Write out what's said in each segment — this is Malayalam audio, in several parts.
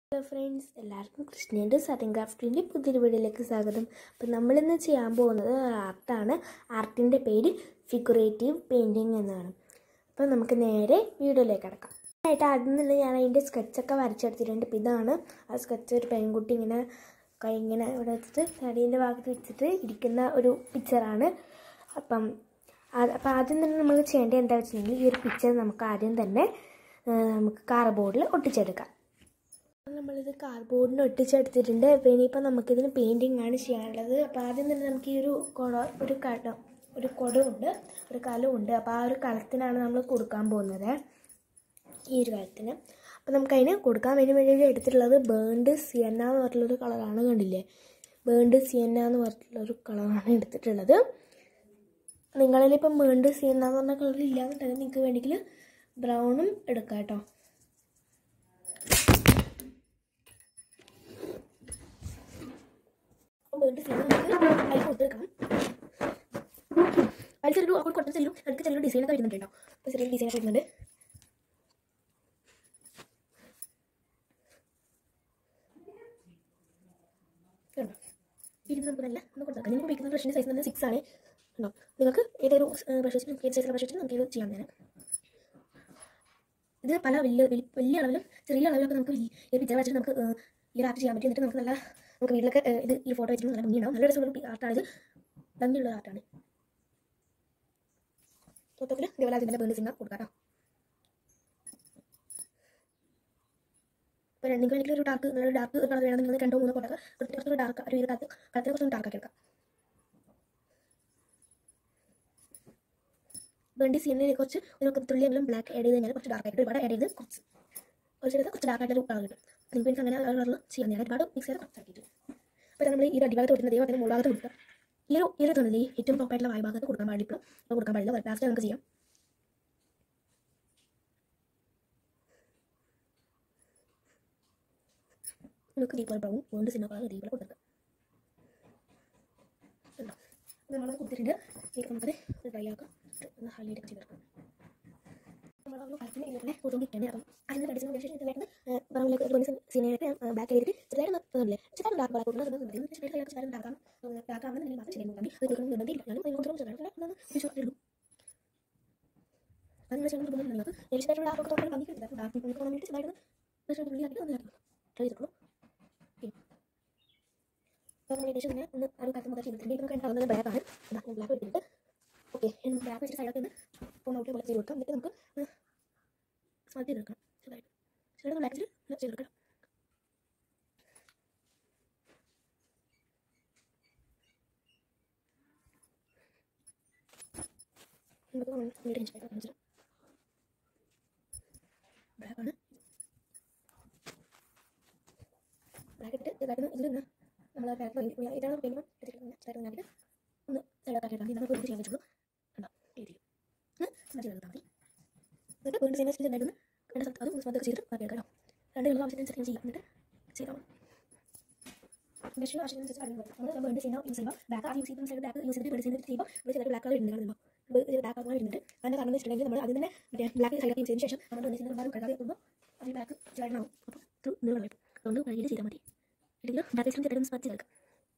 ഹലോ ഫ്രണ്ട്സ് എല്ലാവർക്കും കൃഷ്ണേൻ്റെ സറിൻ ക്രാഫ്റ്റിൻ്റെ പുതിയൊരു വീഡിയോയിലേക്ക് സ്വാഗതം അപ്പം നമ്മളിന്ന് ചെയ്യാൻ പോകുന്നത് ആർട്ടാണ് ആർട്ടിൻ്റെ പേര് ഫിഗുറേറ്റീവ് പെയിൻറ്റിങ് എന്നാണ് അപ്പം നമുക്ക് നേരെ വീഡിയോയിലേക്ക് കിടക്കാം ആയിട്ട് ആദ്യം തന്നെ ഞാൻ അതിൻ്റെ സ്കെച്ചൊക്കെ വരച്ചെടുത്തിട്ടുണ്ട് അപ്പം ഇതാണ് ആ സ്കെച്ച് ഒരു പെൺകുട്ടി ഇങ്ങനെ കൈ ഇങ്ങനെ ഇവിടെ വെച്ചിട്ട് തടീൻ്റെ ഭാഗത്ത് വെച്ചിട്ട് ഇരിക്കുന്ന ഒരു പിക്ചറാണ് അപ്പം ആ- അപ്പം ആദ്യം തന്നെ നമ്മൾ ചെയ്യേണ്ടത് എന്താ വെച്ചിട്ടുണ്ടെങ്കിൽ ഈ ഒരു പിക്ചർ നമുക്ക് ആദ്യം തന്നെ ആ, നമുക്ക് കാർബോർഡിൽ ഒട്ടിച്ചെടുക്കാം നമ്മളിത് കാർഡ്ബോർഡിന് ഒട്ടിച്ചെടുത്തിട്ടുണ്ട് അപ്പോൾ ഇനിയിപ്പോൾ നമുക്കിതിന് പെയിൻറ്റിംഗ് ആണ് ചെയ്യാനുള്ളത് അപ്പോൾ ആദ്യം തന്നെ നമുക്ക് ഈ ഒരു കുട ഒരു കട ഒരു കുടമുണ്ട് ഒരു കലമുണ്ട് അപ്പോൾ ആ ഒരു കലത്തിനാണ് നമ്മൾ കൊടുക്കാൻ പോകുന്നത് ഈ ഒരു കലത്തിന് അപ്പോൾ നമുക്കതിന് കൊടുക്കാൻ വേണ്ടി വേണ്ടി എടുത്തിട്ടുള്ളത് ബേൺഡ് സിയന്ന എന്ന് പറഞ്ഞിട്ടുള്ളൊരു കളറാണ് കണ്ടില്ലേ ബേൺഡ് സിയന്ന എന്ന് പറഞ്ഞിട്ടുള്ളൊരു കളറാണ് എടുത്തിട്ടുള്ളത് നിങ്ങളിലിപ്പം ബേൺഡ് സിയന്ന എന്ന് പറഞ്ഞ കളർ ഇല്ലാന്നുണ്ടെങ്കിൽ നിങ്ങൾക്ക് വേണമെങ്കിൽ ബ്രൗണും എടുക്കാം കേട്ടോ വീണ്ടും ചെയ്ത് നമുക്ക് അതിൽ കൊടുത്തെടുക്കണം അതിൽ ചെറിയൊരു അവിടെ കൊടുത്ത ചെല്ലും അതിൽ ചെറിയൊരു ഡിസൈനൊക്കെ വരുന്നുണ്ട് കേട്ടോ അപ്പോൾ ചെറിയൊരു ഡിസൈനൊക്കെ വരുന്നുണ്ട് കണ്ടോ ഇത് നമുക്ക് നല്ല ഒന്ന് കൊടുത്തേക്കാം നിങ്ങൾ ഉപയോഗിക്കുന്ന ബ്രഷിൻ്റെ സൈസ് തന്നെ സിക്സ് ആണ് ഉണ്ടോ നിങ്ങൾക്ക് ഏതൊരു ബ്രഷ് വെച്ചിട്ട് ഏത് സൈസിലുള്ള ബ്രഷ് വെച്ചിട്ട് നമുക്ക് ഇത് ചെയ്യാൻ തന്നെ ഇത് പല വലിയ വലിയ വലിയ അളവിലും ചെറിയ അളവിലൊക്കെ നമുക്ക് ഈ ഒരു പിക്ചർ വെച്ചിട്ട് നമുക്ക് ഏഹ്, ഈ ഒരു ആർട്ട് ചെയ്യാൻ പറ്റും എന്നിട്ട് നമുക്ക് നല്ല നമുക്ക് വീട്ടിലൊക്കെ ഏഹ്, ഇത് ഈ ഫോട്ടോ വെച്ചിട്ട് നല്ല ഭംഗിയുണ്ടാവും നല്ല രസമുള്ള ആർട്ടാണ് ഇത് ഭംഗിയുള്ള ആർട്ടാണ് മൊത്തത്തിൽ ഇതേപോലെ അതിൻ്റെ ബേൺസ് ഇങ്ങനെ കൊടുക്കാം കേട്ടോ അപ്പോൾ നിങ്ങൾക്ക് വേണമെങ്കിൽ ഒരു ഡാർക്ക് നല്ലൊരു ഡാർക്ക് കളർ വേണം നിങ്ങൾ രണ്ടോ മൂന്നോ ഫോട്ടോ കുറച്ചൊരു ഡാർക്ക് ഒരു ഇത് കാലത്ത് കാലത്തിന് കുറച്ചൊന്ന് ഡാർക്ക് ആക്കി എടുക്കാം വേണ്ടി സീനിൽ കുറച്ച് ഒരു തുള്ളിയെങ്കിലും ബ്ലാക്ക് ആഡ് ചെയ്ത് കഴിഞ്ഞാൽ കുറച്ച് ഡാർക്ക് ആയിട്ട് ഒരുപാട് ആഡ് ചെയ്ത് കുറച്ച് കുറച്ച് എടുത്ത് കുറച്ച് ഡാർക്ക് ആയിട്ട് കളർ കിട്ടും നിങ്ങൾക്ക് എനിക്ക് അങ്ങനെ കളറിൽ ചെയ്യാൻ ഞാൻ ഒരുപാട് മിക്സ് ചെയ്ത് കുറച്ചാക്കിയിട്ട് അപ്പോൾ നമ്മൾ ഈ ഒരു അടിഭാഗത്ത് കൊടുക്കുന്ന ദൈവം അതിന് മുകളാകത്ത് കൊടുക്കുക ഈ ഒരു ഈ ഒരു തുണി ഏറ്റവും ടോപ്പ് ആയിട്ടുള്ള വായ്ഭാഗത്ത് കൊടുക്കാൻ പാടില്ല ഇപ്പോൾ കൊടുക്കാൻ പാടില്ല ലാസ്റ്റ് നമുക്ക് ചെയ്യാം നമുക്ക് ദീപോലെ ബ്രൗൺ വീണ്ടും സിനിമ കളർ ദീപോലെ കൊടുക്കുക ഉണ്ടോ നമ്മൾ കൊടുത്തിട്ടുണ്ട് ഇതിലേക്ക് നമുക്കത് ഡ്രൈ ആക്കാം ഒന്ന് ഹൈലൈറ്റ് ഒക്കെ ചെയ്തെടുക്കാം നമ്മളൊന്ന് കളത്തിന് ഇതിലെ കൊടുത്തോണ്ടിരിക്കുകയാണ് അപ്പം അതിന് കടിച്ചു ശേഷം ഇതിലേക്ക് ബ്രൗണിലേക്ക് ഒരു പൊന്നിസ് സീനിലേക്ക് ബാക്ക് ചെയ്തിട്ട് ചെറുതായിട്ട് തോന്നില്ലേ ചെറുതായിട്ട് ഡാർക്ക് കളർ കൊടുക്കുന്നത് ചെറുതായിട്ട് ചെറുതായിട്ട് ഡാക്കാം ഡാക്കാമെന്ന് നിങ്ങൾ മാത്രം ചെയ്യാൻ നോക്കാം അത് കൊടുക്കണം നിർബന്ധമില്ല ഞാനും അതിന് കുറച്ച് ചെറുതായിട്ട് ഒരു ഷോർട്ട് ഇടും അതിന് ശേഷം കൊടുക്കുന്നത് നിങ്ങൾക്ക് ഏകദേശം ഡാർക്ക് തോന്നാൻ ഭംഗി കിട്ടില്ല ഡാർക്ക് നിങ്ങൾക്ക് വേണ്ടിയിട്ട് ചെറുതായിട്ട് ഉള്ളിലാക്കി ഒന്ന് ട്രൈ ചെയ്തോളൂ അപ്പോൾ നമ്മൾ ഏകദേശം ഇങ്ങനെ ഒന്ന് ആ ഒരു കാലത്ത് മുതൽ ചെയ്തിട്ടുണ്ട് ഇപ്പോൾ നമുക്ക് ഉണ്ടാകുന്നത് ബ്ലാക്കാണ് ബ്ലാക്ക് എടുത്തിട്ട് ഓക്കെ ബ്ലാക്ക് വെച്ചിട്ട് സൈഡൊക്കെ ഒന്ന് ഫോൺ ഔട്ട് പോലെ ചെയ്ത് കൊടുക്കാം എന്നിട്ട് നമുക്ക് സ്മാർട്ട് ചെയ്തെടുക്കാം ചെറുതായിട്ട് ചെറുതായിട്ട് ബ്ലാക്ക് വെച്ചിട്ട് ചെയ്തെടുക്കാം നമുക്ക് വീട് ഇൻസ്റ്റായിട്ട് കാണിച്ചു ബ്ലാക്കാണ് ബ്ലാക്ക് ഇട്ടിട്ട് ചെറുതായിട്ട് ഇതിൽ നിന്ന് നമ്മൾ ബ്ലാക്ക് ഇതാണ് പെയിൻറ്റ് എടുത്തിട്ട് ചെറുതായിട്ട് ഒന്ന് സൈഡൊക്കെ ആക്കിയിട്ടാണ് നമുക്ക് വീട് ചെയ്യാൻ പറ്റുള്ളൂ കണ്ടോ രീതിയിൽ സ്മാർട്ട് ചെയ്തെടുത്താൽ മതി എന്നിട്ട് വീണ്ടും ചെയ്യുന്ന സ്റ്റേജ് ഉണ്ടായിരുന്നു രണ്ട് സ്ഥലത്ത് അത് സ്മാർട്ട് ചെയ്തിട്ട് മാറ്റി എടുക്കാം രണ്ട് നിങ്ങൾ ആവശ്യത്തിനനുസരിച്ച് ചെയ്യാം എന്നിട്ട് ചെയ്താൽ ബ്രഷ് ആവശ്യത്തിനനുസരിച്ച് അടിയും നമ്മൾ വീണ്ടും ചെയ്യുന്ന യൂസ് ചെയ്യുമ്പോൾ ബ്ലാക്ക് ആ യൂസ് ചെയ്യുന്ന സൈഡ് ബ്ലാക്ക് യൂസ് ചെയ്തിട്ട് വീണ്ടും ചെയ്യുന്നത് ചെയ്യുമ്പോൾ ഇവിടെ ചില ബ്ലാക്ക് കളർ ഇടുന്നുണ്ടോ ബ്ലാക്ക് കളർ ഇടുന്നുണ്ട് അതിൻ്റെ കാരണം എന്ന് വെച്ചിട്ടുണ്ടെങ്കിൽ നമ്മൾ അതിൽ തന്നെ മറ്റേ ബ്ലാക്ക് സൈഡ് യൂസ് ചെയ്തതിന് ശേഷം നമ്മൾ വീണ്ടും ചെയ്യുന്ന ഒരുപാട് കഴുകാതെ വെക്കുമ്പോൾ അതിൽ ബ്ലാക്ക് ചേട്ടനാവും അപ്പോൾ ഇത് നീളം കിട്ടും അതുകൊണ്ട് വഴിയിൽ ചെയ്താൽ മതി അല്ലെങ്കിൽ ബ്ലാക്ക് സൈഡ് ചെറുതായിട്ട് സ്മാർട്ട് ചെയ്തെടുക്കാം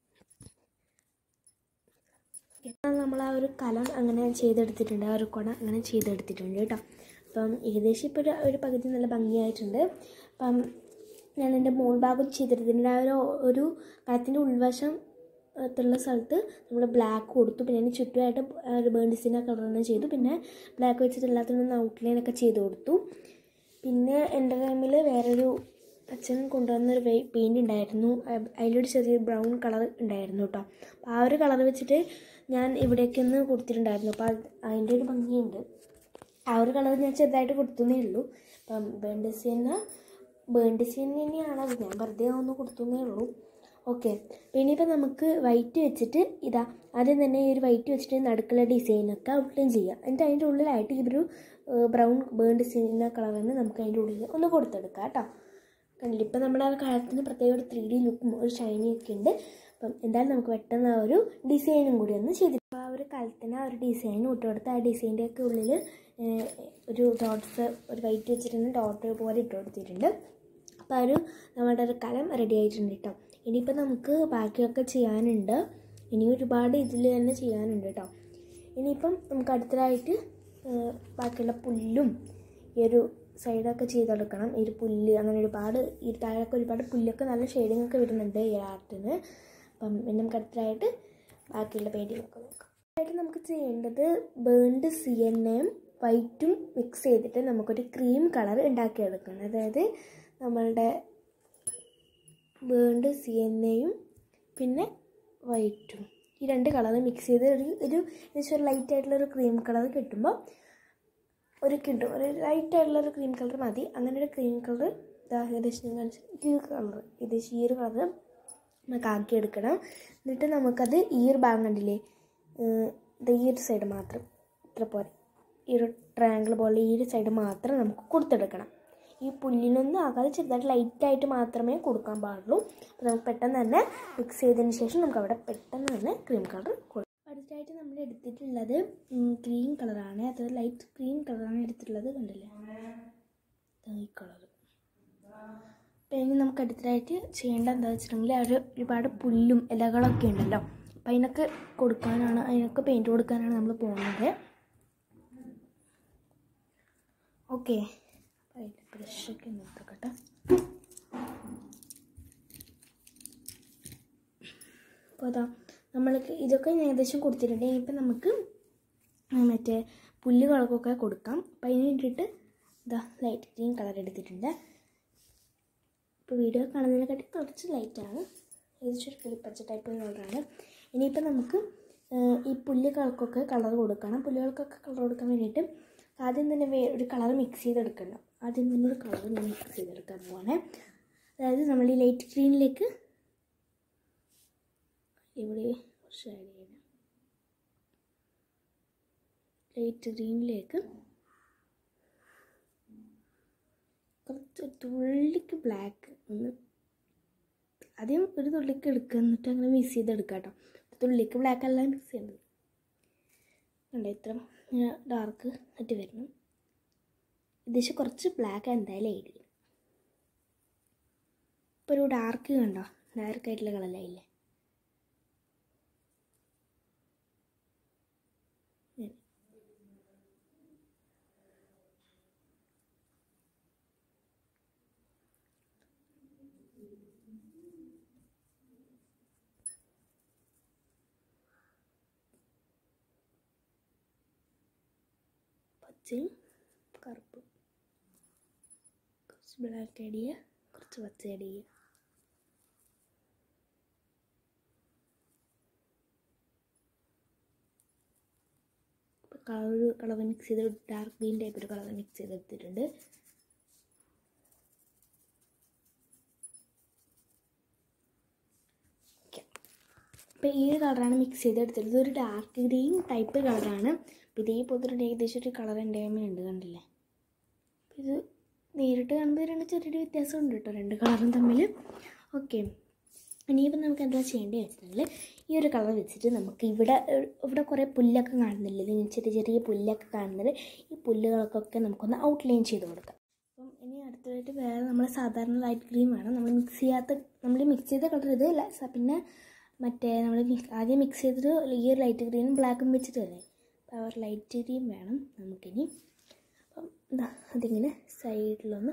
നമ്മൾ ആ ഒരു കലം അങ്ങനെ ചെയ്തെടുത്തിട്ടുണ്ട് ആ ഒരു കുട അങ്ങനെ ചെയ്തെടുത്തിട്ടുണ്ട് കേട്ടോ അപ്പം ഏകദേശം ഇപ്പോൾ ഒരു ഒരു പകുതി നല്ല ഭംഗിയായിട്ടുണ്ട് അപ്പം ഞാൻ എൻ്റെ മോൾ ഭാഗം ചെയ്തെടുത്തിട്ടുണ്ട് ആ ഒരു ഒരു കലത്തിൻ്റെ ഉൾവശം ത്തുള്ള സ്ഥലത്ത് നമ്മൾ ബ്ലാക്ക് കൊടുത്തു പിന്നെ അതിന് ചുറ്റുമായിട്ട് ഒരു ബേൺഡിസിൻ്റെ കളർ തന്നെ ചെയ്തു പിന്നെ ബ്ലാക്ക് വെച്ചിട്ട് എല്ലാത്തിനും ഔട്ട്ലൈനൊക്കെ ചെയ്ത് കൊടുത്തു പിന്നെ എൻ്റെ ടൈമിൽ വേറൊരു അച്ഛൻ കൊണ്ടുവന്നൊരു പെയിൻറ് ഉണ്ടായിരുന്നു അ- അതിലൊരു ചെറിയ ബ്രൗൺ കളർ ഉണ്ടായിരുന്നു കേട്ടോ അപ്പോൾ ആ ഒരു കളർ വെച്ചിട്ട് ഞാൻ ഇവിടേക്ക് ഒന്ന് കൊടുത്തിട്ടുണ്ടായിരുന്നു അപ്പോൾ അത് അതിൻ്റെ ഒരു ഭംഗിയുണ്ട് ആ ഒരു കളർ ഞാൻ ചെറുതായിട്ട് കൊടുത്തുന്നേ ഉള്ളൂ അപ്പം ബേൺഡിസിന് ബേൺഡിസിന് തന്നെയാണ് അത് ഞാൻ വെറുതെ ഒന്ന് കൊടുത്തുന്നേ ഉള്ളൂ ഓക്കെ പിന്നെ ഇനിയിപ്പോൾ നമുക്ക് വൈറ്റ് വെച്ചിട്ട് ഇതാ ആദ്യം തന്നെ ഈ ഒരു വൈറ്റ് വെച്ചിട്ട് നടുക്കുള്ള ഡിസൈനൊക്കെ ഔട്ട്ലൈൻ ചെയ്യാം എന്നിട്ട് അതിൻ്റെ ഉള്ളിലായിട്ട് ഈ ഒരു ബ്രൗൺ ബേൺ ഡിസൈന കളർ തന്നെ നമുക്ക് അതിൻ്റെ ഉള്ളിൽ ഒന്ന് കൊടുത്തെടുക്കാം കേട്ടോ കണ്ടില്ല ഇപ്പം നമ്മുടെ ആ കാലത്തിന് പ്രത്യേക ഒരു ത്രീ ഡി ലുക്കും ഒരു ഷൈനിങ് ഒക്കെ ഉണ്ട് അപ്പം എന്തായാലും നമുക്ക് പെട്ടെന്ന് ആ ഒരു ഡിസൈനും കൂടി ഒന്ന് ചെയ്തിട്ട് അപ്പോൾ ആ ഒരു കാലത്തിന് ആ ഒരു ഡിസൈൻ ഇട്ട് കൊടുത്ത് ആ ഡിസൈൻ്റെ ഒക്കെ ഉള്ളിൽ ഒരു ഡോട്ട്സ് ഒരു വൈറ്റ് വെച്ചിട്ട് ഡോട്ട് പോലെ ഇട്ട് കൊടുത്തിട്ടുണ്ട് അപ്പോൾ ആ ഒരു നമ്മുടെ ഒരു കലം റെഡി ആയിട്ടുണ്ട് കേട്ടോ ഇനിയിപ്പോൾ നമുക്ക് ബാക്കിയൊക്കെ ചെയ്യാനുണ്ട് ഇനി ഒരുപാട് ഇതിൽ തന്നെ ചെയ്യാനുണ്ട് കേട്ടോ ഇനിയിപ്പം നമുക്ക് അടുത്തതായിട്ട് ഏഹ്, ബാക്കിയുള്ള പുല്ലും ഈ ഒരു സൈഡൊക്കെ ചെയ്തെടുക്കണം ഈ ഒരു പുല്ല് അങ്ങനെ ഒരുപാട് ഈ താഴെയൊക്കെ ഒരുപാട് പുല്ലൊക്കെ നല്ല ഷെയ്ഡിങ് ഒക്കെ വരുന്നുണ്ട് ഈ ആർട്ടിന് അപ്പം ഇനി നമുക്ക് അടുത്തതായിട്ട് ബാക്കിയുള്ള പെയിൻറ്റിംഗ് ഒക്കെ നോക്കാം ആയിട്ട് നമുക്ക് ചെയ്യേണ്ടത് ബേൺഡ് സി എൻ എം വൈറ്റും മിക്സ് ചെയ്തിട്ട് നമുക്കൊരു ക്രീം കളർ ഉണ്ടാക്കിയെടുക്കണം അതായത് നമ്മളുടെ ബേൺഡ് സി എൻ എയും പിന്നെ വൈറ്റും ഈ രണ്ട് കളർ മിക്സ് ചെയ്ത് ഒരു ഒരു ഏകദേശം ഒരു ലൈറ്റ് ആയിട്ടുള്ള ഒരു ക്രീം കളർ കിട്ടുമ്പോൾ ഒരു കിട്ടും ഒരു ലൈറ്റ് ആയിട്ടുള്ള ഒരു ക്രീം കളർ മതി അങ്ങനെ ഒരു ക്രീം കളർ ഏകദേശം ഞാൻ കാണിച്ചു ഈ കളർ ഏകദേശം ഈ ഒരു കളർ നമുക്ക് ആക്കിയെടുക്കണം എന്നിട്ട് നമുക്കത് ഈ ഒരു ഭാഗം കണ്ടില്ലേ ഏഹ് ഇത് ഈ ഒരു സൈഡ് മാത്രം ഇത്ര പോലെ ഈ ഒരു ട്രയാങ്കിൾ പോലെ ഈ ഒരു സൈഡ് മാത്രം നമുക്ക് കൊടുത്തെടുക്കണം ഈ പുല്ലിനൊന്നും ആകാതെ ചെറുതായിട്ട് ലൈറ്റായിട്ട് മാത്രമേ കൊടുക്കാൻ പാടുള്ളൂ അപ്പോൾ നമുക്ക് പെട്ടെന്ന് തന്നെ മിക്സ് ചെയ്തതിന് ശേഷം നമുക്ക് അവിടെ പെട്ടെന്ന് തന്നെ ക്രീം കളർ കൊടുക്കാം അടുത്തായിട്ട് നമ്മൾ എടുത്തിട്ടുള്ളത് ഗ്രീൻ കളറാണ് അത് ലൈറ്റ് ഗ്രീൻ കളറാണ് എടുത്തിട്ടുള്ളത് കണ്ടില്ലേ ദാ ഈ കളർ അപ്പം ഇനി നമുക്ക് അടുത്തതായിട്ട് ചെയ്യേണ്ട എന്താ വെച്ചിട്ടുണ്ടെങ്കിൽ ആ ഒരു ഒരുപാട് പുല്ലും ഇലകളൊക്കെ ഉണ്ടല്ലോ അപ്പം അതിനൊക്കെ കൊടുക്കാനാണ് അതിനൊക്കെ പെയിൻറ്റ് കൊടുക്കാനാണ് നമ്മൾ പോകുന്നത് ഓക്കെ അതിൻ്റെ ബ്രഷൊക്കെ ഒന്ന് എടുത്തോട്ടെ അപ്പോൾ അതാ നമ്മൾക്ക് ഇതൊക്കെ ഏകദേശം കൊടുത്തിട്ടുണ്ട് ഇപ്പം നമുക്ക് മറ്റേ പുല്ലുകൾക്കൊക്കെ കൊടുക്കാം അപ്പം അതിന് വേണ്ടിയിട്ട് ഇതാ ലൈറ്റ് ഗ്രീൻ കളർ എടുത്തിട്ടുണ്ട് ഇപ്പോൾ വീഡിയോ കാണുന്നതിനെക്കാട്ടി കുറച്ച് ലൈറ്റാണ് ഏകദേശം ഒരു കിളിപ്പച്ച ടൈപ്പ് കളറാണ് ഇനിയിപ്പോൾ നമുക്ക് ഏഹ്, ഈ പുല്ലുകൾക്കൊക്കെ കളർ കൊടുക്കണം പുല്ലുകൾക്കൊക്കെ കളർ കൊടുക്കാൻ വേണ്ടിയിട്ട് ആദ്യം തന്നെ വേ ഒരു കളർ മിക്സ് ചെയ്തെടുക്കണം ആദ്യം തന്നെ ഒരു കളർ ഞാൻ മിക്സ് ചെയ്തെടുക്കാൻ പോവാണ് അതായത് നമ്മൾ ഈ ലൈറ്റ് ഗ്രീനിലേക്ക് ഇവിടെ കുറച്ച് ആഡ് ചെയ്യണം ലൈറ്റ് ഗ്രീനിലേക്ക് കുറച്ച് തുള്ളിക്ക് ബ്ലാക്ക് ഒന്ന് ആദ്യം ഒരു തുള്ളിക്ക് എടുക്കുക എന്നിട്ട് അങ്ങനെ മിക്സ് ചെയ്തെടുക്കുക കേട്ടോ തുള്ളിക്ക് ബ്ലാക്ക് അല്ല മിക്സ് ചെയ്യുന്നത് കണ്ടോ ഇത്ര ഡാർക്ക് ആയിട്ട് വരണം ഏകദേശം കുറച്ച് ബ്ലാക്ക് എന്തായാലും ആഡ് ചെയ്യും ഇപ്പോൾ ഒരു ഡാർക്ക് കണ്ടോ ഡാർക്ക് ആയിട്ടുള്ള കളറിലായില്ലേ പച്ചയും കറുപ്പും കുറച്ച് ബ്ലാക്ക് ആഡ് ചെയ്യുക കുറച്ച് പച്ച ആഡ് ചെയ്യുക ഇപ്പോൾ കളർ കളർ മിക്സ് ചെയ്ത് ഡാർക്ക് ഗ്രീൻ ടൈപ്പ് ഒരു കളർ മിക്സ് ചെയ്തെടുത്തിട്ടുണ്ട് ഓക്കെ അപ്പോൾ ഈ ഒരു കളറാണ് മിക്സ് ചെയ്തെടുത്തത് ഇതൊരു ഡാർക്ക് ഗ്രീൻ ടൈപ്പ് കളറാണ് അപ്പോൾ ഇതേപോലത്തെ ഒരു ഏകദേശം ഒരു കളർ എൻ്റെ ഉണ്ട് കണ്ടില്ലേ അപ്പോൾ ഇത് നേരിട്ട് കാണുമ്പോൾ രണ്ട് ചെറിയൊരു വ്യത്യാസമുണ്ട് കേട്ടോ രണ്ട് കളറും തമ്മിൽ ഓക്കെ ഇനിയിപ്പോൾ നമുക്ക് എന്താ ചെയ്യേണ്ടത് വെച്ചിട്ടുണ്ടെങ്കിൽ ഈ ഒരു കളർ വെച്ചിട്ട് നമുക്ക് ഇവിടെ ഏഹ്, ഇവിടെ കുറേ പുല്ലൊക്കെ കാണുന്നില്ലേ ഇതിന് ചെറിയ ചെറിയ പുല്ലൊക്കെ കാണുന്നത് ഈ പുല്ലുകൾക്കൊക്കെ നമുക്കൊന്ന് ഔട്ട്ലൈൻ ചെയ്ത് കൊടുക്കാം അപ്പം ഇനി അടുത്തതായിട്ട് വേറെ നമ്മൾ സാധാരണ ലൈറ്റ് ഗ്രീൻ വേണം നമ്മൾ മിക്സ് ചെയ്യാത്ത നമ്മൾ മിക്സ് ചെയ്ത കളർ ഇത് ല- സ- പിന്നെ മറ്റേ നമ്മൾ ആദ്യം മിക്സ് ചെയ്തിട്ട് ഈ ഒരു ലൈറ്റ് ഗ്രീനും ബ്ലാക്കും വെച്ചിട്ട് അല്ലേ അപ്പോൾ ആ ഒരു ലൈറ്റ് ഗ്രീൻ വേണം നമുക്കിനി അപ്പം എന്താ അതിങ്ങനെ സൈഡിലൊന്ന്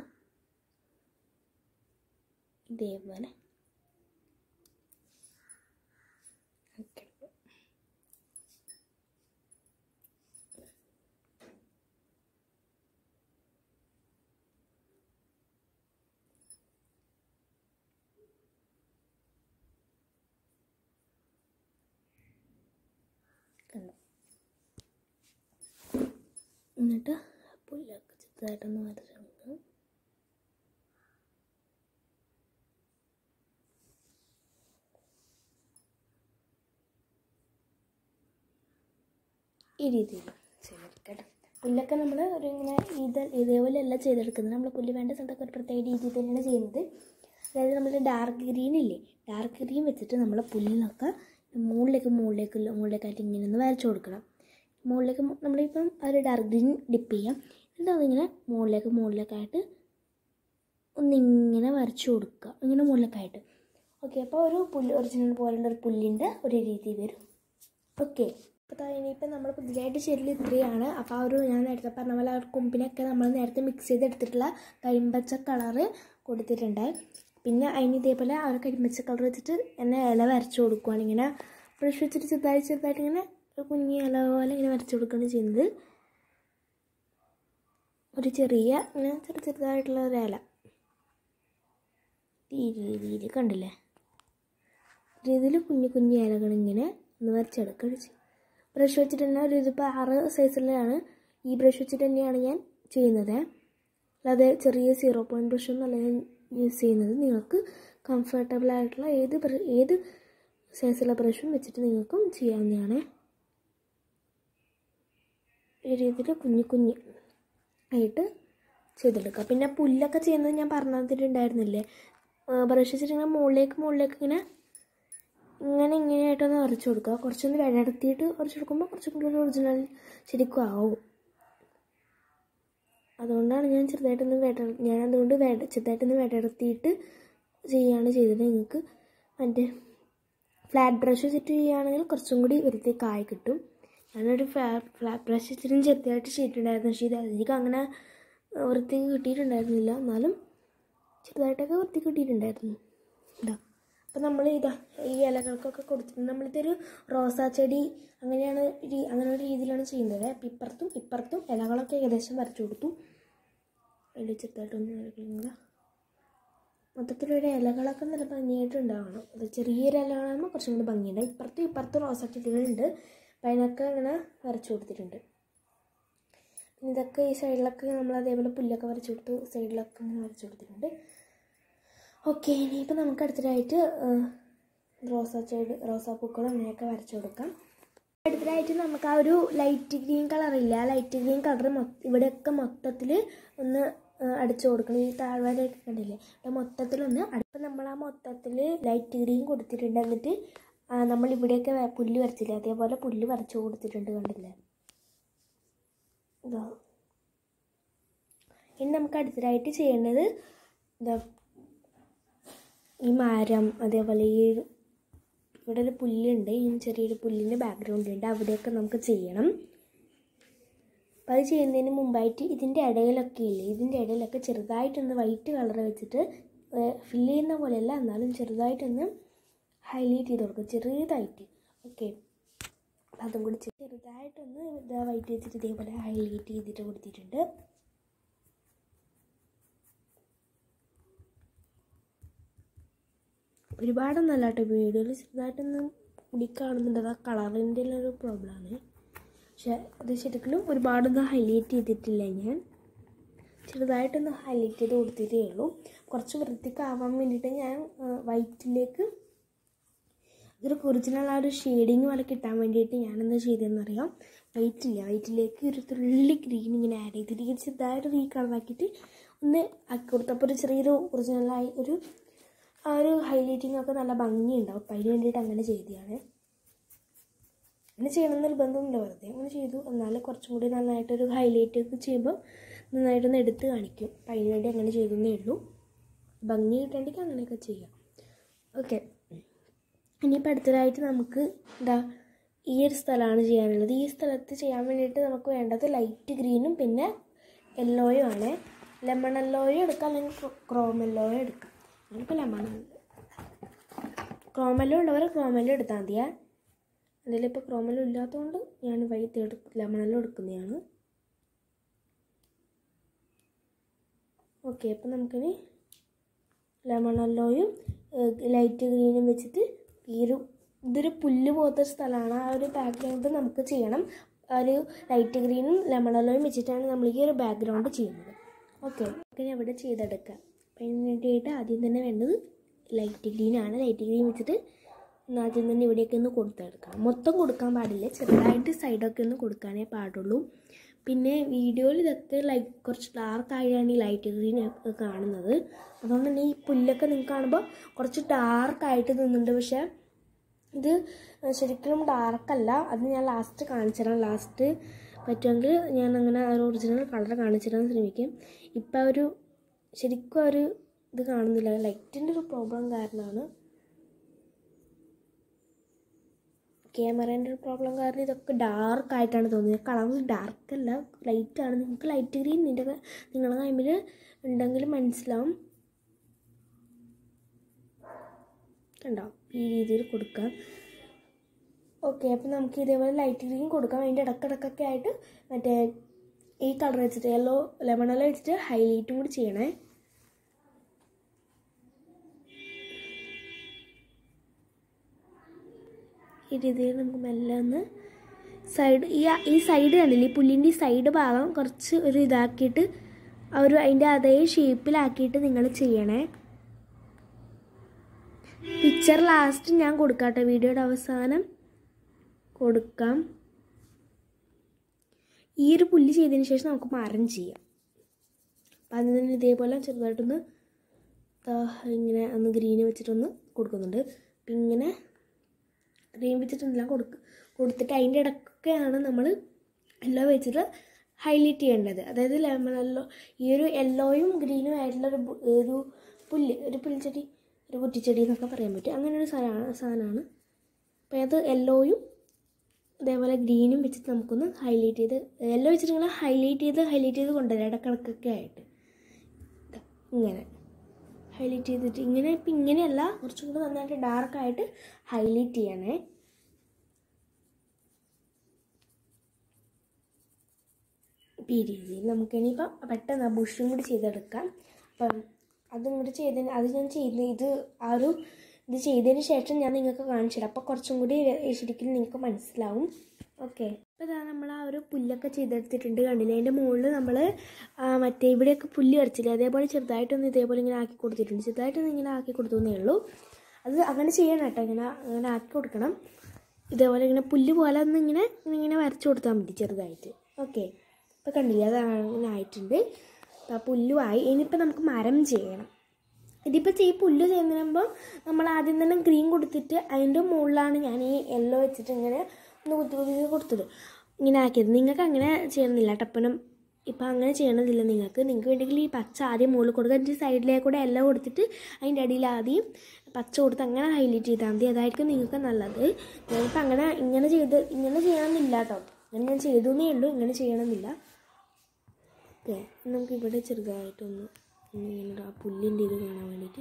ഇതേപോലെ ആക്കി എടുക്കുക. കണ്ടോ എന്നിട്ട് പുല്ലൊക്കെ ചെറുതായിട്ടൊന്ന് വരച്ചെടുക്കാം ഈ രീതിയിൽ ചെയ്തെടുക്കട്ടെ പുല്ലൊക്കെ നമ്മൾ ഒരു ഇങ്ങനെ ഇത് ഇതേപോലെ അല്ല ചെയ്തെടുക്കുന്നത് നമ്മൾ പുല്ല് വേണ്ട സ്ഥലത്തൊക്കെ ഒരു പ്രത്യേക രീതിയിൽ തന്നെയാണ് ചെയ്യുന്നത് അതായത് നമ്മൾ ഡാർക്ക് ഗ്രീൻ ഇല്ലേ ഡാർക്ക് ഗ്രീൻ വെച്ചിട്ട് നമ്മൾ പുല്ലിനൊക്കെ മുകളിലേക്ക് മുകളിലേക്ക് മുകളിലേക്കായിട്ട് ഇങ്ങനെ ഒന്ന് വരച്ചു കൊടുക്കണം മുകളിലേക്ക് മു- നമ്മളിപ്പം ആ ഒരു ഡാർക്ക് ഗ്രീൻ ഡിപ്പ് ചെയ്യാം എന്നിട്ട് അതിങ്ങനെ മുകളിലേക്ക് മുകളിലേക്കായിട്ട് ഒന്നിങ്ങനെ വരച്ചു കൊടുക്കുക ഇങ്ങനെ മുകളിലേക്കായിട്ട് ഓക്കെ അപ്പോൾ ഒരു പുല്ല് ഒറിജിനൽ പോലുള്ള ഒരു പുല്ലിൻ്റെ ഒരു രീതി വരും ഓക്കെ അപ്പോൾ ഇനിയിപ്പോൾ നമ്മൾ പുതിയതായിട്ട് ശരിയിൽ ഇത്രയാണ് അപ്പോൾ ആ ഒരു ഞാൻ നേരത്തെ പറഞ്ഞ പോലെ ആ ഒരു കൊമ്പിനൊക്കെ നമ്മൾ നേരത്തെ മിക്സ് ചെയ്തെടുത്തിട്ടുള്ള കരിമ്പച്ച കളറ് കൊടുത്തിട്ടുണ്ട് പിന്നെ അതിന് ഇതേപോലെ ആ ഒരു കരിമ്പച്ച കളർ വെച്ചിട്ട് എന്നെ ഇല വരച്ചു കൊടുക്കുകയാണ് ഇങ്ങനെ ബ്രഷ് വെച്ചിട്ട് ചെറുതായി ചെറുതായിട്ട് ഇങ്ങനെ ഒരു കുഞ്ഞി ഇല പോലെ ഇങ്ങനെ വരച്ചു കൊടുക്കുകയാണ് ചെയ്യുന്നത് ഒരു ചെറിയ ഇങ്ങനെ ചെറു ചെറുതായിട്ടുള്ള ഒരു ഇല ഈ രീതിയിൽ കണ്ടില്ലേ രീതിയിൽ കുഞ്ഞു കുഞ്ഞു ഇലകൾ ഇങ്ങനെ ഒന്ന് വരച്ചെടുക്കുകയാണ് ചെയ്യും ബ്രഷ് വെച്ചിട്ട് തന്നെ ഒരു ഇതിപ്പോൾ ആറ് സൈസിലാണ് ഈ ബ്രഷ് വെച്ചിട്ട് തന്നെയാണ് ഞാൻ ചെയ്യുന്നത് അല്ലാതെ ചെറിയ സീറോ പോയിൻറ്റ് ബ്രഷൊന്നും അല്ല ഞാൻ യൂസ് ചെയ്യുന്നത് നിങ്ങൾക്ക് കംഫർട്ടബിൾ ആയിട്ടുള്ള ഏത് ബ്ര- ഏത് സൈസുള്ള ബ്രഷും വെച്ചിട്ട് നിങ്ങൾക്കും ചെയ്യാവുന്നതാണ് ഈ രീതിയിൽ കുഞ്ഞു കുഞ്ഞ് ആയിട്ട് ചെയ്തെടുക്കുക പിന്നെ പുല്ലൊക്കെ ചെയ്യുന്നത് ഞാൻ പറഞ്ഞിട്ടുണ്ടായിരുന്നില്ലേ ബ്രഷ് വെച്ചിട്ട് ഇങ്ങനെ മുകളിലേക്ക് മുകളിലേക്ക് ഇങ്ങനെ ഇങ്ങനെ ഇങ്ങനെയായിട്ടൊന്ന് വരച്ചു കൊടുക്കുക കുറച്ചൊന്ന് വെടർത്തിയിട്ട് വരച്ചു കൊടുക്കുമ്പോൾ കുറച്ചും കൂടി ഒരു ഒറിജിനൽ ശരിക്കും ആവും അതുകൊണ്ടാണ് ഞാൻ ചെറുതായിട്ടൊന്ന് വെട ഞാൻ അതുകൊണ്ട് വെട ചെറുതായിട്ടൊന്ന് വെടർത്തിയിട്ട് ചെയ്യുകയാണ് ചെയ്തത് നിങ്ങൾക്ക് മറ്റേ ഫ്ലാറ്റ് ബ്രഷ് വെച്ചിട്ട് ചെയ്യുകയാണെങ്കിൽ കുറച്ചും കൂടി വൃത്തി കായ് കിട്ടും ഞാനൊരു ഫ്ലാ ഫ്ലാറ്റ് ബ്രഷ് വെച്ചിട്ടും ചെറുതായിട്ട് ചെയ്തിട്ടുണ്ടായിരുന്നു പക്ഷേ ഇത് അധികം അങ്ങനെ വൃത്തി കിട്ടിയിട്ടുണ്ടായിരുന്നില്ല എന്നാലും ചെറുതായിട്ടൊക്കെ വൃത്തി കിട്ടിയിട്ടുണ്ടായിരുന്നു ഇതാ അപ്പോൾ നമ്മൾ ഇതാ ഈ ഇലകൾക്കൊക്കെ കൊടുത്തിട്ടുണ്ട് നമ്മളിതൊരു റോസാ ചെടി അങ്ങനെയാണ് രീ- അങ്ങനെ ഒരു രീതിയിലാണ് ചെയ്യുന്നത് അപ്പോൾ ഇപ്പുറത്തും ഇപ്പുറത്തും ഇലകളൊക്കെ ഏകദേശം വരച്ചു കൊടുത്തു അതിൽ ചെറുതായിട്ടൊന്ന് വരയ്ക്കുന്നത് മൊത്തത്തിലൊരു ഇലകളൊക്കെ നല്ല ഭംഗിയായിട്ടുണ്ടാവണം അത് ചെറിയൊരു ഇലകളാകുമ്പോൾ കുറച്ചും കൂടി ഭംഗിയുണ്ട് ഇപ്പുറത്തും ഇപ്പുറത്തും റോസാ ചെടികളുണ്ട് അപ്പോൾ അതിനൊക്കെ ഇങ്ങനെ വരച്ചു കൊടുത്തിട്ടുണ്ട് പിന്നെ ഇതൊക്കെ ഈ സൈഡിലൊക്കെ നമ്മൾ അതേപോലെ പുല്ലൊക്കെ വരച്ചു കൊടുത്തു സൈഡിലൊക്കെ ഇങ്ങനെ വരച്ചു കൊടുത്തിട്ടുണ്ട് ഓക്കെ ഇനിയിപ്പോൾ നമുക്ക് അടുത്തതായിട്ട് റോസാ ചെടി റോസാപ്പൂക്കളും അങ്ങനെയൊക്കെ വരച്ചു കൊടുക്കാം അടുത്തതായിട്ട് നമുക്ക് ആ ഒരു ലൈറ്റ് ഗ്രീൻ കളറില്ല ആ ലൈറ്റ് ഗ്രീൻ കളർ ഇവിടെയൊക്കെ മൊത്തത്തിൽ ഒന്ന് ആ, അടിച്ചു കൊടുക്കണം ഈ താഴ്വരയൊക്കെ കണ്ടില്ലേ അപ്പോൾ മൊത്തത്തിലൊന്ന് അടുപ്പം നമ്മൾ ആ മൊത്തത്തിൽ ലൈറ്റ് ഗ്രീൻ കൊടുത്തിട്ടുണ്ട് എന്നിട്ട് ആ, നമ്മൾ ഇവിടെയൊക്കെ വ- പുല്ല് വരച്ചില്ലേ അതേപോലെ പുല്ല് വരച്ചു കൊടുത്തിട്ടുണ്ട് കണ്ടില്ലേ ഇതാ ഇനി നമുക്ക് അടുത്തതായിട്ട് ചെയ്യേണ്ടത് ഇതാ ഈ മരം അതേപോലെ ഈ ഒരു ഇവിടെ ഒരു പുല്ലുണ്ട് ഈ ചെറിയൊരു പുല്ലിൻ്റെ ബാക്ക്ഗ്രൗണ്ട് ഉണ്ട് അവിടെയൊക്കെ നമുക്ക് ചെയ്യണം അപ്പം അത് ചെയ്യുന്നതിന് മുമ്പായിട്ട് ഇതിൻ്റെ ഇടയിലൊക്കെ ഇല്ലേ ഇതിൻ്റെ ഇടയിലൊക്കെ ചെറുതായിട്ടൊന്ന് വൈറ്റ് കളർ വെച്ചിട്ട് ഫില്ല് ചെയ്യുന്ന പോലെയല്ല എന്നാലും ചെറുതായിട്ടൊന്ന് ഹൈലൈറ്റ് ചെയ്ത് കൊടുക്കും ചെറുതായിട്ട് ഓക്കെ അതും കൂടി ചെ- ചെറുതായിട്ടൊന്ന് ഇതാ വൈറ്റ് വെച്ചിട്ട് ഇതേപോലെ ഹൈലൈറ്റ് ചെയ്തിട്ട് കൊടുത്തിട്ടുണ്ട് ഒരുപാടൊന്നല്ല കേട്ടോ വീഡിയോയിൽ ചെറുതായിട്ടൊന്ന് മുടി കാണുന്നുണ്ട് അത് ആ കളറിൻ്റെ ഒരു പ്രോബ്ലമാണ് പക്ഷെ അത് ശരിക്കും ഒരുപാടൊന്നും ഹൈലൈറ്റ് ചെയ്തിട്ടില്ല ഞാൻ ചെറുതായിട്ടൊന്ന് ഹൈലൈറ്റ് ചെയ്ത് കൊടുത്തിട്ടേ ഉള്ളൂ കുറച്ച് വൃത്തിക്കാവാൻ വേണ്ടിയിട്ട് ഞാൻ വൈറ്റിലേക്ക് ഇതൊരു ഒറിജിനൽ ആ ഒരു ഷെയ്ഡിങ് പോലെ കിട്ടാൻ വേണ്ടിയിട്ട് ഞാനെന്താ ചെയ്തതെന്നറിയാം വൈറ്റ് ഇല്ല വൈറ്റിലേക്ക് ഒരു തുള്ളി ഗ്രീൻ ഇങ്ങനെ ആഡ് ചെയ്തിട്ട് ഇത് ചെറുതായിട്ട് ഈ കളറാക്കിയിട്ട് ഒന്ന് ആക്കി കൊടുത്തപ്പോൾ ഒരു ചെറിയൊരു ഒറിജിനലായി ഒരു ആ ഒരു ഹൈലൈറ്റിംഗ് ഒക്കെ നല്ല ഭംഗിയുണ്ടാവും അപ്പം അതിന് വേണ്ടിയിട്ട് അങ്ങനെ ചെയ്തതാണ് അങ്ങനെ ചെയ്യണം നിർബന്ധമൊന്നുമില്ല വെറുതെ അങ്ങനെ ചെയ്തു എന്നാൽ കുറച്ചും കൂടി നന്നായിട്ടൊരു ഹൈലൈറ്റ് ഒക്കെ ചെയ്യുമ്പോൾ നന്നായിട്ടൊന്ന് എടുത്ത് കാണിക്കും അപ്പം അതിന് വേണ്ടി അങ്ങനെ ചെയ്തെന്നേ ഉള്ളൂ ഭംഗി കിട്ടേണ്ടെങ്കിൽ അങ്ങനെയൊക്കെ ചെയ്യാം ഓക്കെ ഇനിയിപ്പോൾ അടുത്തതായിട്ട് നമുക്ക് എന്താ ഈ ഒരു സ്ഥലമാണ് ചെയ്യാനുള്ളത് ഈ സ്ഥലത്ത് ചെയ്യാൻ വേണ്ടിയിട്ട് നമുക്ക് വേണ്ടത് ലൈറ്റ് ഗ്രീനും പിന്നെ യെല്ലോയും ആണ് ലെമൺ യെല്ലോയും എടുക്കാം അല്ലെങ്കിൽ ക്രോം യെല്ലോയും എടുക്കാം ഞാനിപ്പോൾ ലെമൺ ക്രോമെല്ലോ ഉള്ളവർ ക്രോമെല്ലോ എടുത്താൽ മതിയാ അതിലിപ്പോൾ ഇപ്പോൾ ക്രോമെല്ലോ ഇല്ലാത്തതുകൊണ്ട് ഞാൻ വൈറ്റ് എടുക്കും ലെമണെല്ലോ എടുക്കുന്നതാണ് ഓക്കെ അപ്പം നമുക്കിനി ലെമണെല്ലോയും ലൈറ്റ് ഗ്രീനും വെച്ചിട്ട് ഈ ഒരു ഇതൊരു പുല്ല് പോലത്തെ സ്ഥലമാണ് ആ ഒരു ബാക്ക്ഗ്രൗണ്ട് നമുക്ക് ചെയ്യണം ആ ഒരു ലൈറ്റ് ഗ്രീനും ലെമണെല്ലോയും വെച്ചിട്ടാണ് നമ്മൾ ഈ ഒരു ബാക്ക്ഗ്രൗണ്ട് ചെയ്യുന്നത് ഓക്കെ ഇനി അവിടെ ചെയ്തെടുക്കാം അപ്പം അതിന് വേണ്ടിയിട്ട് ആദ്യം തന്നെ വേണ്ടത് ലൈറ്റ് ഗ്രീനാണ് ലൈറ്റ് ഗ്രീൻ വെച്ചിട്ട് ഒന്ന് ആദ്യം തന്നെ ഇവിടെയൊക്കെ ഒന്ന് കൊടുത്തെടുക്കണം മൊത്തം കൊടുക്കാൻ പാടില്ല ചെറുതായിട്ട് സൈഡൊക്കെ ഒന്ന് കൊടുക്കാനേ പാടുള്ളൂ പിന്നെ വീഡിയോയിൽ ഇതൊക്കെ ലൈറ്റ് കുറച്ച് ഡാർക്ക് ആയാണ് ഈ ലൈറ്റ് ഗ്രീൻ കാണുന്നത് അതുകൊണ്ട് തന്നെ ഈ പുല്ലൊക്കെ നിങ്ങൾക്ക് കാണുമ്പോൾ കുറച്ച് ഡാർക്കായിട്ട് നിന്നുണ്ട് പക്ഷേ ഇത് ശരിക്കും ഡാർക്കല്ല അത് ഞാൻ ലാസ്റ്റ് കാണിച്ചു തരാം ലാസ്റ്റ് പറ്റുമെങ്കിൽ ഞാൻ അങ്ങനെ ആ ഒരു ഒറിജിനൽ കളർ കാണിച്ചു തരാൻ ശ്രമിക്കും ഇപ്പം ഒരു ശരിക്കും ഒരു ഇത് കാണുന്നില്ല ലൈറ്റിൻ്റെ ഒരു പ്രോബ്ലം കാരണമാണ് ക്യാമറേൻ്റെ ഒരു പ്രോബ്ലം കാരണം ഇതൊക്കെ ഡാർക്ക് ആയിട്ടാണ് തോന്നുന്നത് കളർ ഡാർക്ക് അല്ല ലൈറ്റാണ് നിങ്ങൾക്ക് ലൈറ്റ് ഗ്രീൻ നിൻ്റെ നിങ്ങളുടെ കൈമിൽ ഉണ്ടെങ്കിൽ മനസ്സിലാവും കണ്ടോ ഈ രീതിയിൽ കൊടുക്കാം ഓക്കെ അപ്പം നമുക്ക് ഇതേപോലെ ലൈറ്റ് ഗ്രീൻ കൊടുക്കാം അതിൻ്റെ ഇടക്കിടക്കൊക്കെ ആയിട്ട് മറ്റേ ഈ കളർ വെച്ചിട്ട് യെല്ലോ ലെമൺ യെല്ലോ വെച്ചിട്ട് ഹൈലൈറ്റും കൂടി ചെയ്യണേ ഈ രീതിയിൽ നമുക്ക് മെല്ലെ ഒന്ന് സൈഡ് ഈ ഈ സൈഡ് കണ്ടില്ലേ ഈ പുല്ലിൻ്റെ ഈ സൈഡ് ഭാഗം കുറച്ച് ഒരു ഇതാക്കിയിട്ട് ആ ഒരു അതിൻ്റെ അതേ ഷേപ്പിലാക്കിയിട്ട് നിങ്ങൾ ചെയ്യണേ പിക്ചർ ലാസ്റ്റ് ഞാൻ കൊടുക്കാം കേട്ടോ വീഡിയോയുടെ അവസാനം കൊടുക്കാം ഈ ഒരു പുല്ല് ചെയ്തതിന് ശേഷം നമുക്ക് മരം ചെയ്യാം അപ്പം അതിന് തന്നെ ഇതേപോലെ ചെറുതായിട്ടൊന്ന് ദാ ഇങ്ങനെ ഒന്ന് ഗ്രീന് വെച്ചിട്ടൊന്ന് കൊടുക്കുന്നുണ്ട് അപ്പം ഇങ്ങനെ ഗ്രീൻ വെച്ചിട്ടെല്ലാം കൊടുക്ക് കൊടുത്തിട്ട് അതിൻ്റെ ഇടയ്ക്കൊക്കെയാണ് നമ്മൾ യെല്ലോ വെച്ചിട്ട് ഹൈലൈറ്റ് ചെയ്യേണ്ടത് അതായത് ലെമൺ യെല്ലോ ഈ ഒരു യെല്ലോയും ഗ്രീനും ആയിട്ടുള്ള ഒരു ബു- ഒരു പുല്ല് ഒരു പുൽച്ചെടി ഒരു കുറ്റിച്ചെടി എന്നൊക്കെ പറയാൻ പറ്റും അങ്ങനെ ഒരു സാധനമാണ് സാധനമാണ് അപ്പോൾ അത് യെല്ലോയും അതേപോലെ ഗ്രീനും വെച്ചിട്ട് നമുക്കൊന്ന് ഹൈലൈറ്റ് ചെയ്ത് യെല്ലോ വെച്ചിട്ട് ഇങ്ങനെ ഹൈലൈറ്റ് ചെയ്ത് ഹൈലൈറ്റ് ചെയ്ത് കൊണ്ടുവരാം ഇടക്കിടക്കൊക്കെ ആയിട്ട് ദാ ഇങ്ങനെ ഹൈലൈറ്റ് ചെയ്തിട്ട് ഇങ്ങനെ ഇപ്പം ഇങ്ങനെയല്ല കുറച്ചും കൂടി നന്നായിട്ട് ഡാർക്കായിട്ട് ഹൈലൈറ്റ് ചെയ്യണേ ഇപ്പം ഈ രീതിയിൽ നമുക്കിനിയിപ്പം പെട്ടെന്ന് ആ ബുഷും കൂടി ചെയ്തെടുക്കാം അപ്പം അതും കൂടി ചെയ്തതിന് അത് ഞാൻ ചെയ്ത് ഇത് ആ ഒരു ഇത് ചെയ്തതിന് ശേഷം ഞാൻ നിങ്ങൾക്ക് കാണിച്ചു തരാം അപ്പോൾ കുറച്ചും കൂടി ശരിക്കും നിങ്ങൾക്ക് മനസ്സിലാവും ഓക്കെ അപ്പോൾ ഇതാ നമ്മൾ ആ ഒരു പുല്ലൊക്കെ ചെയ്തെടുത്തിട്ടുണ്ട് കണ്ടില്ലേ അതിൻ്റെ മുകളിൽ നമ്മൾ മറ്റേ ഇവിടെയൊക്കെ പുല്ല് വരച്ചില്ലേ അതേപോലെ ചെറുതായിട്ടൊന്ന് ഇതേപോലെ ഇങ്ങനെ ആക്കി കൊടുത്തിട്ടുണ്ട് ചെറുതായിട്ടൊന്ന് ഇങ്ങനെ ആക്കി കൊടുത്തു എന്നേ ഉള്ളൂ അത് അങ്ങനെ ചെയ്യണം കേട്ടോ ഇങ്ങനെ അങ്ങനെ ആക്കി കൊടുക്കണം ഇതേപോലെ ഇങ്ങനെ പുല്ല് പോലെ ഒന്ന് ഇങ്ങനെ ഇങ്ങനെ വരച്ചു കൊടുത്താൽ മതി ചെറുതായിട്ട് ഓക്കെ ഇപ്പോൾ കണ്ടില്ലേ അത് അങ്ങനെ ആയിട്ടുണ്ട് അപ്പോൾ ആ പുല്ലുമായി ഇനിയിപ്പോൾ നമുക്ക് മരം ചെയ്യണം ഇതിപ്പോൾ ഈ പുല്ല് ചെയ്യുമ്പോൾ നമ്മൾ ആദ്യം തന്നെ ഗ്രീൻ കൊടുത്തിട്ട് അതിൻ്റെ മുകളിലാണ് ഞാൻ ഈ യെല്ലോ വെച്ചിട്ട് ഇങ്ങനെ ഒന്ന് കുത്തി കുത്തി കൊടുത്തത് ഇങ്ങനെ ആക്കിയത് നിങ്ങൾക്ക് അങ്ങനെ ചെയ്യണമെന്നില്ല ടപ്പനം ഇപ്പം അങ്ങനെ ചെയ്യണമെന്നില്ല നിങ്ങൾക്ക് നിങ്ങൾക്ക് വേണ്ടെങ്കിൽ ഈ പച്ച ആദ്യം മുകളിൽ കൊടുക്കുക എന്നിട്ട് സൈഡിലേക്ക് കൂടെ യെല്ലോ കൊടുത്തിട്ട് അതിൻ്റെ അടിയിൽ ആദ്യം പച്ച കൊടുത്ത് അങ്ങനെ ഹൈലൈറ്റ് ചെയ്താൽ മതി അതായിരിക്കും നിങ്ങൾക്ക് നല്ലത് ഞാനിപ്പോൾ അങ്ങനെ ഇങ്ങനെ ചെയ്ത് ഇങ്ങനെ ചെയ്യണമെന്നില്ല കേട്ടോ അങ്ങനെ ഞാൻ ചെയ്തു എന്നേ ഉള്ളൂ ഇങ്ങനെ ചെയ്യണമെന്നില്ല ഓക്കെ നമുക്ക് ഇവിടെ ചെറുതായിട്ടൊന്ന് ഒന്ന് ഇങ്ങനെ ആ പുല്ലിൻ്റെ ഇത് കാണാൻ വേണ്ടിയിട്ട്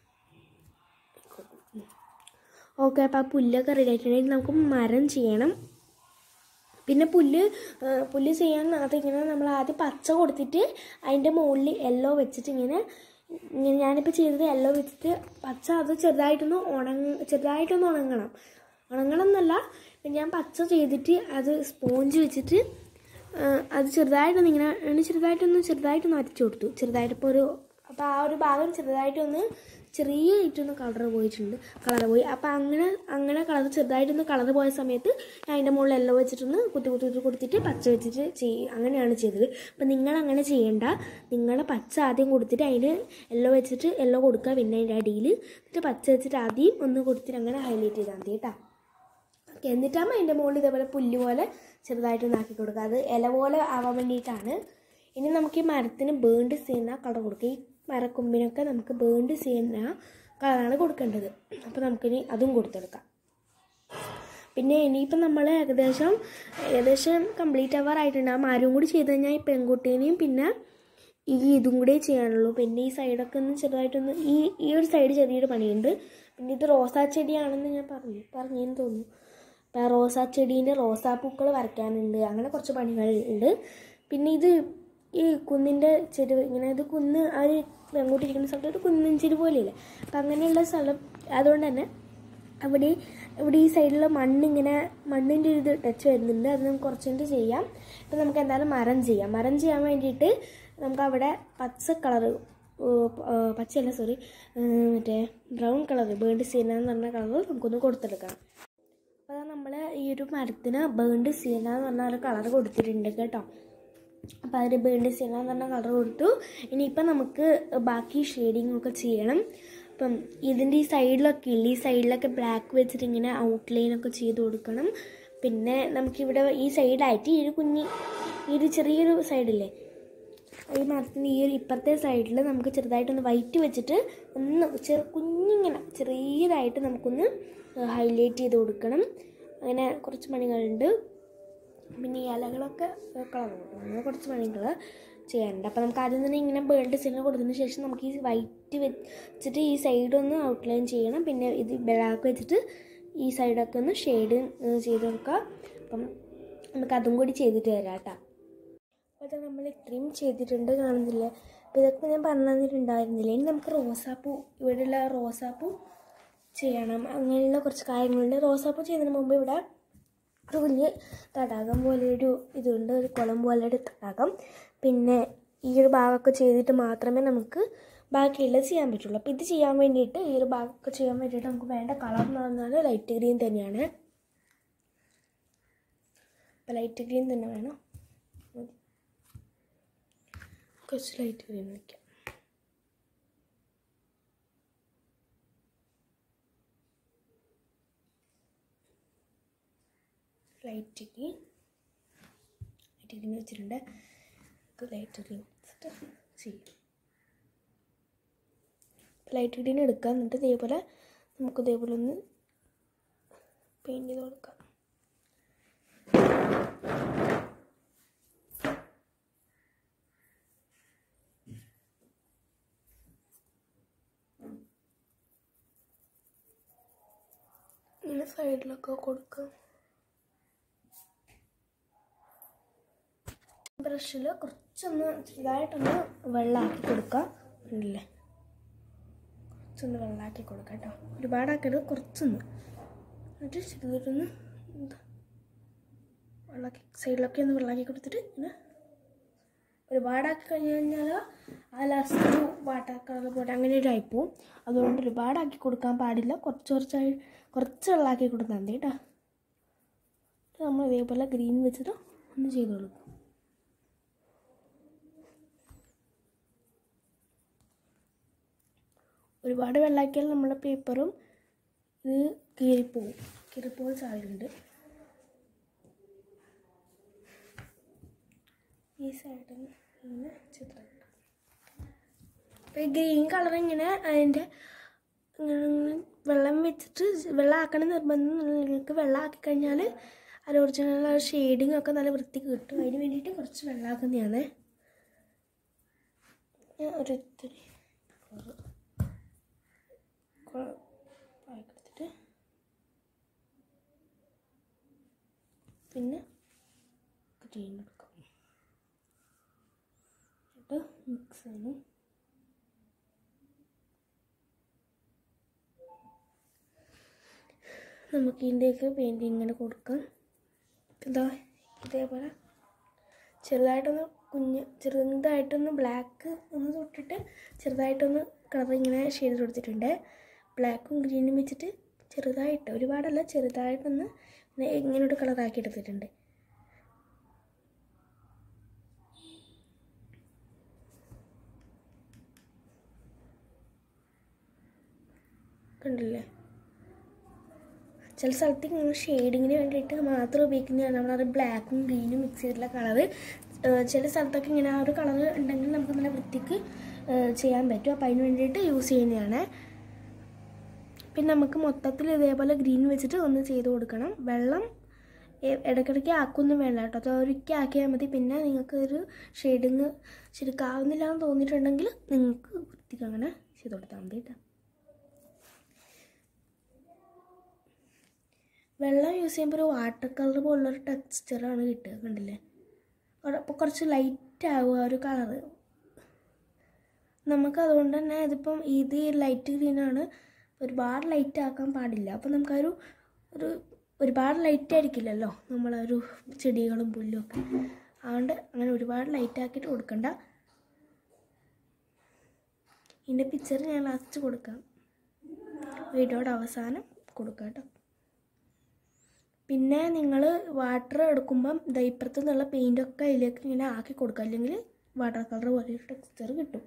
ഓക്കെ അപ്പോൾ ആ പുല്ലൊക്കെ റെഡി ആയിട്ടുണ്ടെങ്കിൽ നമുക്ക് മരം ചെയ്യണം പിന്നെ പുല്ല് ആ, പുല്ല് ചെയ്യാൻ അതിങ്ങനെ നമ്മൾ ആദ്യം പച്ച കൊടുത്തിട്ട് അതിൻ്റെ മുകളിൽ യെല്ലോ വെച്ചിട്ട് ഇങ്ങനെ ഇങ്ങനെ ഞാനിപ്പോൾ ചെയ്തത് യെല്ലോ വെച്ചിട്ട് പച്ച അത് ചെറുതായിട്ടൊന്ന് ഉണങ്ങ ചെറുതായിട്ടൊന്ന് ഉണങ്ങണം ഉണങ്ങണം എന്നല്ല ഞാൻ പച്ച ചെയ്തിട്ട് അത് സ്പോഞ്ച് വെച്ചിട്ട് ആ, അത് ചെറുതായിട്ടൊന്ന് ഇങ്ങനെ ഒന്ന് ചെറുതായിട്ടൊന്ന് ചെറുതായിട്ടൊന്ന് വരച്ചു കൊടുത്തു ചെറുതായിട്ടിപ്പോൾ ഒരു അപ്പോൾ ആ ഒരു ഭാഗം ചെറുതായിട്ടൊന്ന് ചെറിയായിട്ടൊന്ന് കളർ പോയിട്ടുണ്ട് കളർ പോയി അപ്പോൾ അങ്ങനെ അങ്ങനെ കളർ ചെറുതായിട്ടൊന്ന് കളർ പോയ സമയത്ത് ഞാൻ അതിൻ്റെ മുകളിൽ എല്ലോ വെച്ചിട്ടൊന്ന് കുത്തി കുത്തി കുത്തി കൊടുത്തിട്ട് പച്ച വെച്ചിട്ട് ചെയ് അങ്ങനെയാണ് ചെയ്തത് അപ്പോൾ നിങ്ങൾ അങ്ങനെ ചെയ്യണ്ട നിങ്ങൾ പച്ച ആദ്യം കൊടുത്തിട്ട് അതിന് എല്ലോ വെച്ചിട്ട് എല്ലോ കൊടുക്കുക പിന്നെ അതിൻ്റെ അടിയിൽ എന്നിട്ട് പച്ച വെച്ചിട്ട് ആദ്യം ഒന്ന് കൊടുത്തിട്ട് അങ്ങനെ ഹൈലൈറ്റ് ചെയ്താൽ മതി കേട്ടോ ഓക്കെ എന്നിട്ടാകുമ്പോൾ അതിൻ്റെ മുകളിൽ ഇതേപോലെ പുല്ല് പോലെ ചെറുതായിട്ടൊന്ന് ആക്കി കൊടുക്കുക അത് ഇല പോലെ ആവാൻ വേണ്ടിയിട്ടാണ് ഇനി നമുക്ക് ഈ മരത്തിന് ബേൺഡ് ചെയ്യുന്ന കളർ കൊടുക്കുക ഈ മരക്കൊമ്പിനൊക്കെ നമുക്ക് ബേൺഡ് ചെയ്യുന്ന കളറാണ് കൊടുക്കേണ്ടത് അപ്പോൾ നമുക്കിനി അതും കൊടുത്തെടുക്കാം പിന്നെ ഇനിയിപ്പം നമ്മൾ ഏകദേശം ഏകദേശം കംപ്ലീറ്റ് ആവാറായിട്ടുണ്ട് ആ മരവും കൂടി ചെയ്ത് കഴിഞ്ഞാൽ ഈ പെൺകുട്ടീനെയും പിന്നെ ഈ ഇതും കൂടെ ചെയ്യാനുള്ളൂ പിന്നെ ഈ സൈഡൊക്കെ ഒന്ന് ചെറുതായിട്ടൊന്ന് ഈ ഈ ഒരു സൈഡ് ചെറിയൊരു പണിയുണ്ട് പിന്നെ ഇത് റോസാ ചെടിയാണെന്ന് ഞാൻ പറഞ്ഞു പറഞ്ഞെന്ന് തോന്നുന്നു അപ്പം ആ റോസാ ചെടീൻ്റെ റോസാപ്പൂക്കൾ വരയ്ക്കാനുണ്ട് അങ്ങനെ കുറച്ച് പണികൾ ഉണ്ട് പിന്നെ ഇത് ഈ കുന്നിൻ്റെ ചെരുവ് ഇങ്ങനെ ഇത് കുന്ന് ആ ഒരു പെൺകുട്ടിരിക്കുന്ന സ്ഥലത്ത് ഒരു കുന്നിൻ ചെരുവ് പോലെയില്ലേ അപ്പം അങ്ങനെയുള്ള സ്ഥലം അതുകൊണ്ട് തന്നെ അവിടെ ഇവിടെ ഈ സൈഡിൽ മണ്ണിങ്ങനെ മണ്ണിൻ്റെ ഒരു ഇത് ടച്ച് വരുന്നുണ്ട് അത് നമുക്ക് കുറച്ചുകൊണ്ട് ചെയ്യാം ഇപ്പം നമുക്ക് എന്തായാലും മരം ചെയ്യാം മരം ചെയ്യാൻ വേണ്ടിയിട്ട് നമുക്ക് അവിടെ പച്ച കളറ് പച്ചയല്ല സോറി മറ്റേ ബ്രൗൺ കളർ ബേൺഡ് സീന എന്ന് പറഞ്ഞ കളർ നമുക്കൊന്ന് കൊടുത്തെടുക്കണം അപ്പോൾ നമ്മൾ ഈ ഒരു മരത്തിന് ബേൺഡ് സീന എന്ന് പറഞ്ഞ ഒരു കളർ കൊടുത്തിട്ടുണ്ട് കേട്ടോ അപ്പോൾ അതിന് ബേൺഡ് സീന എന്ന് പറഞ്ഞ കളർ കൊടുത്തു ഇനിയിപ്പം നമുക്ക് ബാക്കി ഷെയ്ഡിങ് ഒക്കെ ചെയ്യണം അപ്പം ഇതിൻ്റെ ഈ സൈഡിലൊക്കെ ഇല്ല ഈ സൈഡിലൊക്കെ ബ്ലാക്ക് വെച്ചിട്ട് ഇങ്ങനെ ഔട്ട്ലൈൻ ഒക്കെ ചെയ്ത് കൊടുക്കണം പിന്നെ നമുക്കിവിടെ ഈ സൈഡായിട്ട് ഈ ഒരു കുഞ്ഞി ഈ ഒരു ചെറിയൊരു സൈഡില്ലേ ഈ മരത്തിൻ്റെ ഈ ഒരു ഇപ്പുറത്തെ സൈഡിൽ നമുക്ക് ചെറുതായിട്ടൊന്ന് വൈറ്റ് വെച്ചിട്ട് ഒന്ന് ചെറു കുഞ്ഞിങ്ങനെ ചെറിയതായിട്ട് നമുക്കൊന്ന് ഹൈലൈറ്റ് ചെയ്ത് കൊടുക്കണം അങ്ങനെ കുറച്ച് പണികളുണ്ട് പിന്നെ ഈ ഇലകളൊക്കെ കളർ കൊടുക്കണം അങ്ങനെ കുറച്ച് പണികൾ ചെയ്യാനുണ്ട് അപ്പോൾ നമുക്ക് ആദ്യം തന്നെ ഇങ്ങനെ ബേൺ ഡിസൈൻ കൊടുത്തതിന് ശേഷം നമുക്ക് ഈ വൈറ്റ് വെച്ചിട്ട് ഈ സൈഡൊന്ന് ഔട്ട്ലൈൻ ചെയ്യണം പിന്നെ ഇത് ബ്ലാക്ക് വെച്ചിട്ട് ഈ സൈഡൊക്കെ ഒന്ന് ഷെയ്ഡ് ചെയ്ത് കൊടുക്കുക അപ്പം നമുക്ക് അതും കൂടി ചെയ്തിട്ട് തരാം കേട്ടോ അപ്പോൾ ഇത് നമ്മൾ ഇത്രയും ചെയ്തിട്ടുണ്ട് കാണുന്നില്ലേ അപ്പോൾ ഇതൊക്കെ ഞാൻ പറഞ്ഞു തന്നിട്ടുണ്ടായിരുന്നില്ല ഇനി നമുക്ക് റോസാപ്പൂ ഇവിടെയുള്ള റോസാപ്പൂ ചെയ്യണം അങ്ങനെയുള്ള കുറച്ച് കാര്യങ്ങളുണ്ട് റോസാപ്പൂ ചെയ്യുന്നതിന് മുമ്പ് ഇവിടെ ഒരു വലിയ തടാകം പോലെ ഒരു ഇതുണ്ട് ഒരു കുളം പോലെ ഒരു തടാകം പിന്നെ ഈ ഒരു ഭാഗമൊക്കെ ചെയ്തിട്ട് മാത്രമേ നമുക്ക് ബാക്കിയുള്ളത് ചെയ്യാൻ പറ്റുള്ളൂ അപ്പോൾ ഇത് ചെയ്യാൻ വേണ്ടിയിട്ട് ഈ ഒരു ഭാഗമൊക്കെ ചെയ്യാൻ വേണ്ടിയിട്ട് നമുക്ക് വേണ്ട കളർ എന്ന് പറഞ്ഞാൽ ലൈറ്റ് ഗ്രീൻ തന്നെയാണ് അപ്പോൾ ലൈറ്റ് ഗ്രീൻ തന്നെ വേണം മതി. കുറച്ച് ലൈറ്റ് ഗ്രീൻ വയ്ക്കാം ലൈറ്റ് ഗ്രീൻ ലൈറ്റ് ഗ്രീൻ വെച്ചിട്ടുണ്ട് ലൈറ്റ് ഗ്രീൻ വെച്ചിട്ട് ചെയ്യും ലൈറ്റ് ഗ്രീൻ എടുക്കാം എന്നിട്ട് ഇതേപോലെ നമുക്ക് ഇതേപോലെ ഒന്ന് പെയിൻറ്റ് ചെയ്ത് കൊടുക്കാം ഇങ്ങനെ സൈഡിലൊക്കെ കൊടുക്കാം ബ്രഷിൽ കുറച്ചൊന്ന് ചെറുതായിട്ടൊന്ന് വെള്ളമാക്കി കൊടുക്കാം ഉണ്ടല്ലേ കുറച്ചൊന്ന് വെള്ളമാക്കി കൊടുക്കാം കേട്ടോ ഒരുപാടാക്കരുത് കുറച്ചൊന്ന് എന്നിട്ട് ചെറുതായിട്ടൊന്ന് എന്താ വെള്ളമാക്കി സൈഡിലൊക്കെ ഒന്ന് വെള്ളമാക്കി കൊടുത്തിട്ട് ഇങ്ങനെ ഒരുപാടാക്കി കഴിഞ്ഞ് കഴിഞ്ഞാൽ ആ ലാസ്റ്റ് ഒരു വാട്ടർ കളർ പോലെ അങ്ങനെ ഒരു ആയിപ്പോവും അതുകൊണ്ട് ഒരുപാടാക്കി കൊടുക്കാൻ പാടില്ല കുറച്ച് കുറച്ചായി കുറച്ച് വെള്ളമാക്കി കൊടുത്താൽ മതി കേട്ടോ നമ്മൾ ഇതേപോലെ ഗ്രീൻ വെച്ചിട്ട് ഒന്ന് ചെയ്ത് കൊടുക്കും ഒരുപാട് വെള്ളമാക്കിയാൽ നമ്മുടെ പേപ്പറും ഇത് കീറിപ്പോവും കീറിപ്പോകാൻ സാധ്യതയുണ്ട് ഈ സൈഡിൽ ഇങ്ങനെ ചിത്രം അപ്പോൾ ഈ ഗ്രീൻ കളർ ഇങ്ങനെ അതിൻ്റെ ഇങ്ങനെ ഇങ്ങനെ വെള്ളം വെച്ചിട്ട് വെള്ളം ആക്കണം നിർബന്ധം നിങ്ങൾക്ക് വെള്ളം ആക്കി കഴിഞ്ഞാൽ അത് ഒറിജിനൽ ആ ഷെയ്ഡിങ് ഒക്കെ നല്ല വൃത്തിക്ക് കിട്ടും അതിന് വേണ്ടിയിട്ട് കുറച്ച് വെള്ളമാക്കുന്നതാണ് ഞാൻ ഒരു ഇത്തിരി colour കൊ- ആക്കിയെടുത്തിട്ട് പിന്നെ ഗ്രീൻ എടുക്കാം എന്നിട്ട് മിക്സ് ചെയ്യണം നമുക്ക് ഇതിൻ്റെയൊക്കെ പെയിൻറ്റിങ് ഇങ്ങനെ കൊടുക്കാം ഇതാ ഇതേപോലെ ചെറുതായിട്ടൊന്ന് കുഞ്ഞ് ചെറുതായിട്ടൊന്ന് ബ്ലാക്ക് ഒന്ന് തൊട്ടിട്ട് ചെറുതായിട്ടൊന്ന് കളർ ഇങ്ങനെ ഷെയ്ഡ് കൊടുത്തിട്ടുണ്ട് ബ്ലാക്കും ഗ്രീനും വെച്ചിട്ട് ചെറുതായിട്ട് ഒരുപാടല്ല ചെറുതായിട്ടൊന്ന് ഇങ്ങനെ ഇങ്ങനെ ഒരു കളറാക്കി എടുത്തിട്ടുണ്ട് കണ്ടില്ലേ ചില സ്ഥലത്ത് ഇങ്ങനെ ഷെയ്ഡിങ്ങിന് വേണ്ടിയിട്ട് മാത്രം ഉപയോഗിക്കുന്നതാണ് നമ്മളത് ബ്ലാക്കും ഗ്രീനും മിക്സ് ചെയ്തിട്ടുള്ള കളറ് ചില സ്ഥലത്തൊക്കെ ഇങ്ങനെ ആ ഒരു കളർ ഉണ്ടെങ്കിൽ നമുക്ക് നല്ല വൃത്തിക്ക് ഏഹ് ചെയ്യാൻ പറ്റും അപ്പോൾ അതിന് വേണ്ടിയിട്ട് യൂസ് ചെയ്യുന്നതാണ് പിന്നെ നമുക്ക് മൊത്തത്തിൽ ഇതേപോലെ ഗ്രീൻ വെച്ചിട്ട് ഒന്ന് ചെയ്ത് കൊടുക്കണം വെള്ളം എ- ഇടയ്ക്കിടയ്ക്ക് ആക്കൊന്നും വേണ്ട കേട്ടോ അത് ഒരിക്കൽ ആക്കിയാൽ മതി പിന്നെ നിങ്ങൾക്ക് ഒരു ഷെയ്ഡിങ് ശരിക്കാവുന്നില്ല എന്ന് തോന്നിയിട്ടുണ്ടെങ്കിൽ നിങ്ങൾക്ക് വൃത്തിക്ക് അങ്ങനെ ചെയ്ത് കൊടുത്താൽ മതി കേട്ടോ വെള്ളം യൂസ് ചെയ്യുമ്പോൾ ഒരു വാട്ടർ കളർ പോലുള്ളൊരു ടെക്സ്ചറാണ് കിട്ടുക കണ്ടില്ലേ അപ്പോൾ കുറച്ച് ലൈറ്റ് ആവുക ആ ഒരു കളറ് നമുക്ക് അതുകൊണ്ട് തന്നെ ഇതിപ്പം ഇത് ലൈറ്റ് ഗ്രീനാണ് ഒരുപാട് ലൈറ്റ് ആക്കാൻ പാടില്ല അപ്പം നമുക്കൊരു ഒരു ഒരുപാട് ലൈറ്റ് ആയിരിക്കില്ലല്ലോ നമ്മളൊരു ചെടികളും പുല്ലും ഒക്കെ അതുകൊണ്ട് അങ്ങനെ ഒരുപാട് ലൈറ്റ് ആക്കിയിട്ട് കൊടുക്കണ്ട ഇതിൻ്റെ പിക്ചർ ഞാൻ ലാസ്റ്റ് കൊടുക്കാം വീഡിയോയുടെ അവസാനം കൊടുക്കാം കേട്ടോ പിന്നെ നിങ്ങൾ വാട്ടർ എടുക്കുമ്പം ദാ ഇപ്പുറത്ത് നിന്നുള്ള പെയിൻ്റൊക്കെ അതിലേക്ക് ഇങ്ങനെ ആക്കി കൊടുക്കുക അല്ലെങ്കിൽ വാട്ടർ കളർ പോലെ ഒരു ടെക്സ്ചർ കിട്ടും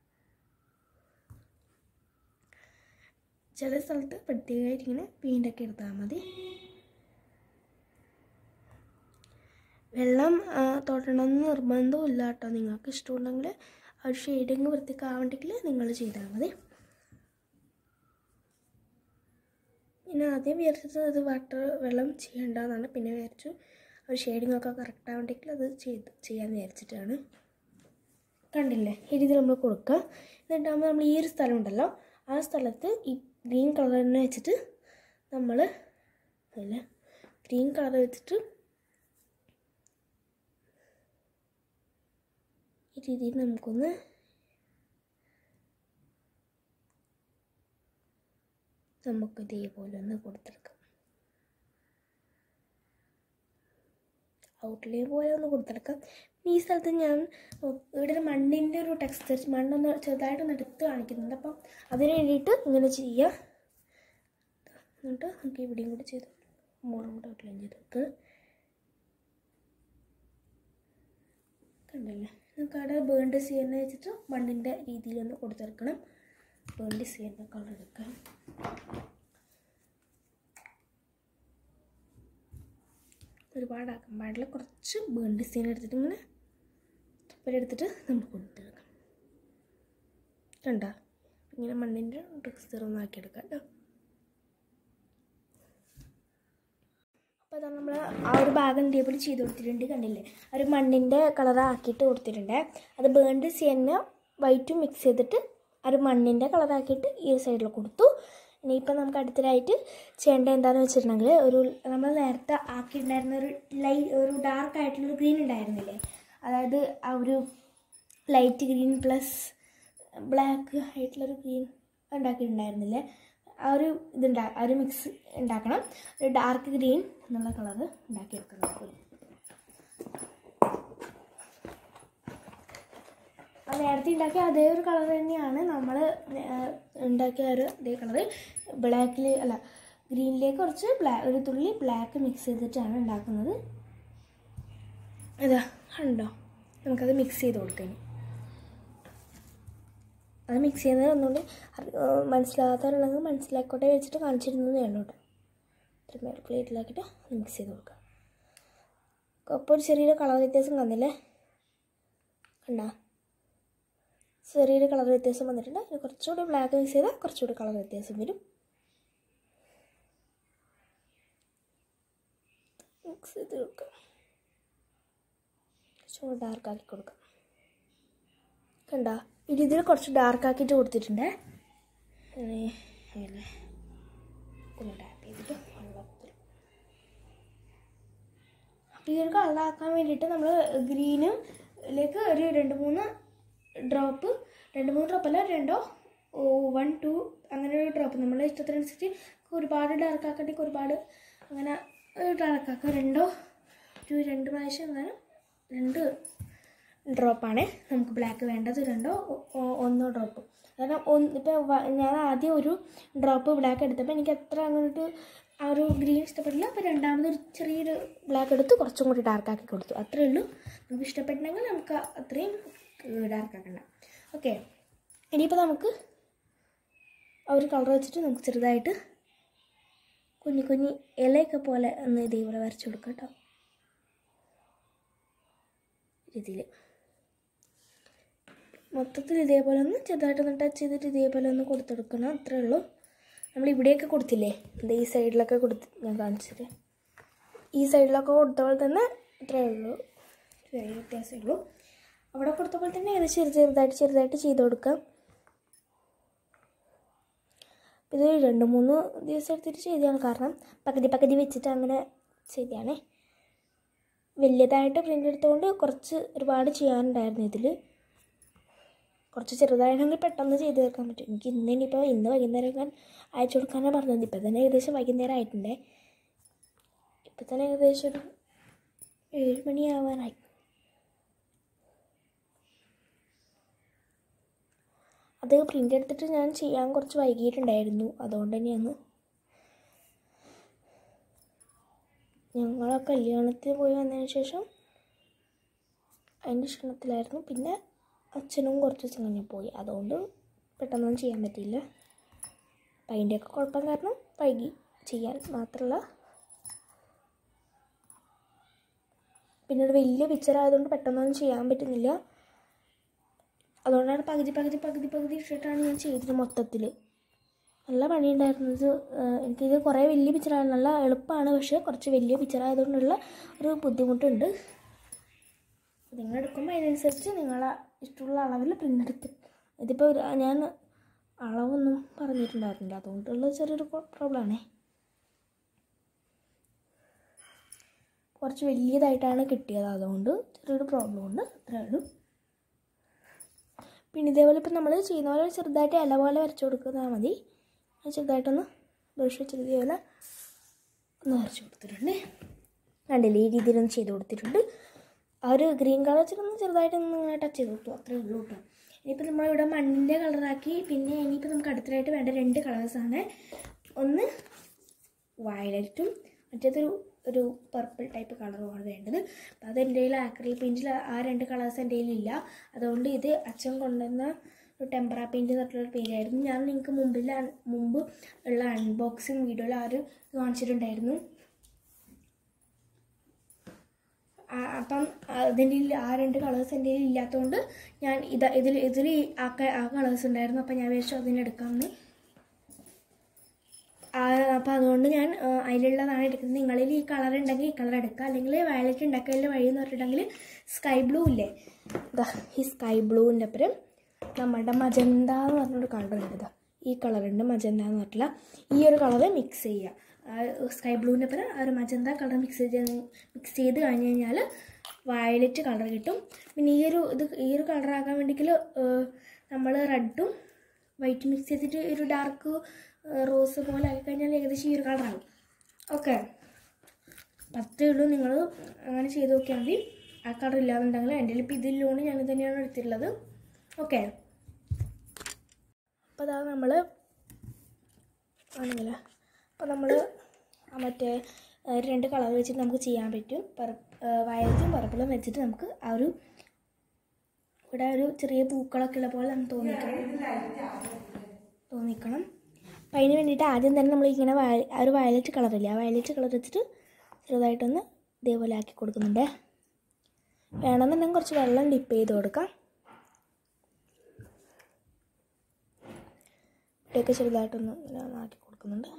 ചില സ്ഥലത്ത് പ്രത്യേകമായിട്ട് ഇങ്ങനെ പെയിൻ്റൊക്കെ എടുത്താൽ മതി വെള്ളം ആ, തൊടണമെന്ന് നിർബന്ധമില്ല കേട്ടോ നിങ്ങൾക്ക് ഇഷ്ടമുണ്ടെങ്കിൽ ആ ഒരു ഷെയ്ഡിങ് വൃത്തിക്കാവണ്ടെങ്കിൽ നിങ്ങൾ ചെയ്താൽ മതി പിന്നെ ആദ്യം വിചാരിച്ചത് അത് വാട്ടർ വെള്ളം ചെയ്യേണ്ടതെന്നാണ് പിന്നെ വിചാരിച്ചു ഒരു ഷെയ്ഡിങ് ഒക്കെ കറക്റ്റ് ആവണ്ടെങ്കിൽ അത് ചെയ്ത് ചെയ്യാൻ വിചാരിച്ചിട്ടാണ് കണ്ടില്ലേ ഈ രീതിയിൽ നമ്മൾ കൊടുക്കുക എന്നിട്ടാകുമ്പോൾ നമ്മൾ ഈ ഒരു സ്ഥലം ഉണ്ടല്ലോ ആ സ്ഥലത്ത് ഈ ഗ്രീൻ കളർ തന്നെ വെച്ചിട്ട് നമ്മൾ അല്ല ഗ്രീൻ കളർ വെച്ചിട്ട് ഈ രീതിയിൽ നമുക്കൊന്ന് നമുക്ക് ഇതേപോലെ ഒന്ന് കൊടുത്തെടുക്കാം ഔട്ട്ലൈൻ പോലെ ഒന്ന് കൊടുത്തെടുക്കാം ഈ സ്ഥലത്ത് ഞാൻ ഇവിടെ ഒരു മണ്ണിൻ്റെ ഒരു ടെക്സ്ചർ മണ്ണൊന്ന് ചെറുതായിട്ടൊന്ന് എടുത്ത് കാണിക്കുന്നുണ്ട് അപ്പം അതിന് വേണ്ടിയിട്ട് ഇങ്ങനെ ചെയ്യുക എന്നിട്ട് നമുക്ക് ഇവിടെയും കൂടി ചെയ്ത് മോളും കൂടെ ഔട്ട്ലൈൻ ചെയ്ത് വെക്കുക കണ്ടല്ലേ നമുക്ക് അവിടെ ബേൺഡ് ചെയ്യുന്ന വെച്ചിട്ട് മണ്ണിൻ്റെ രീതിയിലൊന്ന് കൊടുത്തെടുക്കണം ബേൺഡ് ചെയ്യുന്ന കളർ എടുക്കാം ഒരുപാടാക്കാൻ പാടില്ല കുറച്ച് ബേൺ ഡിസൈൻ എടുത്തിട്ട് ഇങ്ങനെ എടുത്തിട്ട് നമ്മൾ കൊടുത്തെടുക്കാം കണ്ട ഇങ്ങനെ മണ്ണിൻ്റെ ടെക്സ്ചർ ഒന്ന് ആക്കിയെടുക്കാം കേട്ടോ അപ്പോൾ അതാണ് നമ്മൾ ആ ഒരു ഭാഗം ഇതേപോലെ ചെയ്ത് കൊടുത്തിട്ടുണ്ട് കണ്ടില്ലേ ആ ഒരു മണ്ണിൻ്റെ കളർ ആക്കിയിട്ട് കൊടുത്തിട്ടുണ്ട് അത് ബേൺഡ് ചെയ്യുന്ന വൈറ്റും മിക്സ് ചെയ്തിട്ട് ആ ഒരു മണ്ണിൻ്റെ കളറാക്കിയിട്ട് ഈ ഒരു സൈഡിൽ കൊടുത്തു ഇനിയിപ്പോൾ നമുക്ക് അടുത്തതായിട്ട് ചെയ്യേണ്ടത് എന്താണെന്ന് വെച്ചിട്ടുണ്ടെങ്കിൽ ഒരു നമ്മൾ നേരത്തെ ആക്കിയിട്ടുണ്ടായിരുന്ന ഒരു ലൈ ഒരു ഡാർക്ക് ആയിട്ടുള്ളൊരു ഗ്രീൻ ഉണ്ടായിരുന്നില്ലേ അതായത് ആ ഒരു ലൈറ്റ് ഗ്രീൻ പ്ലസ് ബ്ലാക്ക് ആയിട്ടുള്ളൊരു ഗ്രീൻ ഉണ്ടാക്കിയിട്ടുണ്ടായിരുന്നില്ലേ ആ ഒരു ഇതുണ്ടാ ആ ഒരു മിക്സ് ഉണ്ടാക്കണം ഒരു ഡാർക്ക് ഗ്രീൻ എന്നുള്ള കളറ് ഉണ്ടാക്കിയെടുക്കണം ആ നേരത്തെ ഉണ്ടാക്കിയ അതേ ഒരു കളർ തന്നെയാണ് നമ്മൾ ഉണ്ടാക്കിയ ഒരു അതേ കളറ് ബ്ലാക്കിൽ അല്ല ഗ്രീനിലേക്ക് കുറച്ച് ബ്ലാക്ക് ഒരു തുള്ളി ബ്ലാക്ക് മിക്സ് ചെയ്തിട്ടാണ് ഉണ്ടാക്കുന്നത് അതാ ഉണ്ടോ നമുക്കത് മിക്സ് ചെയ്ത് കൊടുക്കാം ഇനി. അത് മിക്സ് ചെയ്യുന്നത് ഒന്നുകൂടി അറി- ഏഹ് മനസ്സിലാകാത്തവരുണ്ടെങ്കിൽ മനസ്സിലാക്കോട്ടെ വെച്ചിട്ട് കാണിച്ചിരുന്നതേ ഉള്ളൂ കേട്ടോ ഇത്ര പ്ലേറ്റിലാക്കിയിട്ട് മിക്സ് ചെയ്ത് കൊടുക്കാം അപ്പോൾ ഒരു ചെറിയൊരു കളർ വ്യത്യാസം വന്നില്ലേ കണ്ടാ ചെറിയൊരു കളർ വ്യത്യാസം വന്നിട്ടുണ്ട് ഇനി കുറച്ചുകൂടി ബ്ലാക്ക് മിക്സ് ചെയ്താൽ കുറച്ചുകൂടി കളർ വ്യത്യാസം വരും മിക്സ് ചെയ്ത് കൊടുക്കാം കുറച്ചുകൂടി ഡാർക്ക് ആക്കി കൊടുക്കാം കണ്ട ഈ രീതിയിൽ കുറച്ച് ഡാർക്ക് ആക്കിയിട്ട് കൊടുത്തിട്ടുണ്ട് അങ്ങനെ അങ്ങനെ ഒന്ന് ടാപ്പ് ചെയ്തിട്ട് വെള്ളത്തിൽ അപ്പോൾ ഈ ഒരു കളറാക്കാൻ വേണ്ടിയിട്ട് നമ്മൾ ഗ്രീനിലേക്ക് ഒരു രണ്ട് മൂന്ന് ഡ്രോപ്പ് രണ്ട് മൂന്ന് ഡ്രോപ്പ് അല്ല രണ്ടോ വൺ ടു അങ്ങനെ ഒരു ഡ്രോപ്പ് നമ്മളെ ഇഷ്ടത്തിനനുസരിച്ച് ഒരുപാട് ഡാർക്ക് ആക്കണ്ടെങ്കിൽ ഒരുപാട് അങ്ങനെ ഡാർക്ക് ആക്കാം രണ്ടോ ഒരു രണ്ട് പ്രാവശ്യം അങ്ങനെ രണ്ട് ഡ്രോപ്പാണ് നമുക്ക് ബ്ലാക്ക് വേണ്ടത് രണ്ടോ ഒ- ഒ- ഒന്നോ ഡ്രോപ്പ് കാരണം ഒന്ന് ഇപ്പോൾ ഞാൻ ആദ്യം ഒരു ഡ്രോപ്പ് ബ്ലാക്ക് എടുത്തപ്പോൾ എനിക്ക് അത്ര അങ്ങോട്ട് ആ ഒരു ഗ്രീൻ ഇഷ്ടപ്പെട്ടില്ല അപ്പോൾ രണ്ടാമത് ഒരു ചെറിയൊരു ബ്ലാക്ക് എടുത്ത് കുറച്ചും കൂടി ഡാർക്ക് ആക്കി കൊടുത്തു അത്രേ ഉള്ളൂ നമുക്ക് ഇഷ്ടപ്പെട്ടെങ്കിൽ നമുക്ക് അത്രയും ഡാർക്ക് ആക്കണ്ട ഓക്കെ ഇനിയിപ്പോൾ നമുക്ക് ആ ഒരു കളർ വെച്ചിട്ട് നമുക്ക് ചെറുതായിട്ട് കുഞ്ഞി കുഞ്ഞി ഇലയൊക്കെ പോലെ ഒന്ന് ഇതേപോലെ വരച്ചു കൊടുക്കാം കേട്ടോ രീതിയിൽ മൊത്തത്തിൽ ഇതേപോലെ ഒന്ന് ചെറുതായിട്ടൊന്ന് ടച്ച് ചെയ്തിട്ട് ഇതേപോലെ ഒന്ന് കൊടുത്തെടുക്കണം അത്രേ ഉള്ളൂ നമ്മൾ ഇവിടെയൊക്കെ കൊടുത്തില്ലേ ഇത് ഈ സൈഡിലൊക്കെ കൊടുത്ത് ഞാൻ കാണിച്ചത് ഈ സൈഡിലൊക്കെ കൊടുത്ത പോലെ തന്നെ ഇത്രേ ഉള്ളൂ ചെറിയ വ്യത്യാസമേ ഉള്ളൂ അവിടെ കൊടുത്ത പോലെ തന്നെ ഏകദേശം ചെറു ചെറുതായിട്ട് ചെറുതായിട്ട് ചെയ്ത് കൊടുക്കാം ഇത് രണ്ട് മൂന്ന് ദിവസം എടുത്തിട്ട് ചെയ്തതാണ് കാരണം പകുതി പകുതി വെച്ചിട്ട് അങ്ങനെ ചെയ്തതാണ് വലിയതായിട്ട് പ്രിൻ്റ് എടുത്തുകൊണ്ട് കുറച്ച് ഒരുപാട് ചെയ്യാനുണ്ടായിരുന്നു ഇതിൽ കുറച്ച് ചെറുതാണെങ്കിൽ പെട്ടെന്ന് ചെയ്ത് തീർക്കാൻ പറ്റും എനിക്ക് ഇന്ന് ഇനിയിപ്പോൾ ഇന്ന് വൈകുന്നേരം ഞാൻ അയച്ചു കൊടുക്കാനാണ് പറഞ്ഞത് ഇപ്പം തന്നെ ഏകദേശം വൈകുന്നേരം ആയിട്ടുണ്ടേ ഇപ്പം തന്നെ ഏകദേശം ഒരു ഏഴ് മണിയാവാനായി അത് പ്രിൻ്റ് എടുത്തിട്ട് ഞാൻ ചെയ്യാൻ കുറച്ച് വൈകിയിട്ടുണ്ടായിരുന്നു അതുകൊണ്ട് തന്നെയാണ് ഞങ്ങൾ ആ കല്യാണത്തിന് പോയി വന്നതിന് ശേഷം അതിൻ്റെ ക്ഷണത്തിലായിരുന്നു പിന്നെ അച്ഛനും കുറച്ച് ദിവസം കഴിഞ്ഞ് പോയി അതുകൊണ്ട് പെട്ടെന്നൊന്നും ചെയ്യാൻ പറ്റിയില്ല അപ്പം അതിൻ്റെയൊക്കെ കുഴപ്പം കാരണം വൈകി ചെയ്യാൻ മാത്രമല്ല പിന്നെ ഒരു വലിയ പിക്ചർ ആയതുകൊണ്ട് പെട്ടെന്നൊന്നും ചെയ്യാൻ പറ്റുന്നില്ല അതുകൊണ്ടാണ് പകുതി പകുതി പകുതി പകുതി ഇട്ടിട്ടാണ് ഞാൻ ചെയ്തത് മൊത്തത്തിൽ നല്ല പണിയുണ്ടായിരുന്നു ഇത് ഏഹ് എനിക്കിത് കുറേ വലിയ പിക്ചറാണ് നല്ല എളുപ്പമാണ് പക്ഷേ കുറച്ച് വലിയ പിക്ചർ ആയതുകൊണ്ടുള്ള ഒരു ബുദ്ധിമുട്ടുണ്ട് നിങ്ങൾ എടുക്കുമ്പോൾ അതിനനുസരിച്ച് നിങ്ങളെ ഇഷ്ടമുള്ള അളവിൽ പ്രിൻ്റ് എടുത്ത് ഇതിപ്പോൾ ഒരു- ഞാൻ അളവൊന്നും പറഞ്ഞിട്ടുണ്ടായിരുന്നില്ല അതുകൊണ്ടുള്ള ചെറിയൊരു പ്രോബ്ലമാണേ കുറച്ച് വലിയതായിട്ടാണ് കിട്ടിയത് അതുകൊണ്ട് ചെറിയൊരു പ്രോബ്ലം ഉണ്ട് അത്രേ ഉള്ളൂ പിന്നെ ഇതേപോലെ ഇപ്പം നമ്മൾ ചെയ്യുന്ന പോലെ ചെറുതായിട്ട് ഇല പോലെ വരച്ചു കൊടുക്കുന്നതാൽ മതി അത് ചെറുതായിട്ടൊന്ന് ബ്രഷ് വെച്ച് ഇതേപോലെ ഒന്ന് വരച്ചു കൊടുത്തിട്ടുണ്ട് കണ്ടില്ലേ ഈ രീതിയിലൊന്ന് ചെയ്ത് കൊടുത്തിട്ടുണ്ട് ആ ഒരു ഗ്രീൻ കളർ വെച്ചിട്ടൊന്ന് ചെറുതായിട്ടൊന്ന് ഇങ്ങനെ ടച്ച് ചെയ്ത് കൊടുത്തു അത്രേ ഉള്ളൂ കേട്ടോ ഇനിയിപ്പോൾ നമ്മളിവിടെ മണ്ണിൻ്റെ കളറാക്കി പിന്നെ ഇനിയിപ്പോൾ നമുക്ക് അടുത്തതായിട്ട് വേണ്ട രണ്ട് കളേഴ്സാണ് ഒന്ന് വയലറ്റും മറ്റേതൊരു ഒരു പർപ്പിൾ ടൈപ്പ് കളറുമാണ് വേണ്ടത് അപ്പോൾ അത് എൻ്റെ കയ്യിൽ ആക്രിൽ പെയിൻറ്റിൽ ആ രണ്ട് കളേഴ്സ് എൻ്റെ കയ്യിലില്ല അതുകൊണ്ട് ഇത് അച്ഛൻ കൊണ്ടുവന്ന ഒരു ടെമ്പറ പെയിൻറ്റ് എന്നിട്ടുള്ളൊരു പേരായിരുന്നു ഞാൻ നിങ്ങൾക്ക് മുമ്പിൽ മുമ്പ് ഉള്ള അൺബോക്സിങ് വീഡിയോയിൽ ആ ഒരു ഇത് കാണിച്ചിട്ടുണ്ടായിരുന്നു ആ- അപ്പം അതിൻ്റെ ആ രണ്ട് കളേഴ്സ് എൻ്റെ കയ്യിൽ ഇല്ലാത്തതുകൊണ്ട് ഞാൻ ഇത് ഇതിൽ ഇതിൽ ആ ക- ആ കളേഴ്സ് ഉണ്ടായിരുന്നു അപ്പം ഞാൻ വിചാരിച്ചു അതിനെടുക്കാമെന്ന് അപ്പോൾ അതുകൊണ്ട് ഞാൻ ആ, അതിലുള്ളതാണ് എടുക്കുന്നത് നിങ്ങളിൽ ഈ കളർ ഉണ്ടെങ്കിൽ ഈ കളർ എടുക്കുക അല്ലെങ്കിൽ വയലറ്റ് ഉണ്ടാക്കലിൻ്റെ വഴി എന്ന് പറഞ്ഞിട്ടുണ്ടെങ്കിൽ സ്കൈ ബ്ലൂ ഇല്ലേ ഇതാ ഈ സ്കൈ ബ്ലൂവിൻ്റെ അപ്പുറം നമ്മുടെ മജന്ത എന്ന് പറഞ്ഞൊരു കളർ ഉണ്ട് ഇതാ ഈ കളറുണ്ട് മജന്ത എന്ന് പറഞ്ഞിട്ടുള്ള ഈ ഒരു കളർ മിക്സ് ചെയ്യുക സ്കൈ ബ്ലൂവിൻ്റെ അപ്പുറം ആ ഒരു മജന്ത കളർ മിക്സ് ചെയ്ത് മിക്സ് ചെയ്ത് കഴിഞ്ഞ് കഴിഞ്ഞാൽ വയലറ്റ് കളർ കിട്ടും പിന്നെ ഈ ഒരു ഇത് ഈ ഒരു കളറാക്കാൻ വേണ്ടിയെങ്കിൽ നമ്മൾ റെഡും വൈറ്റ് മിക്സ് ചെയ്തിട്ട് ഒരു ഡാർക്ക് റോസ് പോലെ ആക്കി കഴിഞ്ഞാൽ ഏകദേശം ഈ ഒരു കളറാകും ഓക്കെ പത്തേ ഉള്ളൂ നിങ്ങൾ അങ്ങനെ ചെയ്ത് നോക്കിയാൽ മതി ആ കളർ ഇല്ലാന്നുണ്ടെങ്കിൽ എൻ്റെ ഇപ്പോൾ ഇതിലൂടെ ഞാൻ തന്നെയാണ് എടുത്തിട്ടുള്ളത് ഓക്കെ അപ്പോൾ അതാ നമ്മൾ ആണെങ്കിൽ അപ്പോൾ നമ്മൾ മറ്റേ ആ, രണ്ട് കളർ വെച്ചിട്ട് നമുക്ക് ചെയ്യാൻ പറ്റും പറ വയലറ്റും പർപ്പിളും വെച്ചിട്ട് നമുക്ക് ആ ഒരു ഇവിടെ ഒരു ചെറിയ പൂക്കളൊക്കെ ഉള്ള പോലെ നമുക്ക് തോന്നിക്കണം തോന്നിക്കണം അപ്പം അതിന് വേണ്ടിയിട്ട് ആദ്യം തന്നെ നമ്മൾ ഇങ്ങനെ വയ ആ ഒരു വയലറ്റ് കളറില്ലേ ആ വയലറ്റ് കളർ വെച്ചിട്ട് ചെറുതായിട്ടൊന്ന് ഇതേപോലെ ആക്കി കൊടുക്കുന്നുണ്ട് വേണമെന്നുണ്ടെങ്കിൽ കുറച്ച് വെള്ളം ഡിപ്പ് ചെയ്ത് കൊടുക്കാം ഇവിടെയൊക്കെ ചെറുതായിട്ടൊന്ന് ഇങ്ങനെ ഒന്ന് ആക്കി കൊടുക്കുന്നുണ്ട്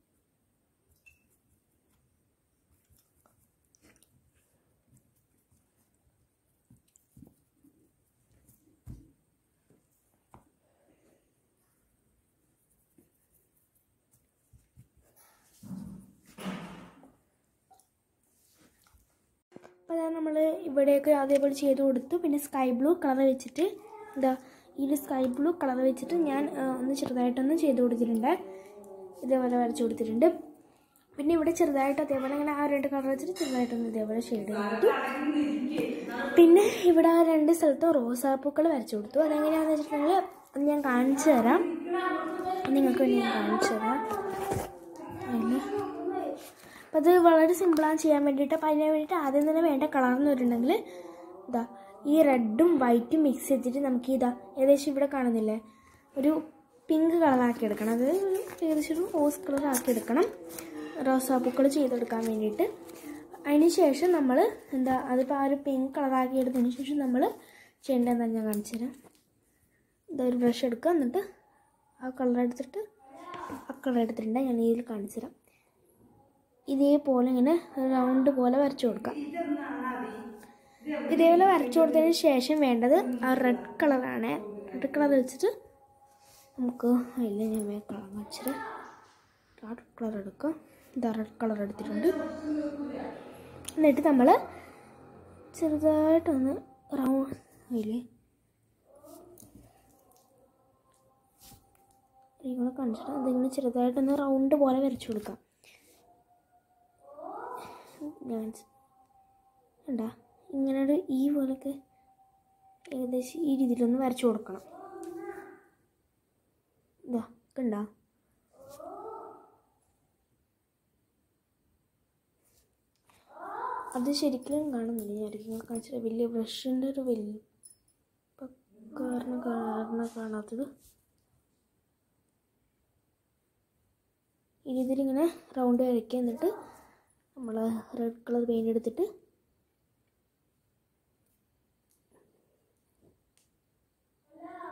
അപ്പോൾ അതാണ് നമ്മൾ ഇവിടെയൊക്കെ അതേപോലെ ചെയ്ത് കൊടുത്തു പിന്നെ സ്കൈ ബ്ലൂ കളർ വെച്ചിട്ട് എന്താ ഈ ഒരു സ്കൈ ബ്ലൂ കളർ വെച്ചിട്ട് ഞാൻ ആ, ഒന്ന് ചെറുതായിട്ടൊന്ന് ചെയ്ത് കൊടുത്തിട്ടുണ്ട് ഇതേപോലെ വരച്ച് കൊടുത്തിട്ടുണ്ട് പിന്നെ ഇവിടെ ചെറുതായിട്ട് അതേപോലെ അങ്ങനെ ആ രണ്ട് കളർ വെച്ചിട്ട് ചെറുതായിട്ടൊന്ന് ഇതേപോലെ ഷെയ്ഡ് കൊടുത്തു പിന്നെ ഇവിടെ ആ രണ്ട് സ്ഥലത്തും റോസാപ്പൂക്കൾ വരച്ചു കൊടുത്തു അതെങ്ങനെയാണെന്ന് വെച്ചിട്ടുണ്ടെങ്കിൽ അത് ഞാൻ കാണിച്ചു തരാം നിങ്ങൾക്ക് വേണ്ടി ഞാൻ കാണിച്ചു തരാം അതിന് അപ്പം അത് വളരെ സിമ്പിളാണ് ചെയ്യാൻ വേണ്ടിയിട്ട് അപ്പം അതിന് വേണ്ടിയിട്ട് ആദ്യം തന്നെ വേണ്ട കളർ എന്ന് പറഞ്ഞിട്ടുണ്ടെങ്കിൽ ഇതാ ഈ റെഡും വൈറ്റും മിക്സ് ചെയ്തിട്ട് നമുക്ക് ഇതാ ഏകദേശം ഇവിടെ കാണുന്നില്ലേ ഒരു പിങ്ക് കളറാക്കി എടുക്കണം അത് ഒരു ഏകദേശം ഒരു റോസ് കളർ ആക്കി എടുക്കണം റോസാപ്പൂക്കൾ ചെയ്തെടുക്കാൻ വേണ്ടിയിട്ട് അതിന് ശേഷം നമ്മൾ എന്താ അതിപ്പോൾ ആ ഒരു പിങ്ക് കളറാക്കി എടുത്തതിന് ശേഷം നമ്മൾ ചെയ്യേണ്ടതെന്ന് ഞാൻ കാണിച്ചു തരാം ഇതാ ഒരു ബ്രഷ് എടുക്കുക എന്നിട്ട് ആ കളർ എടുത്തിട്ട് ആ കളർ എടുത്തിട്ടുണ്ട് ഞാൻ ഇതിൽ കാണിച്ചു തരാം ഇതേപോലെ ഇങ്ങനെ റൗണ്ട് പോലെ വരച്ചു കൊടുക്കാം ഇതേപോലെ വരച്ചു കൊടുത്തതിന് ശേഷം വേണ്ടത് ആ റെഡ് കളറാണ് റെഡ് കളർ വെച്ചിട്ട് നമുക്ക് അതിൽ ഞാൻ വേറെ കളർ വെച്ചിട്ട് റെഡ് കളർ എടുക്കാം ഇതാ റെഡ് കളർ എടുത്തിട്ടുണ്ട് എന്നിട്ട് നമ്മൾ ചെറുതായിട്ടൊന്ന് റൗണ്ട് അതിൽ ഇങ്ങനെ കാണിച്ചിട്ട് അതിങ്ങനെ ചെറുതായിട്ടൊന്ന് റൗണ്ട് പോലെ വരച്ചു കൊടുക്കാം ഞാൻ കണ്ടാ ഇങ്ങനെ ഒരു ഈ പോലൊക്കെ ഏകദേശം ഈ രീതിയിലൊന്ന് വരച്ചു കൊടുക്കണം ഇതാ കണ്ടാ അത് ശരിക്കും കാണുന്നില്ല ഞാൻ ഇടയ്ക്ക് കാണിച്ചിട്ട് വലിയ ബ്രഷിൻ്റെ ഒരു വലിയ കാരണം കാരണം കാണാത്തത് ഈ രീതിയിൽ ഇങ്ങനെ റൗണ്ട് വരയ്ക്കുക എന്നിട്ട് നമ്മൾ റെഡ് കളർ പെയിൻ്റ് എടുത്തിട്ട്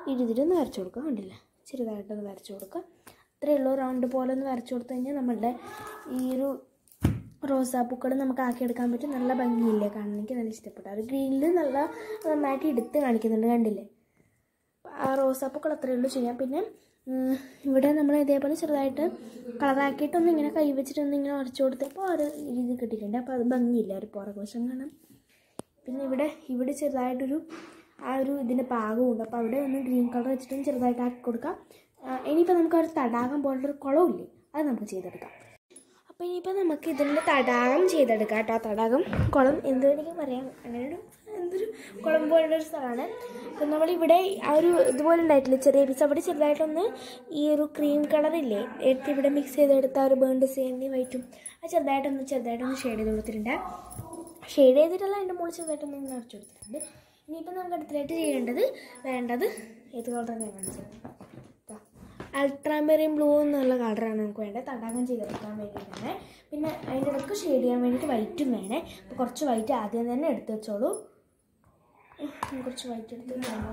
ഈ രീതിയിലൊന്ന് വരച്ചു കൊടുക്കുക കണ്ടില്ല ചെറുതായിട്ടൊന്ന് വരച്ചു കൊടുക്കുക അത്രയേ ഉള്ളൂ റൗണ്ട് പോലെ ഒന്ന് വരച്ചു കൊടുത്തു കഴിഞ്ഞാൽ നമ്മളുടെ ഈ ഒരു റോസാപ്പൂക്കൾ നമുക്ക് ആക്കിയെടുക്കാൻ പറ്റും നല്ല ഭംഗിയില്ലേ കാണാൻ എനിക്ക് നല്ല ഇഷ്ടപ്പെട്ടു അത് ഗ്രീനിൽ നല്ല നന്നായിട്ട് എടുത്ത് കാണിക്കുന്നുണ്ട് കണ്ടില്ലേ ആ റോസാപ്പൂക്കൾ അത്രയേ ഉള്ളൂ ചെയ്യാം പിന്നെ ഉം, ഇവിടെ നമ്മൾ ഇതേപോലെ ചെറുതായിട്ട് കളറാക്കിയിട്ടൊന്ന് ഇങ്ങനെ കൈ വെച്ചിട്ടൊന്ന് ഇങ്ങനെ ഉരച്ചു കൊടുത്തപ്പോൾ ആ ഒരു രീതി കിട്ടിയിട്ടുണ്ട് അപ്പോൾ അത് ഭംഗിയില്ല ഒരു പുറകുവശം കാണാം പിന്നെ ഇവിടെ ഇവിടെ ചെറുതായിട്ടൊരു ആ ഒരു ഇതിൻ്റെ പാകമുണ്ട് അപ്പോൾ അവിടെ ഒന്ന് ഗ്രീൻ കളർ വെച്ചിട്ടും ചെറുതായിട്ട് ആക്കി കൊടുക്കാം ആ, ഇനിയിപ്പോൾ നമുക്ക് ഒരു തടാകം പോലുള്ളൊരു കുളമില്ലേ അത് നമുക്ക് ചെയ്തെടുക്കാം അപ്പോൾ ഇനിയിപ്പോൾ നമുക്ക് ഇതിൻ്റെ തടാകം ചെയ്തെടുക്കാം കേട്ടോ ആ തടാകം കുളം എന്ത് വേണമെങ്കിൽ പറയാം അങ്ങനെ ഒരു എന്തൊരു കുളം പോലുള്ള ഒരു സ്ഥലമാണ് അപ്പം നമ്മളിവിടെ ആ ഒരു ഇതുപോലെ ഉണ്ടായിട്ടില്ല ചെറിയ പീസ് അവിടെ ചെറുതായിട്ടൊന്ന് ഈ ഒരു ക്രീം കളറില്ലേ എടുത്ത് ഇവിടെ മിക്സ് ചെയ്തെടുത്ത ആ ഒരു ബേൺ ഡിസൈനിന് വൈറ്റും അത് ചെറുതായിട്ടൊന്ന് ചെറുതായിട്ടൊന്ന് ഷെയ്ഡ് ചെയ്ത് കൊടുത്തിട്ടുണ്ട് ഷെയ്ഡ് ചെയ്തിട്ടല്ല അതിൻ്റെ മുകളിൽ ചെറുതായിട്ടൊന്ന് ഇങ്ങനെ അടച്ചു കൊടുത്തിട്ടുണ്ട് ഇനിയിപ്പോൾ നമുക്ക് അടുത്തതായിട്ട് ചെയ്യേണ്ടത് വേണ്ടത് ഏത് കളറാണ് ഞാൻ കാണിച്ചത് അൾട്രാമെറിൻ ബ്ലൂ എന്നുള്ള കളറാണ് നമുക്ക് വേണ്ടത് തടാകം ചെയ്തെടുക്കാൻ വേണ്ടിയിട്ടാണ് പിന്നെ അതിൻ്റെ ഇടയ്ക്ക് ഷെയ്ഡ് ചെയ്യാൻ വേണ്ടിയിട്ട് വൈറ്റും വേണേ അപ്പോൾ കുറച്ച് വൈറ്റ് ആദ്യം തന്നെ എടുത്ത് വെച്ചോളൂ ഉം, കുറച്ച് വൈറ്റ് എടുത്ത് വെച്ചോളൂ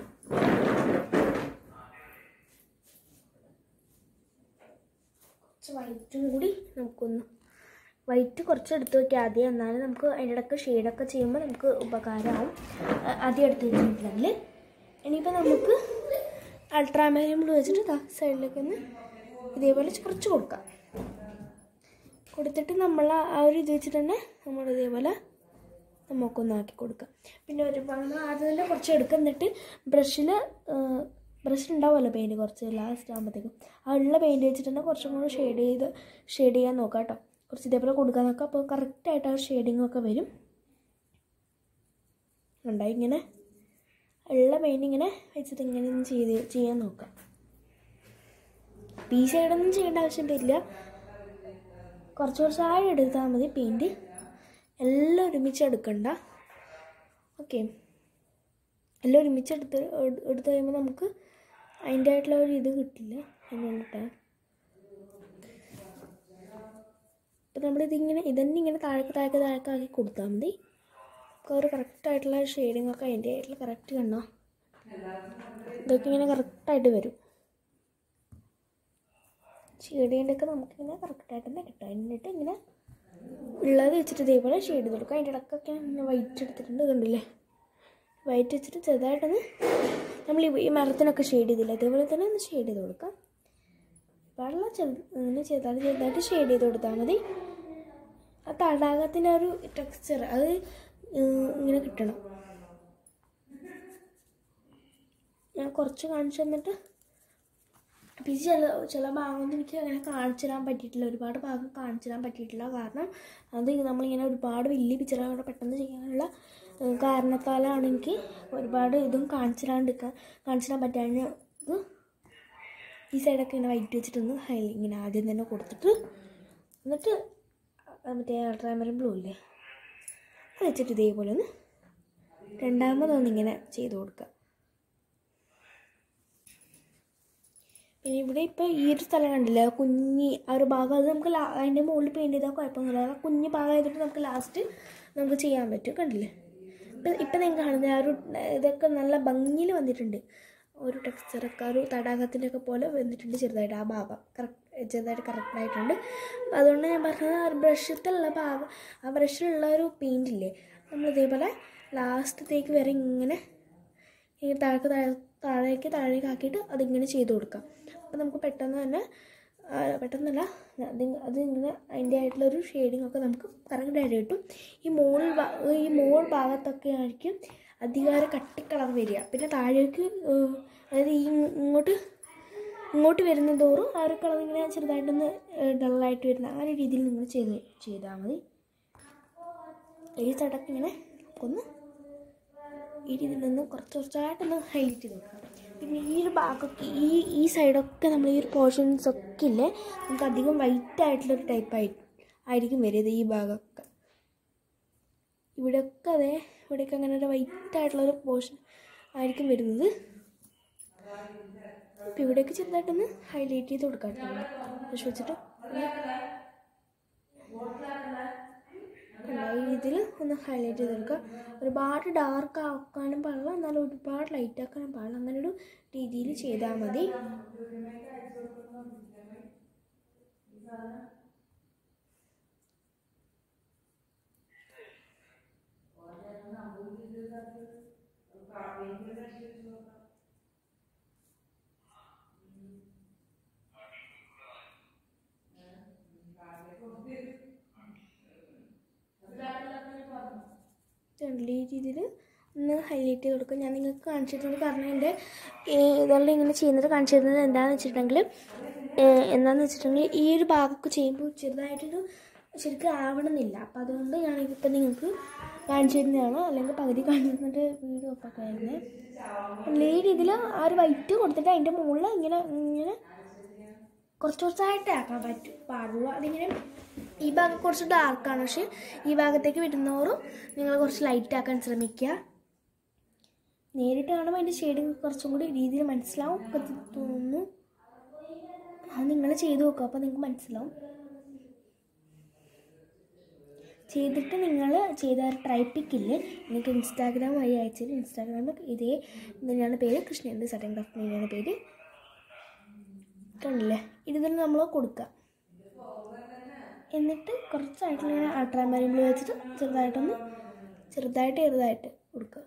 കുറച്ച് വൈറ്റും കൂടി നമുക്കൊന്ന് വൈറ്റ് കുറച്ച് എടുത്ത് വെക്കുക ആദ്യം എന്നാലും നമുക്ക് അതിൻ്റെ ഇടയ്ക്ക് ഷെയ്ഡൊക്കെ ചെയ്യുമ്പോൾ നമുക്ക് ഉപകാരമാവും അ- ആദ്യം എടുത്ത് വെച്ചിട്ടുണ്ടെങ്കിൽ ഇനിയിപ്പോൾ നമുക്ക് അൾട്രാമാരിയം ബ്ലൂ വെച്ചിട്ട് ദാ സൈഡിലേക്ക് ഒന്ന് ഇതേപോലെ കുറച്ച് കൊടുക്കാം കൊടുത്തിട്ട് നമ്മൾ ആ ഒരു ഇത് വെച്ചിട്ട് തന്നെ നമ്മൾ ഇതേപോലെ നമുക്കൊന്ന് ആക്കി കൊടുക്കാം പിന്നെ ഒരു നമ്മൾ ആദ്യം തന്നെ കുറച്ച് എടുക്കുക എന്നിട്ട് ബ്രഷിൽ ബ്രഷ് ഉണ്ടാവുമല്ലോ പെയിൻറ്റ് കുറച്ച് ലാസ്റ്റ് ആകുമ്പോഴത്തേക്കും ആ ഉള്ള പെയിൻറ്റ് വെച്ചിട്ട് തന്നെ കുറച്ചും കൂടെ ഷെയ്ഡ് ചെയ്ത് ഷെയ്ഡ് ചെയ്യാൻ നോക്കാം കേട്ടോ കുറച്ച് ഇതേപോലെ കൊടുക്കാൻ നോക്കാം അപ്പോൾ കറക്റ്റായിട്ട് ആ ഷെയ്ഡിങ് ഒക്കെ വരും ഉണ്ടായി ഇങ്ങനെ ഉള്ള പെയിൻറ്റ് ഇങ്ങനെ വെച്ചിട്ട് ഇങ്ങനെ ഒന്ന് ചെയ്ത് ചെയ്യാൻ നോക്കാം ഈ സൈഡൊന്നും ചെയ്യേണ്ട ആവശ്യം വരില്ല കുറച്ച് കുറച്ചായി എടുത്താൽ മതി പെയിൻറ്റ് എല്ലാം ഒരുമിച്ച് എടുക്കണ്ട ഓക്കെ എല്ലാം ഒരുമിച്ച് എടുത്ത് എടു- എടുത്ത് കഴിയുമ്പോൾ നമുക്ക് അതിൻ്റെ ആയിട്ടുള്ള ഒരു ഇത് കിട്ടില്ല അതുകൊണ്ടിട്ടാണ് അപ്പം നമ്മളിതിങ്ങനെ ഇതന്നെ ഇങ്ങനെ താഴേക്ക് താഴേക്ക് താഴേക്ക് ആക്കി കൊടുത്താൽ മതി നമുക്ക് ഒരു കറക്റ്റായിട്ടുള്ള ഷെയ്ഡിങ് ഒക്കെ അതിൻ്റെ ആയിട്ടുള്ള കറക്റ്റ് കണ്ടോ ഇതൊക്കെ ഇങ്ങനെ കറക്റ്റായിട്ട് വരും ഷെയ്ഡിൻ്റെയൊക്കെ നമുക്കിങ്ങനെ കറക്റ്റായിട്ട് തന്നെ കിട്ടും എന്നിട്ട് ഇങ്ങനെ ഉള്ളത് വെച്ചിട്ട് ഇതേപോലെ ഷെയ്ഡ് ചെയ്ത് കൊടുക്കുക അതിൻ്റെ ഇടയ്ക്കൊക്കെ ഇങ്ങനെ വൈറ്റ് എടുത്തിട്ടുണ്ട് കണ്ടില്ലേ വൈറ്റ് വെച്ചിട്ട് ചെറുതായിട്ടൊന്ന് നമ്മൾ ഈ- ഈ മരത്തിനൊക്കെ ഷെയ്ഡ് ചെയ്തില്ല അതേപോലെ തന്നെ ഒന്ന് ഷെയ്ഡ് ചെയ്ത് കൊടുക്കാം വെള്ളം ചെറു ഇങ്ങനെ ചെറുതായിട്ട് ചെറുതായിട്ട് ഷെയ്ഡ് ചെയ്ത് കൊടുത്താൽ മതി ആ തടാകത്തിൻ്റെ ഒരു ടെക്സ്ചർ അത് ഉം, ഇങ്ങനെ കിട്ടണം ഞാൻ കുറച്ച് കാണിച്ചു തന്നിട്ട് അപ്പം ഇത് ചില ചില ഭാഗമൊന്നും എനിക്ക് അങ്ങനെ കാണിച്ചു തരാൻ പറ്റിയിട്ടില്ല ഒരുപാട് ഭാഗം കാണിച്ചു തരാൻ പറ്റിയിട്ടില്ല കാരണം അത് നമ്മളിങ്ങനെ ഒരുപാട് വലിയ പിക്ചറുകൾ പെട്ടെന്ന് ചെയ്യാനുള്ള ഏഹ്, കാരണത്താലാണ് എനിക്ക് ഒരുപാട് ഇതും കാണിച്ചു തരാണ്ടിരിക്കാൻ കാണിച്ചു തരാൻ പറ്റാഞ്ഞത് ഈ സൈഡൊക്കെ ഇങ്ങനെ വൈറ്റ് വെച്ചിട്ടൊന്ന് ഹൈലി ഇങ്ങനെ ആദ്യം തന്നെ കൊടുത്തിട്ട് എന്നിട്ട് ആ മറ്റേ അൾട്രാമരം ബ്ലൂ ഇല്ലേ അത് വെച്ചിട്ട് ഇതേപോലെ ഒന്ന് രണ്ടാമതൊന്ന് ഇങ്ങനെ ചെയ്ത് കൊടുക്കുക പിന്നെ ഇവിടെ ഇപ്പോൾ ഈ ഒരു സ്ഥലം കണ്ടില്ല കുഞ്ഞി ആ ഒരു ഭാഗം അത് നമുക്ക് ലാ- അതിൻ്റെ മുകളിൽ പെയിൻറ്റ് ചെയ്താൽ കുഴപ്പമൊന്നുമില്ല ആ കുഞ്ഞി ഭാഗം ആയതുകൊണ്ട് നമുക്ക് ലാസ്റ്റ് നമുക്ക് ചെയ്യാൻ പറ്റും കണ്ടില്ലേ ഇപ്പം ഇപ്പം നിങ്ങൾ കാണുന്നത് ആ ഒരു ഇതൊക്കെ നല്ല ഭംഗിയിൽ വന്നിട്ടുണ്ട് ഒരു ടെക്സ്ചറൊക്കെ ആ ഒരു തടാകത്തിൻ്റെ ഒക്കെ പോലെ വന്നിട്ടുണ്ട് ചെറുതായിട്ട് ആ ഭാഗം കറക്റ്റ് ചെറുതായിട്ട് കറക്റ്റായിട്ടുണ്ട് അതുകൊണ്ട് ഞാൻ പറഞ്ഞത് ആ ബ്രഷത്തിലുള്ള ഭാഗം ആ ബ്രഷിലുള്ള ഒരു പെയിൻ്റ് ഇല്ലേ നമ്മൾ ഇതേപോലെ ലാസ്റ്റത്തേക്ക് വരെ ഇങ്ങനെ ഈ താഴേക്ക് താഴെ താഴേക്ക് താഴേക്ക് ആക്കിയിട്ട് അതിങ്ങനെ ചെയ്ത് കൊടുക്കാം അപ്പോൾ നമുക്ക് പെട്ടെന്ന് തന്നെ ആ, പെട്ടെന്നല്ല അത് അത് ഇങ്ങനെ അതിൻ്റെ ആയിട്ടുള്ളൊരു ഷെയ്ഡിങ് ഒക്കെ നമുക്ക് കറക്റ്റായിട്ട് കിട്ടും ഈ മോൾ ഭാ- ഈ മോൾ ഭാഗത്തൊക്കെ ആയിരിക്കും അധികാര കട്ടിക്കളർ വരിക പിന്നെ താഴേക്ക് ഏഹ്, അതായത് ഈ ഇങ്ങോട്ട് ഇങ്ങോട്ട് വരുന്ന തോറും ആ ഒരു കളർ ഇങ്ങനെ ചെറുതായിട്ടൊന്ന് ഡള്ളായിട്ട് വരുന്ന ആ ഒരു രീതിയിൽ നിങ്ങൾ ചെയ്ത് ചെയ്താൽ മതി ഈ സൈഡൊക്കെ ഇങ്ങനെ ഒന്ന് ഈ രീതിയിൽ നിന്ന് കുറച്ച് കുറച്ചായിട്ടൊന്ന് ഹൈലൈറ്റ് ചെയ്ത് കൊടുക്കാം പിന്നെ ഈ ഒരു ഭാഗമൊക്കെ ഈ ഈ സൈഡൊക്കെ നമ്മൾ ഈ ഒരു പോർഷൻസ് ഒക്കെ ഇല്ലേ നമുക്ക് അധികം വൈറ്റ് ആയിട്ടുള്ളൊരു ടൈപ്പ് ആയി ആയിരിക്കും വരിക ഈ ഭാഗമൊക്കെ ഇവിടെയൊക്കെ അതെ ഇവിടെയൊക്കെ അങ്ങനെ ഒരു വൈറ്റ് ആയിട്ടുള്ളൊരു പോർഷൻ ആയിരിക്കും വരുന്നത് അപ്പം ഇവിടെയൊക്കെ ചെറുതായിട്ടൊന്ന് ഹൈലൈറ്റ് ചെയ്ത് കൊടുക്കാം കേട്ടോ ബ്രഷ് വെച്ചിട്ട് കണ്ടോ? ഈ രീതിയിൽ ഒന്ന് ഹൈലൈറ്റ് ചെയ്തെടുക്കുക ഒരുപാട് ഡാർക്ക് ആക്കാനും പാടില്ല എന്നാലും ഒരുപാട് ലൈറ്റ് ആക്കാനും പാടില്ല അങ്ങനെ ഒരു രീതിയിൽ ചെയ്താൽ മതി ഇതുണ്ടല്ലോ ഈ രീതിയിൽ ഒന്ന് ഹൈലൈറ്റ് ചെയ്ത് കൊടുക്കും ഞാൻ നിങ്ങൾക്ക് കാണിച്ചു തരുന്നത് കാരണം എൻ്റെ ഇതെല്ലാം ഇങ്ങനെ ചെയ്യുന്നത് കാണിച്ചു തരുന്നത് എന്താണെന്ന് വെച്ചിട്ടുണ്ടെങ്കിൽ ഏഹ് എന്താണെന്ന് വെച്ചിട്ടുണ്ടെങ്കിൽ ഈ ഒരു ഭാഗമൊക്കെ ചെയ്യുമ്പോൾ ചെറുതായിട്ടൊരു ശരിക്കും ആവണമെന്നില്ല അപ്പം അതുകൊണ്ട് ഞാൻ ഇതിപ്പോൾ നിങ്ങൾക്ക് കാണിച്ചു തരുന്നതാണ് അല്ലെങ്കിൽ പകുതി കാണിച്ചിട്ട് വീഡിയോ ഒക്കെ ആയിരുന്നേ ഈ രീതിയിൽ ആ ഒരു വൈറ്റ് കൊടുത്തിട്ട് അതിൻ്റെ മുകളിൽ ഇങ്ങനെ ഇങ്ങനെ കുറച്ച് കുറച്ചായിട്ട് ആക്കാൻ പറ്റും പാടുള്ളൂ അതിങ്ങനെ ഈ ഭാഗം കുറച്ച് ഡാർക്കാണ് പക്ഷെ ഈ ഭാഗത്തേക്ക് വിടുന്നോറും നിങ്ങൾ കുറച്ച് ലൈറ്റ് ആക്കാൻ ശ്രമിക്കുക നേരിട്ട് കാണുമ്പോൾ അതിൻ്റെ ഷെയ്ഡിങ് കുറച്ചും കൂടി രീതിയിൽ മനസ്സിലാവും ഒക്കെ തോന്നുന്നു അത് നിങ്ങൾ ചെയ്ത് നോക്കുക അപ്പോൾ നിങ്ങൾക്ക് മനസ്സിലാവും ചെയ്തിട്ട് നിങ്ങൾ ചെയ്ത ട്രൈപ്പിക്കില്ലേ നിങ്ങൾക്ക് ഇൻസ്റ്റാഗ്രാം വഴി അയച്ചത് ഇൻസ്റ്റാഗ്രാമിൽ ഇതേ തന്നെയാണ് പേര് കൃഷ്ണേന്ദ്ര സട്ടൻ ക്രാഫ്റ്റ് തന്നെയാണ് പേര് കണ്ടില്ലേ ഇതിൽ നമ്മൾ കൊടുക്കുക എന്നിട്ട് കുറച്ചായിട്ട് ഇങ്ങനെ അൾട്രാമാരിൻ ബ്ലൂ വെച്ചിട്ട് ചെറുതായിട്ടൊന്ന് ചെറുതായിട്ട് ചെറുതായിട്ട് കൊടുക്കുക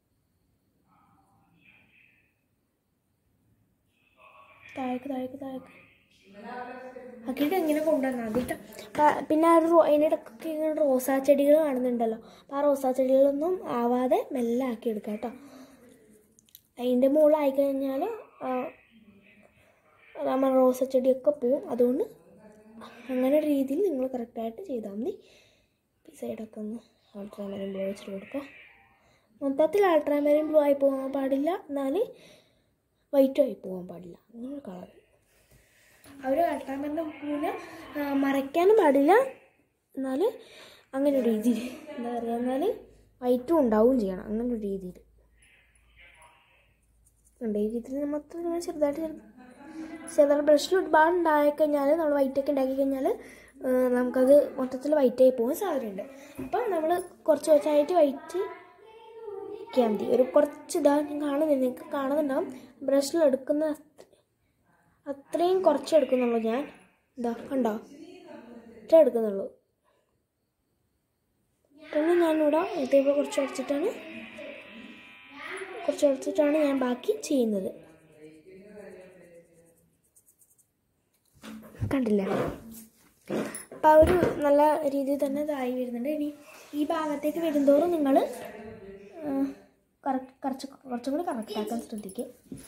താഴേക്ക് താഴേക്ക് താഴേക്ക് ആക്കിയിട്ട് ഇങ്ങനെ കൊണ്ടുവന്നാൽ മതി കേട്ടോ പ- പിന്നെ ആ ഒരു റോ- അതിൻ്റെ ഇടയ്ക്കൊക്കെ ഇങ്ങനെ റോസാ ചെടികൾ കാണുന്നുണ്ടല്ലോ അപ്പോൾ ആ റോസാ ചെടികളൊന്നും ആവാതെ മെല്ലെ ആക്കി എടുക്കാം കേട്ടോ അതിൻ്റെ മുകളിലായി കഴിഞ്ഞാൽ നമ്മൾ റോസ ചെടിയൊക്കെ പോവും അതുകൊണ്ട് അങ്ങനെ ഒരു രീതിയിൽ നിങ്ങൾ കറക്റ്റായിട്ട് ചെയ്താൽ മതി ഈ സൈഡൊക്കെ ഒന്ന് അൾട്രാമൈൻ ബ്ലൂ വെച്ചിട്ട് കൊടുക്കുക മൊത്തത്തിൽ അൾട്രാമൈൻ ബ്ലൂ ആയി പോകാൻ പാടില്ല എന്നാൽ വൈറ്റും ആയി പോകാൻ പാടില്ല അങ്ങനെ ഒരു കളർ അവർ അൾട്രാമൈൻ്റെ ബ്ലൂവിനെ മറയ്ക്കാനും പാടില്ല എന്നാൽ അങ്ങനെ ഒരു രീതിയിൽ എന്താ പറയുക എന്നാൽ വൈറ്റും ഉണ്ടാവും ചെയ്യണം അങ്ങനെ ഒരു രീതിയിൽ ഉണ്ട് ഈ രീതിയിൽ മൊത്തം ഇങ്ങനെ ചെറുതായിട്ട് ചെറുത് ചെറുതായിട്ട് ബ്രഷിൽ ഒരുപാട് ഉണ്ടായി കഴിഞ്ഞാൽ നമ്മൾ വൈറ്റൊക്കെ ഉണ്ടാക്കി കഴിഞ്ഞാൽ നമുക്കത് മൊത്തത്തിൽ വൈറ്റായി പോകാൻ സാധ്യതയുണ്ട് അപ്പം നമ്മൾ കുറച്ച് കുറച്ചായിട്ട് വൈറ്റ് വയ്ക്കാൻ മതി ഒരു കുറച്ച് ഇതാ ഞാൻ കാണുന്നില്ല നിങ്ങൾക്ക് കാണുന്നുണ്ടാവും ബ്രഷിൽ എടുക്കുന്ന അത്ര- അത്രയും കുറച്ച് എടുക്കുന്നുള്ളൂ ഞാൻ ഇതാ കണ്ടോ ഇത്ര എടുക്കുന്നുള്ളൂ പിന്നെ ഞാനിവിടെ ഇതേപോലെ കുറച്ച് അടച്ചിട്ടാണ് കുറച്ച് അടച്ചിട്ടാണ് ഞാൻ ബാക്കി ചെയ്യുന്നത് കണ്ടില്ല അപ്പോൾ ആ ഒരു നല്ല രീതിയിൽ തന്നെ ഇതായി വരുന്നുണ്ട് ഇനി ഈ ഭാഗത്തേക്ക് വരുന്തോറും നിങ്ങൾ കറക്റ്റ് കുറച്ച് കുറച്ചും കൂടി കറക്റ്റാക്കാൻ ശ്രദ്ധിക്കുക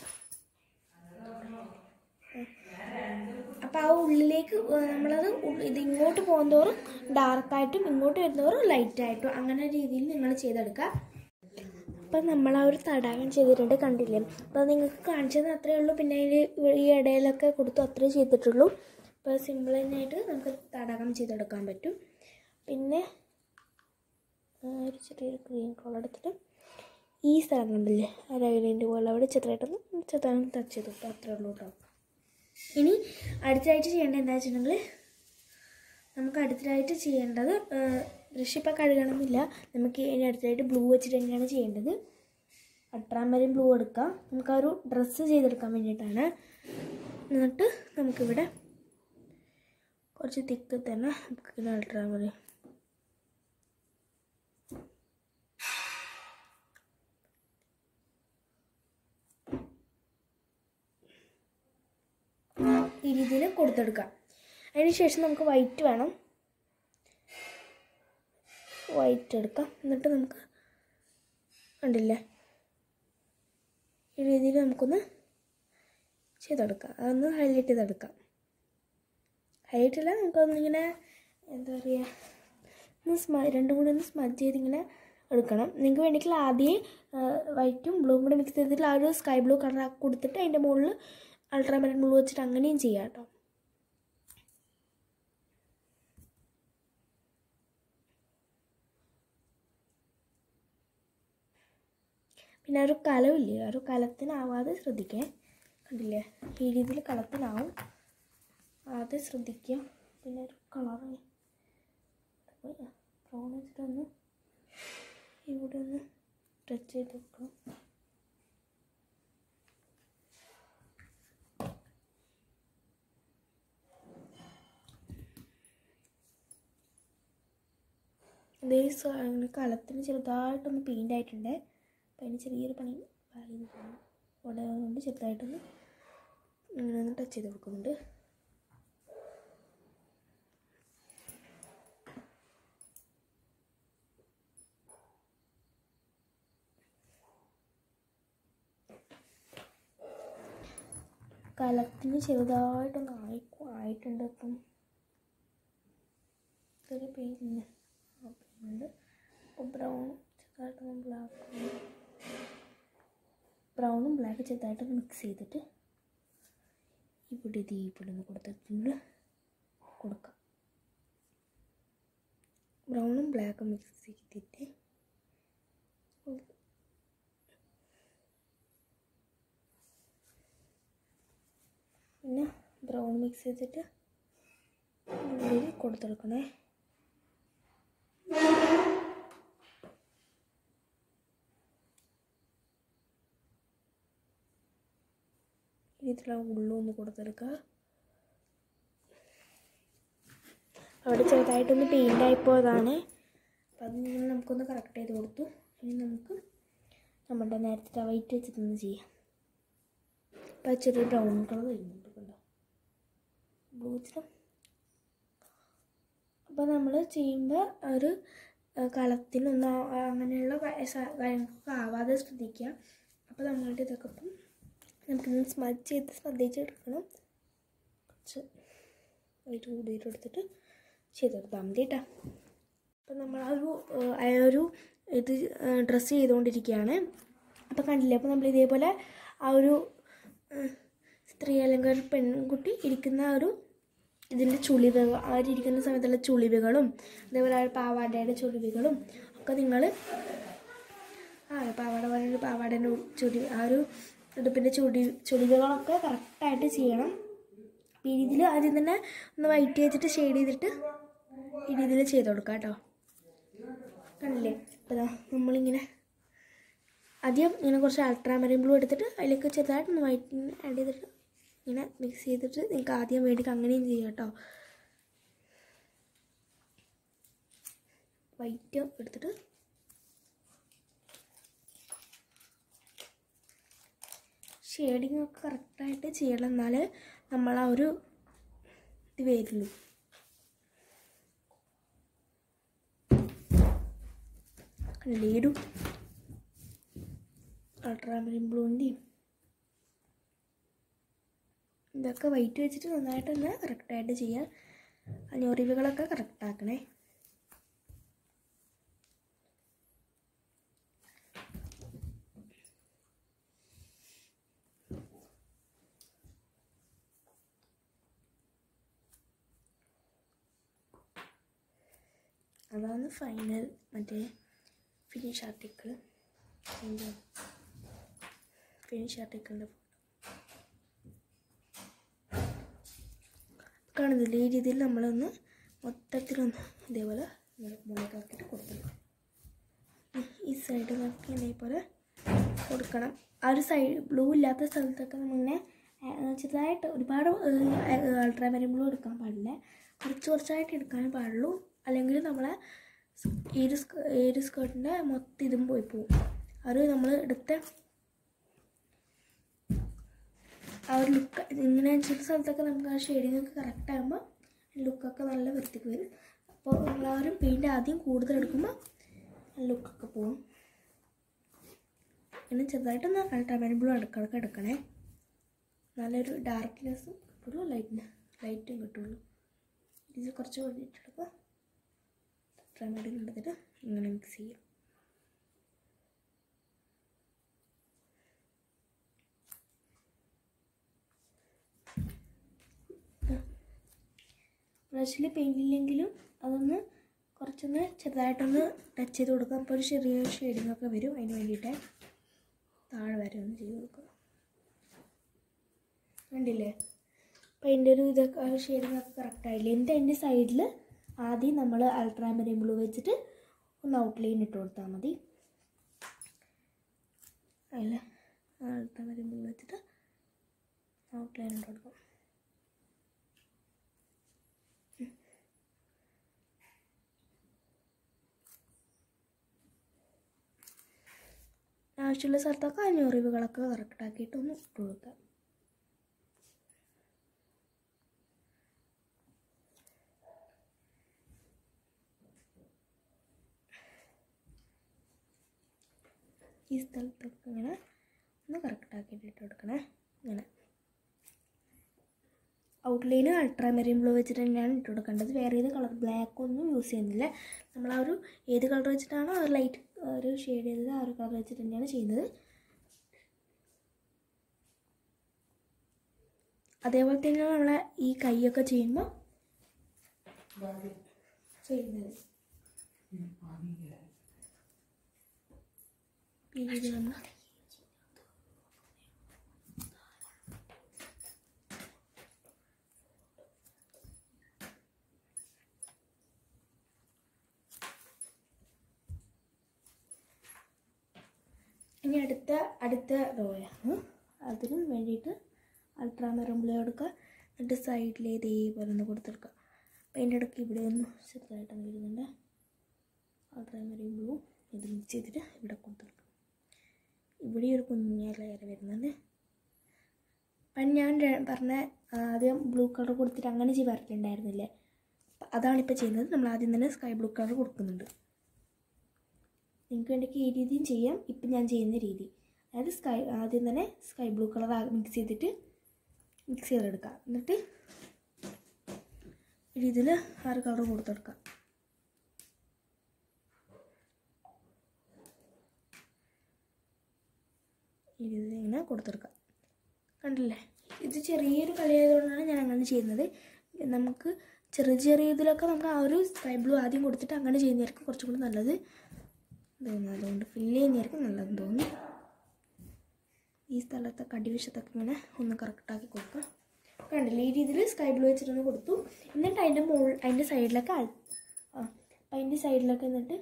അപ്പോൾ ആ ഉള്ളിലേക്ക് ഏഹ്, നമ്മളത് ഉൾ- ഇത് ഇങ്ങോട്ട് പോകുന്തോറും ഡാർക്കായിട്ടും ഇങ്ങോട്ട് വരുന്നതോറും ലൈറ്റായിട്ടും അങ്ങനെ രീതിയിൽ നിങ്ങൾ ചെയ്തെടുക്കുക അപ്പം നമ്മൾ ആ ഒരു തടാകം ചെയ്തിട്ടുണ്ട് കണ്ടില്ലേ അപ്പോൾ നിങ്ങൾക്ക് കാണിച്ചത് അത്രയേ ഉള്ളൂ പിന്നെ അതിൽ ഈ ഇടയിലൊക്കെ കൊടുത്തു അത്രേ ചെയ്തിട്ടുള്ളൂ അപ്പോൾ സിമ്പിൾ തന്നെയായിട്ട് നമുക്ക് തടാകം ചെയ്തെടുക്കാൻ പറ്റും പിന്നെ ആ, ഒരു ചെറിയൊരു ഗ്രീൻ കളർ എടുത്തിട്ട് ഈ സ്ഥലം കണ്ടില്ലേ ആ രൈലിൻ്റെ പോലെ അവിടെ ചെറുതായിട്ടൊന്ന് ചെറുതായിട്ട് ടച്ച് ചെയ്തു അപ്പോൾ അത്രേ ഉള്ളൂ കേട്ടോ ഇനി അടുത്തതായിട്ട് ചെയ്യേണ്ടത് എന്താ വെച്ചിട്ടുണ്ടെങ്കിൽ നമുക്ക് അടുത്തതായിട്ട് ചെയ്യേണ്ടത് ബ്രഷ് ഇപ്പോൾ കഴുകണമെന്നില്ല നമുക്ക് ഇനി അടുത്തതായിട്ട് ബ്ലൂ വെച്ചിട്ട് തന്നെയാണ് ചെയ്യേണ്ടത് അട്രാമരം ബ്ലൂ എടുക്കാം നമുക്ക് ആ ഒരു ഡ്രസ്സ് ചെയ്തെടുക്കാൻ വേണ്ടിയിട്ടാണ് എന്നിട്ട് നമുക്കിവിടെ കുറച്ച് തിക്ക് തന്നെ നമുക്ക് അൾട്രാമരം ഈ രീതിയിൽ കൊടുത്തെടുക്കാം അതിന് ശേഷം നമുക്ക് വൈറ്റ് വേണം വൈറ്റ് എടുക്കാം എന്നിട്ട് നമുക്ക് കണ്ടില്ലേ ഈ രീതിയിൽ നമുക്കൊന്ന് ചെയ്തെടുക്കാം അതൊന്ന് ഹൈലൈറ്റ് ചെയ്തെടുക്കാം ഹൈലൈറ്റ് അല്ല നമുക്കൊന്നിങ്ങനെ എന്താ പറയുക ഒന്ന് സ്മ രണ്ടും കൂടി ഒന്ന് സ്മജ് ചെയ്തിങ്ങനെ എടുക്കണം നിങ്ങൾക്ക് വേണമെങ്കിൽ ആദ്യമേ വൈറ്റും ബ്ലൂവും കൂടി മിക്സ് ചെയ്തിട്ട് ആ ഒരു സ്കൈ ബ്ലൂ കളർ കൊടുത്തിട്ട് അതിൻ്റെ മുകളിൽ അൾട്രാമരൻ ബ്ലൂ വെച്ചിട്ട് അങ്ങനെയും ചെയ്യാം കേട്ടോ പിന്നെ ആ ഒരു കലമില്ലേ ആ ഒരു കലത്തിനാവാതെ ശ്രദ്ധിക്കേ കണ്ടില്ലേ ഈ രീതിയിൽ കലത്തിനാവും ആദ്യം ശ്രദ്ധിക്കുക പിന്നെ ഒരു കളർ ബ്രൗൺ വെച്ചിട്ടൊന്ന് ഇവിടെ ഒന്ന് ടച്ച് ചെയ്ത് കൊടുക്കണം ഇതേ സ- അങ്ങനെ കളത്തിന് ചെറുതായിട്ടൊന്ന് പെയിൻ്റ് ആയിട്ടുണ്ട് അപ്പം അതിന് ചെറിയൊരു പണി ബാക്കി അവിടെ കൊണ്ട് ചെറുതായിട്ടൊന്ന് ഇങ്ങനെ ഒന്ന് ടച്ച് ചെയ്ത് കൊടുക്കുന്നുണ്ട് കലത്തിന് ചെറുതായിട്ടൊന്ന് ആയി ആയിട്ടുണ്ട് അപ്പം ഇതൊരു പെയിൻറ് ഉണ്ട് അപ്പോൾ ബ്രൗൺ ചെറുതായിട്ടൊന്ന് ബ്ലാക്ക് ബ്രൗണും ബ്ലാക്ക് ചെറുതായിട്ടൊന്ന് മിക്സ് ചെയ്തിട്ട് ഇവിടെ ഇത് ഇവിടെ ഒന്ന് കൊടുത്തിട്ടുണ്ട് കൊടുക്കാം ബ്രൗണും ബ്ലാക്കും മിക്സ് ചെയ്തിട്ട് കൊടുക്കാം. പിന്നെ ബ്രൗൺ മിക്സ് ചെയ്തിട്ട് ഉള്ളിൽ കൊടുത്തെടുക്കണേ ഇതിലുള്ള ഉള്ളൊന്ന് കൊടുത്തെടുക്കുക അവിടെ ചെറുതായിട്ടൊന്ന് പെയിൻ്റ് ആയിപ്പോയതാണ് അപ്പം അത് നിങ്ങൾ നമുക്കൊന്ന് കറക്റ്റ് ചെയ്ത് കൊടുത്തു ഇനി നമുക്ക് നമ്മുടെ നേരത്തെ വൈറ്റ് വെച്ചിട്ടൊന്ന് ചെയ്യാം അപ്പം ചെറിയ ബ്രൗൺ കളർ വരുന്നുണ്ട് കണ്ടോ ബ്ലൂ വെച്ചിട്ട് അപ്പോൾ നമ്മൾ ചെയ്യുമ്പോൾ ഒരു ആ, കളത്തിനൊന്നും ആ- അങ്ങനെയുള്ള ക- സ- കാര്യങ്ങളൊക്കെ ആവാതെ ശ്രദ്ധിക്കുക അപ്പോൾ നമ്മളുടെ ഇതൊക്കെ ഇപ്പം നമുക്കിന്ന് സ്മജ് ചെയ്ത് ശ്രദ്ധിച്ചെടുക്കണം കുറച്ച് വൈറ്റ് കൂടിയിട്ട് എടുത്തിട്ട് ചെയ്തെടുത്താൽ മതി കേട്ടോ അപ്പം നമ്മൾ ആ ഒരു ആ, ആ ഒരു ഇത് ഡ്രസ്സ് ചെയ്തുകൊണ്ടിരിക്കുകയാണ് അപ്പോൾ കണ്ടില്ലേ അപ്പോൾ നമ്മൾ ഇതേപോലെ ആ ഒരു ആ, സ്ത്രീ അല്ലെങ്കിൽ ഒരു പെൺകുട്ടി ഇരിക്കുന്ന ആ ഒരു ഇതിൻ്റെ ചുളിവുകൾ അവരിയ്ക്കുന്ന സമയത്തുള്ള ചുളിവുകളും അതേപോലെ ആ പാവാടയുടെ ചുളിവുകളും ഒക്കെ നിങ്ങൾ ആ പാവാട പോലെ പാവാടേൻ്റെ ചുരി ആ ഒരു ഉടുപ്പിൻ്റെ ചുടി ചുളിവുകളൊക്കെ കറക്റ്റായിട്ട് ചെയ്യണം അപ്പോൾ ഈ രീതിയിൽ ആദ്യം തന്നെ ഒന്ന് വൈറ്റ് ചെയ്തിട്ട് ഷെയ്ഡ് ചെയ്തിട്ട് ഈ രീതിയിൽ ചെയ്ത് കൊടുക്കാം കേട്ടോ കണ്ടില്ലേ അപ്പോൾ ദാ നമ്മളിങ്ങനെ ആദ്യം ഇങ്ങനെ കുറച്ച് അൾട്രാമറിൻ ബ്ലൂ എടുത്തിട്ട് അതിലേക്ക് ചെറുതായിട്ടൊന്ന് വൈറ്റ് ആഡ് ചെയ്തിട്ട് ഇങ്ങനെ മിക്സ് ചെയ്തിട്ട് നിങ്ങൾക്ക് ആദ്യം വേണ്ടിക്ക് അങ്ങനെയും ചെയ്യാം കേട്ടോ വൈറ്റ് എടുത്തിട്ട് ഷെയ്ഡിങ് ഒക്കെ കറക്റ്റായിട്ട് ചെയ്യണം എന്നാലേ നമ്മൾ ആ ഒരു ഇത് വരുള്ളൂ കണ്ടില്ലേ അൾട്രാമറിൻ ബ്ലൂൻ്റെയും ഇതൊക്കെ വൈറ്റ് വെച്ചിട്ട് നന്നായിട്ടൊന്ന് കറക്റ്റായിട്ട് ചെയ്യുക ആ ഞൊറിവുകളൊക്കെ കറക്റ്റാക്കണേ അതാണ് ഫൈനൽ മറ്റേ ഫിനിഷ് ആർട്ടിക്കിൾ ഫിനിഷ് ആർട്ടിക്കിളിൻ്റെ കാണുന്നില്ല ഈ രീതിയിൽ നമ്മളൊന്ന് മൊത്തത്തിലൊന്ന് ഇതേപോലെ മുളകാക്കിയിട്ട് കൊടുക്കണം ഈ സൈഡ് നമുക്ക് ഇതേപോലെ കൊടുക്കണം ആ ഒരു സൈഡ് ബ്ലൂ ഇല്ലാത്ത സ്ഥലത്തൊക്കെ നമ്മളിങ്ങനെ ആ, ചെറുതായിട്ട് ഒരുപാട് അൾട്രാമരിൻ ബ്ലൂ എടുക്കാൻ പാടില്ല കുറച്ച് കുറച്ചായിട്ട് എടുക്കാനേ പാടുള്ളൂ അല്ലെങ്കിൽ നമ്മളെ സ് ഈ ഒരു സ്ക- ഈ ഒരു സ്കേർട്ടിൻ്റെ മൊത്തം ഇതും പോയി പോകും അത് നമ്മൾ എടുത്ത ആ ഒരു ലുക്ക് ഇങ്ങനെ ചില സ്ഥലത്തൊക്കെ നമുക്ക് ആ ഷെയ്ഡിങ് ഒക്കെ കറക്റ്റ് ആകുമ്പോൾ ലുക്കൊക്കെ നല്ല വൃത്തിക്ക് വരും അപ്പോൾ എല്ലാവരും പെയിൻറ്റ് ആദ്യം കൂടുതൽ എടുക്കുമ്പോൾ ലുക്കൊക്കെ പോകും പിന്നെ ചെറുതായിട്ടൊന്ന് അൾട്രാമാൻ ബ്ലൂ അടുക്കളൊക്കെ എടുക്കണേ നല്ലൊരു ഡാർക്ക്നെസ്സും കിട്ടുള്ളൂ ലൈറ്റിന് ലൈറ്റും കിട്ടുള്ളൂ ഇത് കുറച്ച് വേണ്ടിയിട്ടെടുക്കുക അൾട്രാമാൻ എടുത്തിട്ട് ഇങ്ങനെ മിക്സ് ചെയ്യും ബ്രഷിൽ പെയിൻ്റ് ഇല്ലെങ്കിലും അതൊന്ന് കുറച്ചൊന്ന് ചെറുതായിട്ടൊന്ന് ടച്ച് ചെയ്ത് കൊടുക്കുക അപ്പോൾ ഒരു ചെറിയ ഷെയ്ഡിങ് ഒക്കെ വരും അതിന് വേണ്ടിയിട്ട് താഴെ വരെ ഒന്ന് ചെയ്ത് കൊടുക്കുക കണ്ടില്ലേ അപ്പം അതിൻ്റെ ഒരു ഇതൊക്കെ ആ ഷെയ്ഡിങ് ഒക്കെ കറക്റ്റ് ആയില്ലേ എന്നിട്ട് അതിൻ്റെ സൈഡിൽ ആദ്യം നമ്മൾ അൾട്രാമരീൻ ബ്ലൂ വെച്ചിട്ട് ഒന്ന് ഔട്ട്ലൈൻ ഇട്ട് കൊടുത്താൽ മതി അതിൽ അൾട്രാമരീൻ ബ്ലൂ വെച്ചിട്ട് ഔട്ട്ലൈൻ ഇട്ട് കൊടുക്കാം ആവശ്യമുള്ള സ്ഥലത്തൊക്കെ ആ ഞൊറിവുകളൊക്കെ കറക്റ്റാക്കിയിട്ട് ഒന്ന് ഇട്ട് കൊടുക്കാം ഈ സ്ഥലത്തൊക്കെ ഇങ്ങനെ ഒന്ന് കറക്റ്റാക്കിയിട്ട് ഇട്ട് കൊടുക്കണേ ഇങ്ങനെ ഔട്ട്ലൈന് അൾട്രാമെറിൻ ബ്ലൂ വെച്ചിട്ട് തന്നെയാണ് ഇട്ട് കൊടുക്കേണ്ടത് വേറെ ഏത് കളർ ബ്ലാക്ക് ഒന്നും യൂസ് ചെയ്യുന്നില്ല നമ്മൾ ആ ഒരു ഏത് കളർ വെച്ചിട്ടാണോ ആ ലൈറ്റ് ഒരു ഷെയ്ഡ് ചെയ്തത് ആ ഒരു കളർ വെച്ചിട്ട് തന്നെയാണ് ചെയ്യുന്നത് അതേപോലെ തന്നെയാണ് നമ്മളെ ഈ കൈയൊക്കെ ചെയ്യുമ്പോൾ ചെയ്യുന്നത് ഈ രീതിയിൽ നമ്മൾ ഇനി അടുത്ത അടുത്ത റോയാണ് അതിനും വേണ്ടിയിട്ട് അൾട്രാമെറൂൺ ബ്ലൂ എടുക്കുക എന്നിട്ട് സൈഡിൽ ഇതേപോലെ ഒന്ന് കൊടുത്തെടുക്കുക അപ്പം അതിൻ്റെ ഇടയ്ക്ക് ഇവിടെ ഒന്ന് ചെറുതായിട്ടൊന്ന് വരുന്നുണ്ട് അൾട്രാമെറൂൺ ബ്ലൂ ഇത് മിക്സ് ചെയ്തിട്ട് ഇവിടെ കൊടുത്തെടുക്കുക ഇവിടെ ഒരു കുഞ്ഞ ലെയർ വരുന്നുണ്ട് അപ്പം ഞാൻ ര- പറഞ്ഞ ആദ്യം ബ്ലൂ കളർ കൊടുത്തിട്ട് അങ്ങനെ ചെയ്ത് വരയ്ക്കുന്നുണ്ടായിരുന്നില്ലേ അപ്പം അതാണിപ്പോൾ ചെയ്യുന്നത് നമ്മൾ ആദ്യം തന്നെ സ്കൈ ബ്ലൂ കളർ കൊടുക്കുന്നുണ്ട് നിങ്ങൾക്ക് വേണ്ടിക്ക് ഈ രീതിയും ചെയ്യാം ഇപ്പം ഞാൻ ചെയ്യുന്ന രീതി അതായത് സ്കൈ ആദ്യം തന്നെ സ്കൈ ബ്ലൂ കളർ മിക്സ് ചെയ്തിട്ട് മിക്സ് ചെയ്തെടുക്കാം എന്നിട്ട് ഈ രീതിയിൽ ആറ് കളർ കൊടുത്തെടുക്കാം ഈ രീതിയിൽ ഇങ്ങനെ കൊടുത്തെടുക്കാം കണ്ടില്ലേ ഇത് ചെറിയൊരു കളിയായതുകൊണ്ടാണ് ഞാൻ അങ്ങനെ ചെയ്യുന്നത് നമുക്ക് ചെറിയ ചെറിയ ഇതിലൊക്കെ നമുക്ക് ആ ഒരു സ്കൈ ബ്ലൂ ആദ്യം കൊടുത്തിട്ട് അങ്ങനെ ചെയ്യുന്നതായിരിക്കും കുറച്ചും കൂടി നല്ലത് തോന്നുന്നു അതുകൊണ്ട് ഫില്ല് ചെയ്യുന്നതായിരിക്കും നല്ലതെന്ന് തോന്നുന്നു ഈ സ്ഥലത്തൊക്കെ അടിവശത്തൊക്കെ ഇങ്ങനെ ഒന്ന് കറക്റ്റാക്കി കൊടുക്കാം കണ്ടില്ലേ ഈ രീതിയിൽ സ്കൈ ബ്ലൂ വെച്ചിട്ടൊന്ന് കൊടുത്തു എന്നിട്ട് അതിൻ്റെ മുകൾ അതിൻ്റെ സൈഡിലൊക്കെ അൾ- ആ അപ്പം അതിൻ്റെ സൈഡിലൊക്കെ എന്നിട്ട്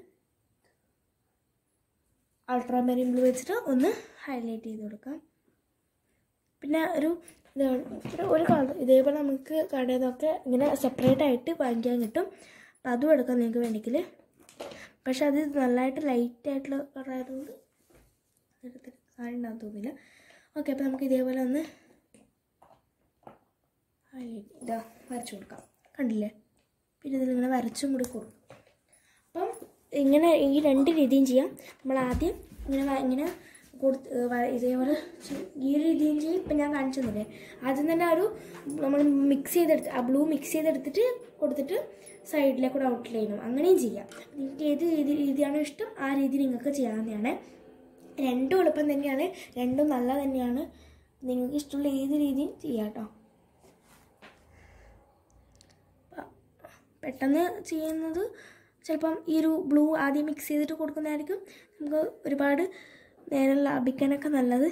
അൾട്രാമെറിൻ ബ്ലൂ വെച്ചിട്ട് ഒന്ന് ഹൈലൈറ്റ് ചെയ്ത് കൊടുക്കാം പിന്നെ ഒരു ഇതാണ് ഒരു ഒരു കളർ ഇതേപോലെ നമുക്ക് കടയിൽ നിന്നൊക്കെ ഇങ്ങനെ സെപ്പറേറ്റ് ആയിട്ട് വാങ്ങിക്കാൻ കിട്ടും അപ്പം അതും എടുക്കാം നിങ്ങൾക്ക് വേണമെങ്കിൽ പക്ഷെ അത് നല്ലതായിട്ട് ലൈറ്റ് ആയിട്ടുള്ള കളർ ആയതുകൊണ്ട് എടുത്തിട്ട് കാര്യം ഉണ്ടാകാൻ തോന്നില്ല ഓക്കെ അപ്പോൾ നമുക്ക് ഇതേപോലെ ഒന്ന് highlight ഇതാ വരച്ചു കൊടുക്കാം കണ്ടില്ലേ പിന്നെ ഇതിലിങ്ങനെ വരച്ചും കൂടി കൊടുക്കും അപ്പം ഇങ്ങനെ ഈ രണ്ട് രീതിയും ചെയ്യാം നമ്മൾ ആദ്യം ഇങ്ങനെ വ- ഇങ്ങനെ കൊടുത്ത് ഏ, വ- ഇതേപോലെ ചെ- ഈ ഒരു രീതിയും ചെയ്യും ഇപ്പം ഞാൻ കാണിച്ചു തന്നില്ലേ ആദ്യം തന്നെ ആ ഒരു നമ്മൾ മിക്സ് ചെയ്തെടുത്ത് ആ ബ്ലൂ മിക്സ് ചെയ്തെടുത്തിട്ട് കൊടുത്തിട്ട് സൈഡിലെ കൂടെ ഔട്ട് ചെയ്യണം അങ്ങനെയും ചെയ്യാം നിങ്ങൾക്ക് ഏത് രീതി രീതിയാണോ ഇഷ്ടം ആ രീതി നിങ്ങൾക്ക് ചെയ്യാവുന്നതാണ് രണ്ടും എളുപ്പം തന്നെയാണ് രണ്ടും നല്ല തന്നെയാണ് നിങ്ങൾക്ക് ഇഷ്ടമുള്ള ഏത് രീതിയും ചെയ്യാം കേട്ടോ പെട്ടെന്ന് ചെയ്യുന്നത് ചിലപ്പം ഈ ഒരു ബ്ലൂ ആദ്യം മിക്സ് ചെയ്തിട്ട് കൊടുക്കുന്നതായിരിക്കും നമുക്ക് ഒരുപാട് നേരം ലാഭിക്കാനൊക്കെ നല്ലത്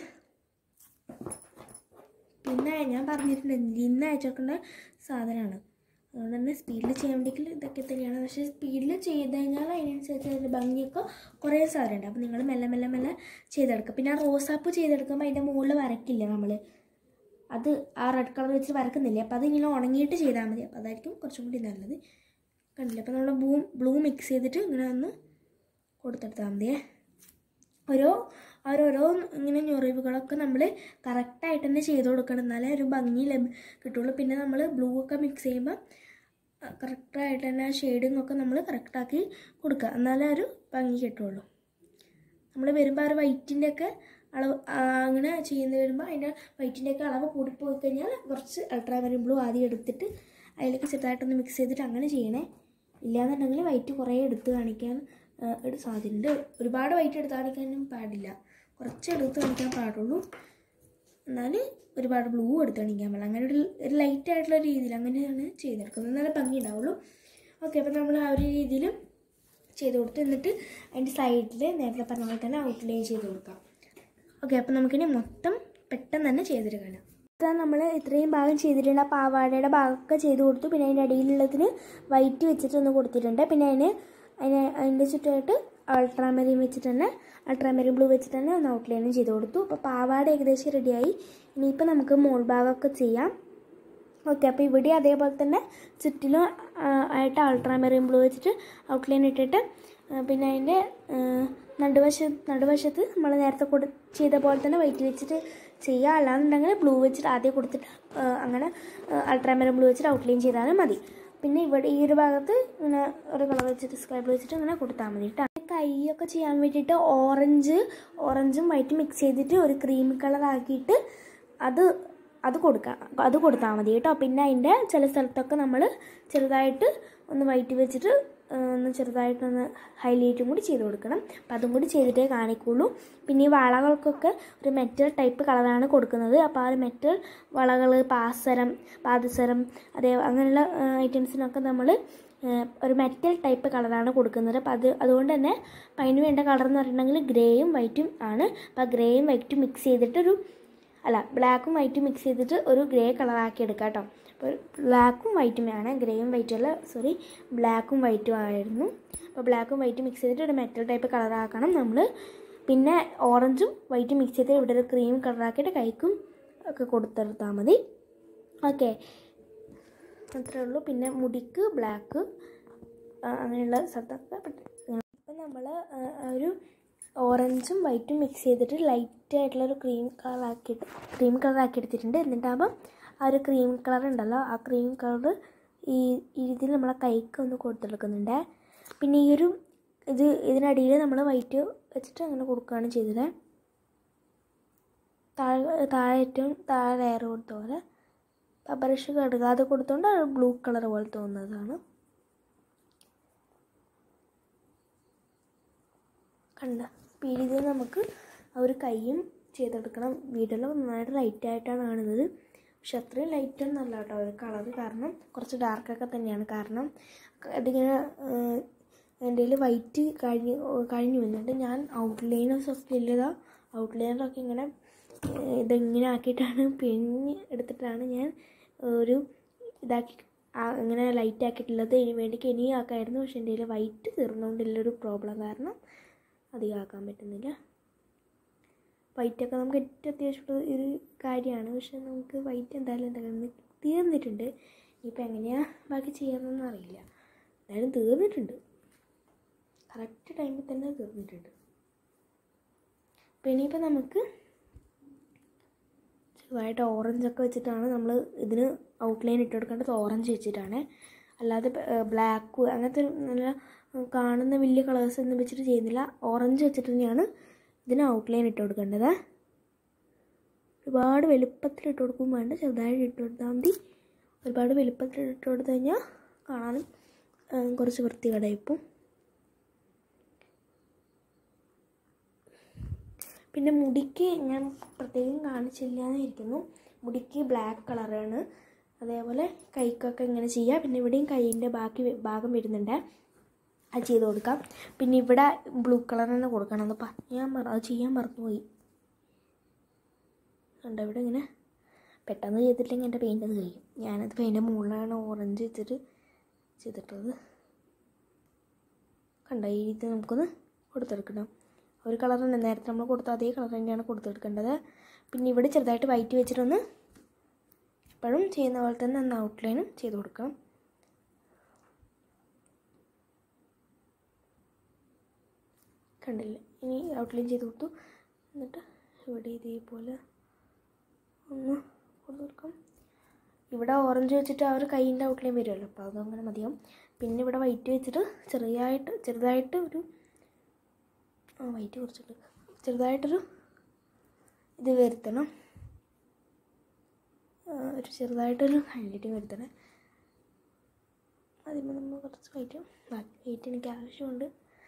പിന്നെ ഞാൻ പറഞ്ഞിട്ടുണ്ട് ഇന്ന് അയച്ചേക്കേണ്ട സാധനമാണ് അതുകൊണ്ട് തന്നെ സ്പീഡിൽ ചെയ്യണമെങ്കിൽ ഇതൊക്കെ തന്നെയാണ് പക്ഷേ സ്പീഡിൽ ചെയ്ത് കഴിഞ്ഞാൽ അതിനനുസരിച്ച് അതിൻ്റെ ഭംഗിയൊക്കെ കുറേ സാധനമുണ്ട് അപ്പോൾ നിങ്ങൾ മെല്ലെ മെല്ലെ മെല്ലെ ചെയ്തെടുക്കുക പിന്നെ ആ റോസാപ്പ് ചെയ്തെടുക്കുമ്പോൾ അതിൻ്റെ മുകളിൽ വരക്കില്ല നമ്മൾ അത് ആ റെഡ് കളർ വെച്ച് വരക്കുന്നില്ലേ അപ്പോൾ അതിങ്ങനെ ഉണങ്ങിയിട്ട് ചെയ്താൽ മതി അപ്പോൾ അതായിരിക്കും കുറച്ചും കൂടി നല്ലത് കണ്ടില്ലേ അപ്പോൾ നമ്മൾ ബ്ലൂ ബ്ലൂ മിക്സ് ചെയ്തിട്ട് ഇങ്ങനെ ഒന്ന് കൊടുത്തെടുത്താൽ മതിയേ ഓരോ ആ ഒരു ഓരോ ഇങ്ങനെ ഞൊറിവുകളൊക്കെ നമ്മൾ കറക്റ്റായിട്ട് തന്നെ ചെയ്ത് കൊടുക്കണം എന്നാലേ ഒരു ഭംഗി ലഭ കിട്ടുള്ളൂ പിന്നെ നമ്മൾ ബ്ലൂ ഒക്കെ മിക്സ് ചെയ്യുമ്പോൾ കറക്റ്റായിട്ട് തന്നെ ആ ഷെയ്ഡിങ് ഒക്കെ നമ്മൾ കറക്റ്റാക്കി കൊടുക്കുക എന്നാലേ ഒരു ഭംഗി കിട്ടുള്ളൂ നമ്മൾ വരുമ്പോൾ ആ ഒരു വൈറ്റിൻ്റെ ഒക്കെ അളവ് ആ, അങ്ങനെ ചെയ്യുന്ന വരുമ്പോൾ അതിൻ്റെ വൈറ്റിൻ്റെ ഒക്കെ അളവ് കൂടിപ്പോയി കഴിഞ്ഞാൽ കുറച്ച് അൾട്രാമരീൻ ബ്ലൂ ആദ്യം എടുത്തിട്ട് അതിലേക്ക് ചെറുതായിട്ടൊന്ന് മിക്സ് ചെയ്തിട്ട് അങ്ങനെ ചെയ്യണേ ഇല്ലാന്നുണ്ടെങ്കിൽ വൈറ്റ് കുറേ എടുത്ത് കാണിക്കാൻ ആ, ഒരു സാധ്യതയുണ്ട് ഒരുപാട് വൈറ്റ് എടുത്ത് കാണിക്കാനും പാടില്ല കുറച്ച് എടുത്ത് കാണിക്കാൻ പാടുള്ളൂ എന്നാൽ ഒരുപാട് ബ്ലൂ എടുത്ത് കാണിക്കാൻ പാടില്ല അങ്ങനെ ഒരു ഒരു ലൈറ്റ് ആയിട്ടുള്ള രീതിയിൽ അങ്ങനെയാണ് ചെയ്തെടുക്കുന്നത് എന്നാലേ ഭംഗി ഉണ്ടാവുള്ളൂ ഓക്കെ അപ്പോൾ നമ്മൾ ആ ഒരു രീതിയിൽ ചെയ്ത് കൊടുത്ത് എന്നിട്ട് അതിൻ്റെ സൈഡിൽ നേരത്തെ പറഞ്ഞ പോലെ തന്നെ ഔട്ട്ലൈൻ ചെയ്ത് കൊടുക്കാം ഓക്കെ അപ്പോൾ നമുക്കിനി മൊത്തം പെട്ടെന്ന് തന്നെ ചെയ്തിട്ട് കാണാം ഇതാ നമ്മൾ ഇത്രയും ഭാഗം ചെയ്തിട്ടുണ്ട് ആ പാവാടയുടെ ഭാഗമൊക്കെ ചെയ്ത് കൊടുത്തു പിന്നെ അതിൻ്റെ അടിയിലുള്ളതിന് വൈറ്റ് വെച്ചിട്ട് ഒന്ന് കൊടുത്തിട്ടുണ്ട് പിന്നെ അതിന് അതിന് അതിൻ്റെ ചുറ്റുമായിട്ട് അൾട്രാമെറിൻ വെച്ചിട്ട് തന്നെ അൾട്രാമെറിൻ ബ്ലൂ വെച്ചിട്ട് തന്നെ ഒന്ന് ഔട്ട്ലൈനും ചെയ്ത് കൊടുത്തു അപ്പോൾ പാവാട ഏകദേശം റെഡിയായി ഇനിയിപ്പോൾ നമുക്ക് മോൾ ഭാഗമൊക്കെ ചെയ്യാം ഓക്കെ അപ്പോൾ ഇവിടെ അതേപോലെ തന്നെ ചുറ്റിലും ആ, ആയിട്ട് അൾട്രാമെറിൻ ബ്ലൂ വെച്ചിട്ട് ഔട്ട്ലൈൻ ഇട്ടിട്ട് ആ, പിന്നെ അതിൻ്റെ നടുവശ നടുവശത്ത് നമ്മൾ നേരത്തെ കൊടു ചെയ്ത പോലെ തന്നെ വൈറ്റ് വെച്ചിട്ട് ചെയ്യുക അല്ലാന്നുണ്ടെങ്കിൽ ബ്ലൂ വെച്ചിട്ട് ആദ്യം കൊടുത്തിട്ട് ആ, അങ്ങനെ അൾട്രാമെറിൻ ബ്ലൂ വെച്ചിട്ട് ഔട്ട്ലൈൻ ചെയ്താലും മതി പിന്നെ ഇവിടെ ഈ ഒരു ഭാഗത്ത് ഇങ്ങനെ ഒരു കളർ വെച്ചിട്ട് സ്കൈ ബ്ലൂ വെച്ചിട്ട് ഇങ്ങനെ കൊടുത്താൽ മതി കേട്ടോ കൈയൊക്കെ ചെയ്യാൻ വേണ്ടിയിട്ട് ഓറഞ്ച് ഓറഞ്ചും വൈറ്റും മിക്സ് ചെയ്തിട്ട് ഒരു ക്രീം കളർ ആക്കിയിട്ട് അത് അത് കൊടുക്കാം അത് കൊടുത്താൽ മതി കേട്ടോ പിന്നെ അതിൻ്റെ ചില സ്ഥലത്തൊക്കെ നമ്മൾ ചെറുതായിട്ട് ഒന്ന് വൈറ്റ് വെച്ചിട്ട് ആ, ഒന്ന് ചെറുതായിട്ടൊന്ന് ഹൈലൈറ്റും കൂടി ചെയ്ത് കൊടുക്കണം അപ്പം അതും കൂടി ചെയ്തിട്ടേ കാണിക്കുള്ളൂ പിന്നെ ഈ വളകൾക്കൊക്കെ ഒരു മെറ്റൽ ടൈപ്പ് കളറാണ് കൊടുക്കുന്നത് അപ്പോൾ ആ ഒരു മെറ്റൽ വളകൾ പാസരം പാദസരം അതേ അങ്ങനെയുള്ള ഐറ്റംസിനൊക്കെ നമ്മൾ ഒരു മെറ്റൽ ടൈപ്പ് കളറാണ് കൊടുക്കുന്നത് അപ്പോൾ അത് അതുകൊണ്ട് തന്നെ അപ്പം അതിന് വേണ്ട കളർ എന്ന് പറഞ്ഞിട്ടുണ്ടെങ്കിൽ ഗ്രേയും വൈറ്റും ആണ് അപ്പോൾ ആ ഗ്രേയും വൈറ്റും മിക്സ് ചെയ്തിട്ടൊരു അല്ല ബ്ലാക്കും വൈറ്റും മിക്സ് ചെയ്തിട്ട് ഒരു ഗ്രേ കളറാക്കി എടുക്കാം കേട്ടോ അപ്പോൾ ബ്ലാക്കും വൈറ്റും ആണ് ഗ്രേയും വൈറ്റും അല്ല സോറി ബ്ലാക്കും വൈറ്റും ആയിരുന്നു അപ്പോൾ ബ്ലാക്കും വൈറ്റും മിക്സ് ചെയ്തിട്ട് ഒരു മെറ്റൽ ടൈപ്പ് കളറാക്കണം നമ്മൾ പിന്നെ ഓറഞ്ചും വൈറ്റും മിക്സ് ചെയ്ത് ഇവിടെ ഒരു ക്രീം കളറാക്കിയിട്ട് കൈക്കും ഒക്കെ കൊടുത്തെടുത്താൽ മതി ഓക്കെ അത്രേ ഉള്ളൂ പിന്നെ മുടിക്ക് ബ്ലാക്ക് അങ്ങനെയുള്ള സ്ഥലത്തൊക്കെ ഇപ്പം നമ്മൾ ഒരു ഓറഞ്ചും വൈറ്റും മിക്സ് ചെയ്തിട്ട് ലൈറ്റ് ആയിട്ടുള്ള ഒരു ക്രീം കളർ ആക്കിയിട്ട് ക്രീം കളർ ആക്കി എടുത്തിട്ടുണ്ട് എന്നിട്ടാകുമ്പം ആ ഒരു ക്രീം കളർ ഉണ്ടല്ലോ ആ ക്രീം കളർ ഈ ഈ രീതിയിൽ നമ്മളെ കൈക്ക് ഒന്ന് കൊടുത്തെടുക്കുന്നുണ്ട് പിന്നെ ഈ ഒരു ഇത് ഇതിനടിയിൽ നമ്മൾ വൈറ്റ് വെച്ചിട്ട് അങ്ങനെ കൊടുക്കുകയാണ് ചെയ്തത് താഴെ താഴെ ഏറ്റവും താഴെ ലെയർ കൊടുത്ത പോലെ ബ്രഷ് കടുകാതെ കൊടുത്തോണ്ട് അത് ബ്ലൂ കളർ പോലെ തോന്നുന്നതാണ് കണ്ട അപ്പോൾ ഈ രീതിയിൽ നമുക്ക് ആ ഒരു കൈയും ചെയ്തെടുക്കണം വീഡിയോയിൽ നന്നായിട്ട് ലൈറ്റ് ആയിട്ടാണ് കാണുന്നത് പക്ഷെ അത്രയും ലൈറ്റ് ഒന്നും അല്ല കേട്ടോ ഒരു കളർ കാരണം കുറച്ച് ഡാർക്കൊക്കെ തന്നെയാണ് കാരണം അതിങ്ങനെ എൻ്റെ കയ്യിൽ വൈറ്റ് കഴിഞ്ഞ് കഴിഞ്ഞു വന്നിട്ട് ഞാൻ ഔട്ട്ലൈനേഴ്സ് ഒക്കെ ഇല്ലതാ ഔട്ട്ലൈനറൊക്കെ ഇങ്ങനെ ഏഹ്, ഇതെങ്ങനെ ആക്കിയിട്ടാണ് പിഴിഞ്ഞ് എടുത്തിട്ടാണ് ഞാൻ ഒരു ഇതാക്കി ആ- ഇങ്ങനെ ലൈറ്റ് ആക്കിയിട്ടുള്ളത് ഇതിന് വേണ്ടിക്ക് ഇനിയും ആക്കായിരുന്നു പക്ഷെ എൻ്റെ കയ്യിൽ വൈറ്റ് തീർന്നുകൊണ്ടുള്ളൊരു പ്രോബ്ലം കാരണം അധികം ആക്കാൻ പറ്റുന്നില്ല വൈറ്റൊക്കെ നമുക്ക് ഏറ്റവും അത്യാവശ്യമുള്ള ഒരു കാര്യമാണ് പക്ഷെ നമുക്ക് വൈറ്റ് എന്തായാലും എന്തായാലും തീർന്നിട്ടുണ്ട് ഇനിയിപ്പോൾ എങ്ങനെയാണ് ബാക്കി ചെയ്യാമെന്നൊന്നും അറിയില്ല എന്തായാലും തീർന്നിട്ടുണ്ട് കറക്റ്റ് ടൈമിൽ തന്നെ തീർന്നിട്ടുണ്ട് അപ്പോൾ ഇനിയിപ്പോൾ നമുക്ക് ചെറുതായിട്ട് ഓറഞ്ചൊക്കെ വെച്ചിട്ടാണ് നമ്മൾ ഇതിന് ഔട്ട്ലൈൻ ഇട്ട് കൊടുക്കേണ്ടത് ഓറഞ്ച് വെച്ചിട്ടാണ് അല്ലാതെ ബ്ലാക്ക് അങ്ങനത്തെ നല്ല കാണുന്ന വലിയ കളേഴ്സ് ഒന്നും വെച്ചിട്ട് ചെയ്യുന്നില്ല ഓറഞ്ച് വെച്ചിട്ട് തന്നെയാണ് ഇതിന് ഔട്ട്ലൈൻ ഇട്ട് കൊടുക്കേണ്ടത് ഒരുപാട് വലുപ്പത്തിൽ ഇട്ട് കൊടുക്കും വേണ്ട ചെറുതായിട്ട് ഇട്ട് കൊടുത്താൽ മതി ഒരുപാട് വലുപ്പത്തിൽ ഇട്ട് കൊടുത്തു കഴിഞ്ഞാൽ കാണാനും ആ, കുറച്ച് വൃത്തികേടായിപ്പോൾ പിന്നെ മുടിക്ക് ഞാൻ പ്രത്യേകം കാണിച്ചില്ല എന്നിരിക്കുന്നു മുടിക്ക് ബ്ലാക്ക് കളറാണ് അതേപോലെ കൈക്കൊക്കെ ഇങ്ങനെ ചെയ്യുക പിന്നെ ഇവിടെയും കൈയിൻ്റെ ബാക്കി വെ- ഭാഗം വരുന്നുണ്ട് അത് ചെയ്ത് കൊടുക്കാം പിന്നെ ഇവിടെ ബ്ലൂ കളർ തന്നെ കൊടുക്കണം എന്ന് പറയാൻ മറ അത് ചെയ്യാൻ മറന്നുപോയി ഉണ്ട് ഇവിടെ ഇങ്ങനെ പെട്ടെന്ന് ചെയ്തിട്ടില്ലെങ്കിൽ എൻ്റെ പെയിൻ്റ് അത് കഴിയും ഞാനത് പെയിൻ്റെ മുകളിലാണ് ഓറഞ്ച് വെച്ചിട്ട് ചെയ്തിട്ടത് കണ്ട ഈ രീതി നമുക്കൊന്ന് കൊടുത്തെടുക്കണം ഒരു കളർ തന്നെ നേരത്തെ നമ്മൾ കൊടുത്ത അതേ കളർ തന്നെയാണ് കൊടുത്തെടുക്കേണ്ടത് പിന്നെ ഇവിടെ ചെറുതായിട്ട് വൈറ്റ് വെച്ചിട്ടൊന്ന് എപ്പോഴും ചെയ്യുന്ന പോലെ തന്നെ ഒന്ന് ഔട്ട്ലൈനും ചെയ്ത് കൊടുക്കണം കണ്ടില്ലേ ഇനി ഔട്ട്ലൈൻ ചെയ്ത് കൊടുത്തു എന്നിട്ട് ഇവിടെ ഇതേപോലെ ഒന്ന് കൊടുത്ത് കൊടുക്കാം ഇവിടെ ഓറഞ്ച് വെച്ചിട്ട് ആ ഒരു കൈയിൻ്റെ ഔട്ട്ലൈൻ വരുമല്ലോ അപ്പോൾ അതങ്ങനെ മതിയാവും പിന്നെ ഇവിടെ വൈറ്റ് വെച്ചിട്ട് ചെറിയായിട്ട് ചെറുതായിട്ട് ഒരു ആ വൈറ്റ് കുറച്ചിട്ട് ചെറുതായിട്ടൊരു ഇത് വരുത്തണം ആ, ഒരു ചെറുതായിട്ടൊരു ഹൈലൈറ്റിങ് വരുത്തണേ അതിന് നമ്മൾ കുറച്ച് വൈറ്റ് വൈറ്റ് എനിക്ക് ആവശ്യമുണ്ട്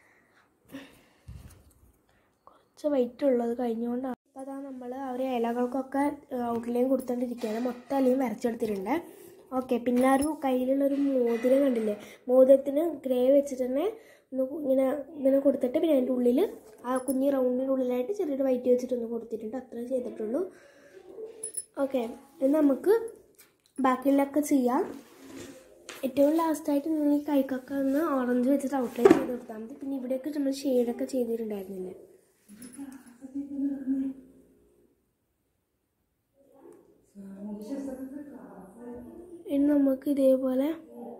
കുറച്ച് വൈറ്റ് ഉള്ളത് കഴിഞ്ഞുകൊണ്ടാണ് അപ്പോൾ അതാ നമ്മൾ ആ ഒരു ഇലകൾക്കൊക്കെ ഔട്ട്ലൈൻ കൊടുത്തോണ്ടിരിക്കുകയാണ് മൊത്തം ഇലയും വരച്ചെടുത്തിട്ടുണ്ട് ഓക്കെ പിന്നെ ആ ഒരു കയ്യിലുള്ളൊരു മോതിരം കണ്ടില്ലേ മോതിരത്തിന് ഗ്രേ വെച്ചിട്ട് തന്നെ ഒന്ന് ഇങ്ങനെ ഇങ്ങനെ കൊടുത്തിട്ട് പിന്നെ അതിൻ്റെ ഉള്ളിൽ ആ കുഞ്ഞി റൗണ്ടിൻ്റെ ഉള്ളിലായിട്ട് ചെറിയൊരു വൈറ്റ് വെച്ചിട്ട് ഒന്ന് കൊടുത്തിട്ടുണ്ട് അത്രേ ചെയ്തിട്ടുള്ളൂ ഓക്കെ ഇനി നമുക്ക് ബാക്കിയുള്ളതൊക്കെ ചെയ്യാം ഏറ്റവും ലാസ്റ്റായിട്ട് നിങ്ങൾ ഈ കൈക്കൊക്കെ ഒന്ന് ഓറഞ്ച് വെച്ചിട്ട് ഔട്ട്ലൈൻ ചെയ്ത് കൊടുത്താൽ മതി പിന്നെ ഇവിടെയൊക്കെ നമ്മൾ ഷെയ്ഡൊക്കെ ചെയ്തിട്ടുണ്ടായിരുന്നില്ലേ ഇനി നമുക്ക് ഇതേപോലെ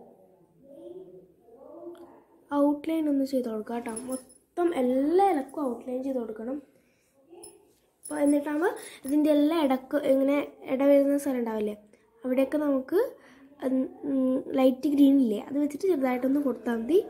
ഔട്ട്ലൈൻ ഒന്ന് ചെയ്ത് കൊടുക്കാം കേട്ടോ മൊത്തം എല്ലാ ഇലക്കും ഔട്ട്ലൈൻ ചെയ്ത് കൊടുക്കണം അപ്പോൾ എന്നിട്ടാകുമ്പോൾ ഇതിൻ്റെ എല്ലാ ഇടക്ക് ഇങ്ങനെ ഇട വരുന്ന സ്ഥലം ഉണ്ടാവില്ലേ അവിടെയൊക്കെ നമുക്ക് ലൈറ്റ് ഗ്രീൻ ഇല്ലേ അത് വെച്ചിട്ട് ചെറുതായിട്ടൊന്ന് കൊടുത്താൽ മതി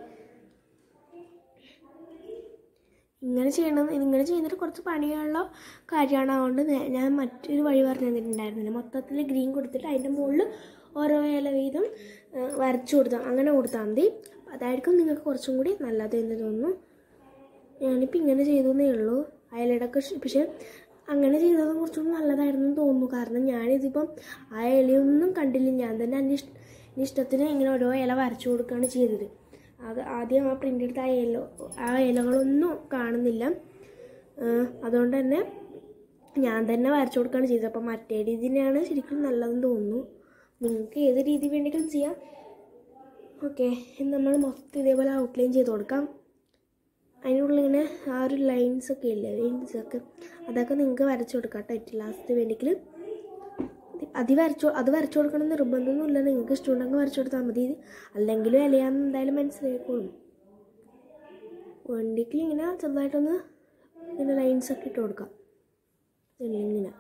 ഇങ്ങനെ ചെയ്യണം ഇങ്ങനെ ചെയ്യുന്നത് കുറച്ച് പണിയുള്ള കാര്യമാണ് അതുകൊണ്ട് നേ- ഞാൻ മറ്റൊരു വഴി പറഞ്ഞു തന്നിട്ടുണ്ടായിരുന്നില്ല മൊത്തത്തിൽ ഗ്രീൻ കൊടുത്തിട്ട് അതിൻ്റെ മുകളിൽ ഓരോ ഇല വീതം ആ, വരച്ചു കൊടുത്താൽ അങ്ങനെ കൊടുത്താൽ മതി അതായിരിക്കും നിങ്ങൾക്ക് കുറച്ചും കൂടി നല്ലത് എന്ന് തോന്നുന്നു ഞാനിപ്പോൾ ഇങ്ങനെ ചെയ്തേ ഉള്ളൂ അയലടൊക്കെ പക്ഷെ അങ്ങനെ ചെയ്തത് കുറച്ചും കൂടി നല്ലതായിരുന്നു എന്ന് തോന്നുന്നു കാരണം ഞാനിതിപ്പം ആ ഇലയൊന്നും കണ്ടില്ല ഞാൻ തന്നെ എൻ്റെ ഇഷ്ട എൻ്റെ ഇഷ്ടത്തിന് ഇങ്ങനെ ഓരോ ഇല വരച്ചു കൊടുക്കുകയാണ് ചെയ്തത് അത് ആദ്യം ആ പ്രിൻ്റ് എടുത്ത ആ ഇല ആ ഇലകളൊന്നും കാണുന്നില്ല ആ, അതുകൊണ്ട് തന്നെ ഞാൻ തന്നെ വരച്ചു കൊടുക്കുകയാണ് ചെയ്തത് അപ്പം മറ്റേ രീതി തന്നെയാണ് ശരിക്കും നല്ലതെന്ന് തോന്നുന്നു നിങ്ങൾക്ക് ഏത് രീതി വേണമെങ്കിലും ചെയ്യാം ഓക്കെ നമ്മൾ മൊത്തം ഇതേപോലെ ഔട്ട്ലൈൻ ചെയ്ത് കൊടുക്കാം അതിനുള്ളിൽ ഇങ്ങനെ ആ ഒരു ലൈൻസ് ഒക്കെ ഇല്ലേ ലൈൻസ് ഒക്കെ അതൊക്കെ നിങ്ങൾക്ക് വരച്ചു കൊടുക്കാം കേട്ടോ ഏറ്റവും ലാസ്റ്റ് വേണമെങ്കിൽ അത് വരച്ചു അത് വരച്ചു കൊടുക്കണം എന്ന് നിർബന്ധമൊന്നുമില്ല നിങ്ങൾക്ക് ഇഷ്ടമുണ്ടെങ്കിൽ വരച്ചു കൊടുത്താൽ മതി അല്ലെങ്കിലും ഇലയാന്ന് എന്തായാലും മനസ്സിലായിക്കോളും വണ്ടിക്ക് ഇങ്ങനെ ചെറുതായിട്ടൊന്ന് ഇങ്ങനെ ലൈൻസ് ഒക്കെ ഇട്ട് കൊടുക്കാം ഇങ്ങനെ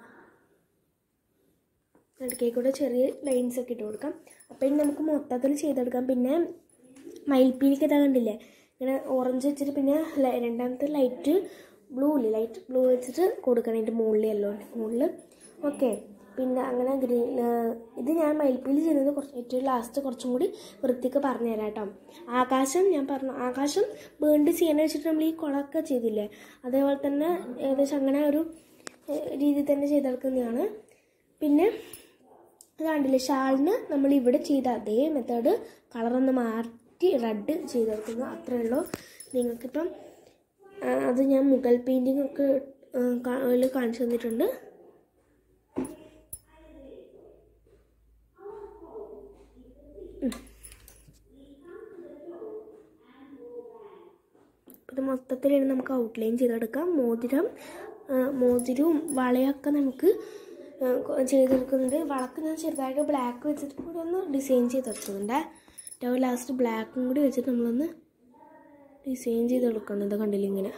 നടുക്കേ കൂടെ ചെറിയ ലൈൻസ് ഒക്കെ ഇട്ട് കൊടുക്കാം അപ്പം ഇനി നമുക്ക് മൊത്തത്തിൽ ചെയ്തെടുക്കാം പിന്നെ മയിൽപ്പീലിക്ക് ഇതാ കണ്ടില്ലേ ഇങ്ങനെ ഓറഞ്ച് വെച്ചിട്ട് പിന്നെ ല- രണ്ടാമത്തെ ലൈറ്റ് ബ്ലൂ ഇല്ലേ ലൈറ്റ് ബ്ലൂ വെച്ചിട്ട് കൊടുക്കണം അതിൻ്റെ മുകളിൽ യെല്ലോ മുകളിൽ ഓക്കെ പിന്നെ അങ്ങനെ ഗ്രീൻ ഇത് ഞാൻ മയിൽപ്പീലി ചെയ്യുന്നത് കുറച്ച് ഏറ്റവും ലാസ്റ്റ് കുറച്ചും കൂടി വൃത്തിക്ക് പറഞ്ഞു തരാം കേട്ടോ ആകാശം ഞാൻ പറഞ്ഞു ആകാശം വീണ്ടും ചെയ്യാൻ വെച്ചിട്ട് നമ്മൾ ഈ കുളമൊക്കെ ചെയ്തില്ലേ അതേപോലെ തന്നെ ഏകദേശം അങ്ങനെ ഒരു ഏഹ്, രീതിയിൽ തന്നെ ചെയ്തെടുക്കുന്നതാണ് പിന്നെ ഇത് കണ്ടില്ലേ ഷാളിന് നമ്മൾ ഇവിടെ ചെയ്ത അതേ മെത്തേഡ് കളറൊന്ന് മാറ്റി റെഡ് ചെയ്തെടുക്കുന്നു അത്രയേ ഉള്ളൂ നിങ്ങൾക്കിപ്പം ആ, അത് ഞാൻ മുഗൾ പെയിൻറ്റിംഗ് ഒക്കെ ആ, കാ- അതിൽ കാണിച്ചു തന്നിട്ടുണ്ട് ഉം. ഇത് മൊത്തത്തിൽ ഇനി നമുക്ക് ഔട്ട്ലൈൻ ചെയ്തെടുക്കാം മോതിരം ആ, മോതിരവും വളയൊക്കെ നമുക്ക് ആ, കൊ- ചെയ്തെടുക്കുന്നുണ്ട് വളക്ക് ഞാൻ ചെറുതായിട്ട് ബ്ലാക്ക് വെച്ചിട്ട് കൂടി ഒന്ന് ഡിസൈൻ ചെയ്തെടുക്കുന്നുണ്ട് ഏറ്റവും ലാസ്റ്റ് ബ്ലാക്കും കൂടി വെച്ചിട്ട് നമ്മളൊന്ന് ഡിസൈൻ ചെയ്തെടുക്കണം ഇത് കണ്ടില്ല ഇങ്ങനെ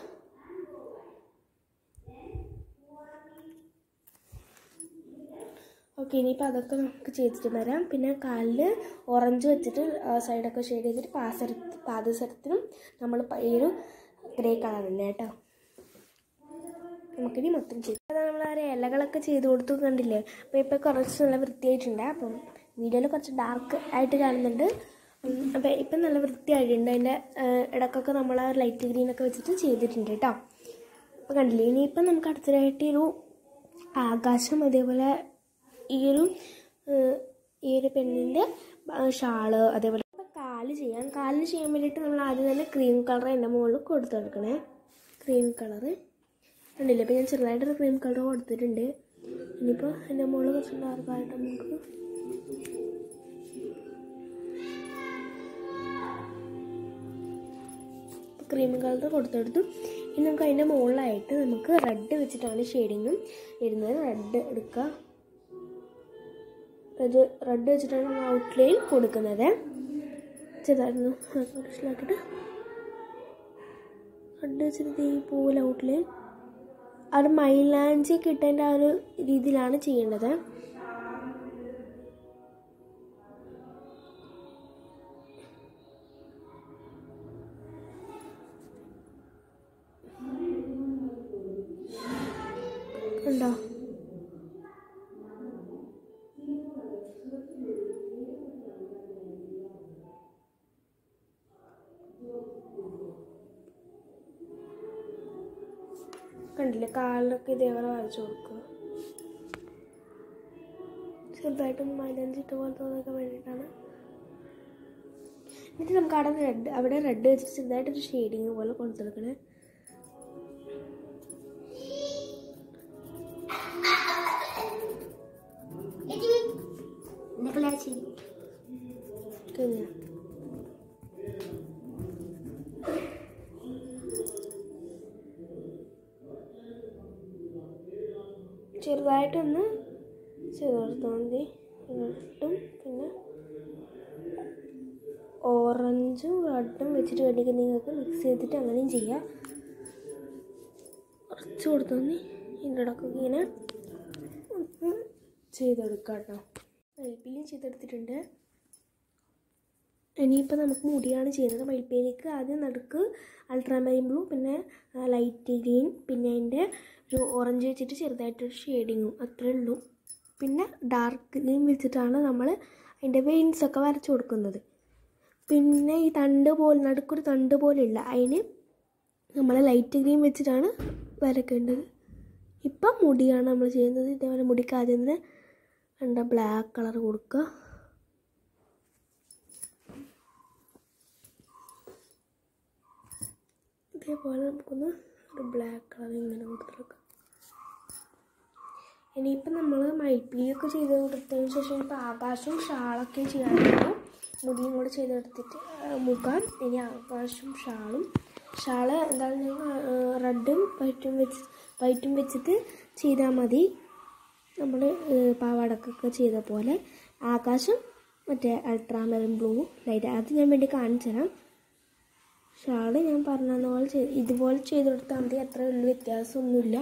ഓക്കെ ഇനിയിപ്പോൾ അതൊക്കെ നമുക്ക് ചെയ്തിട്ട് വരാം പിന്നെ കാലിൽ ഓറഞ്ച് വെച്ചിട്ട് സൈഡൊക്കെ ഷെയ്ഡ് ചെയ്തിട്ട് പാസര പാദസരത്തിനും നമ്മൾ പ- ഈ ഒരു ഗ്രേ കളർ തന്നെ കേട്ടോ നമുക്കിനി മൊത്തം ചെയ്ത് അതാ നമ്മൾ ആ ഒരു ഇലകളൊക്കെ ചെയ്ത് കൊടുത്തു കണ്ടില്ലേ അപ്പോൾ ഇപ്പോൾ കുറച്ച് നല്ല വൃത്തിയായിട്ടുണ്ട് അപ്പം വീഡിയോയിൽ കുറച്ച് ഡാർക്ക് ആയിട്ട് കാണുന്നുണ്ട് ഉം, അപ്പോൾ ഇപ്പം നല്ല വൃത്തിയായിട്ടുണ്ട് അതിൻ്റെ ഇടക്കൊക്കെ നമ്മൾ ആ ലൈറ്റ് ഗ്രീനൊക്കെ വെച്ചിട്ട് ചെയ്തിട്ടുണ്ട് കേട്ടോ അപ്പോൾ കണ്ടില്ലേ ഇനിയിപ്പം നമുക്ക് അടുത്തതായിട്ട് ഈ ഒരു ആകാശം അതേപോലെ ഈ ഒരു ഏഹ്, ഈ ഒരു പെണ്ണിൻ്റെ ഷാള് അതേപോലെ ഇപ്പം കാല് ചെയ്യാം കാലിന് ചെയ്യാൻ വേണ്ടിയിട്ട് നമ്മൾ ആദ്യം തന്നെ ക്രീം കളർ എൻ്റെ മുകളിൽ കൊടുത്തെടുക്കണേ ക്രീം കളറ് കണ്ടില്ലേ ഇപ്പം ഞാൻ ചെറുതായിട്ടൊരു ക്രീം കളർ കൊടുത്തിട്ടുണ്ട് ഇനിയിപ്പോൾ എൻ്റെ മുകളിൽ കുറച്ച് ഡാർക്കായിട്ട് നമുക്ക് ക്രീം കളർ കൊടുത്തെടുത്തു ഇനി നമുക്ക് അതിൻ്റെ മുകളിലായിട്ട് നമുക്ക് റെഡ് വെച്ചിട്ടാണ് ഷെയ്ഡിങ്ങും വരുന്നത് റെഡ് എടുക്കുക ഇത് റെഡ് വെച്ചിട്ടാണ് നമ്മൾ ഔട്ട്ലൈൻ കൊടുക്കുന്നത് ചെറുതായിരുന്നു മനസ്സിലാക്കിയിട്ട് റെഡ് വെച്ചിട്ട് ഈ പോലെ ഔട്ട്ലൈൻ അത് മൈലാഞ്ചി കിട്ടേണ്ട ആ ഒരു രീതിയിലാണ് ചെയ്യേണ്ടത് ഉണ്ടോ കണ്ടില്ലേ കാലിലൊക്കെ ഇതേപോലെ വരച്ചു കൊടുക്കുക ചെറുതായിട്ടൊന്ന് മൈലഞ്ചി ഇട്ട പോലെ തോന്നിക്കാൻ വേണ്ടിയിട്ടാണ് എന്നിട്ട് നമുക്ക് അവിടെ റെഡ് അവിടെ റെഡ് വെച്ചിട്ട് ചെറുതായിട്ടൊരു ഷെയ്ഡിങ് പോലെ കൊടുത്തെടുക്കണേ ചെറുതായിട്ടൊന്ന് ചെയ്ത് കൊടുത്താൽ മതി എന്നിട്ടും പിന്നെ ഓറഞ്ചും റെഡും വെച്ചിട്ട് വേണമെങ്കിൽ നിങ്ങൾക്ക് മിക്സ് ചെയ്തിട്ട് അങ്ങനെയും ചെയ്യാം കുറച്ച് കൊടുത്താൽ മതി ഇതിൻ്റെ ഇടക്കൊക്കെ ഇങ്ങനെ ഒന്ന് ചെയ്തെടുക്കാം കേട്ടോ മയിൽപ്പീലിയും ചെയ്തെടുത്തിട്ടുണ്ട് ഇനിയിപ്പോൾ നമുക്ക് മുടിയാണ് ചെയ്യുന്നത് മയിൽപ്പീലിക്ക് ആദ്യം നടുക്ക് അൾട്രാമൈൻ ബ്ലൂ പിന്നെ ലൈറ്റ് ഗ്രീൻ പിന്നെ അതിൻ്റെ ഒരു ഓറഞ്ച് വെച്ചിട്ട് ചെറുതായിട്ടൊരു ഷെയ്ഡിങ്ങും അത്രേ ഉള്ളൂ പിന്നെ ഡാർക്ക് ഗ്രീൻ വെച്ചിട്ടാണ് നമ്മൾ അതിൻ്റെ വെയിൻസ് ഒക്കെ വരച്ചു കൊടുക്കുന്നത് പിന്നെ ഈ തണ്ട് പോലെ നടുക്കൊരു തണ്ട് പോലെയുള്ള അതിന് നമ്മൾ ലൈറ്റ് ഗ്രീൻ വെച്ചിട്ടാണ് വരയ്ക്കേണ്ടത് ഇപ്പം മുടിയാണ് നമ്മൾ ചെയ്യുന്നത് ഇതേപോലെ മുടിക്ക് ആദ്യം തന്നെ എന്താ ബ്ലാക്ക് കളർ കൊടുക്കുക ഇതേപോലെ നമുക്കൊന്ന് ഒരു ബ്ലാക്ക് കളർ ഇങ്ങനെ കൊടുത്തെടുക്കാം ഇനിയിപ്പോൾ നമ്മൾ മയിൽപ്പീലിയൊക്കെ ചെയ്ത് കൊടുത്തതിന് ശേഷം ഇപ്പോൾ ആകാശവും ഷാളൊക്കെ ചെയ്യാറുള്ളൂ മുടിയും കൂടെ ചെയ്തെടുത്തിട്ട് ആ, മുഖം ഇനി ആകാശവും ഷാളും ഷാള് എന്താണ് റെഡും വൈറ്റും വെച്ച് വൈറ്റും വെച്ചിട്ട് ചെയ്താൽ മതി നമ്മൾ പാവാടക്കൊക്കെ ചെയ്ത പോലെ ആകാശം മറ്റേ അൾട്രാമെറിൻ ബ്ലൂ ലൈറ്റ് അത് ഞാൻ വേണ്ടി കാണിച്ചു തരാം ഷാള് ഞാൻ പറഞ്ഞ പോലെ ചെയ്ത് ഇതുപോലെ ചെയ്ത് കൊടുത്താൽ മതി അത്ര വലിയ വ്യത്യാസമൊന്നുമില്ല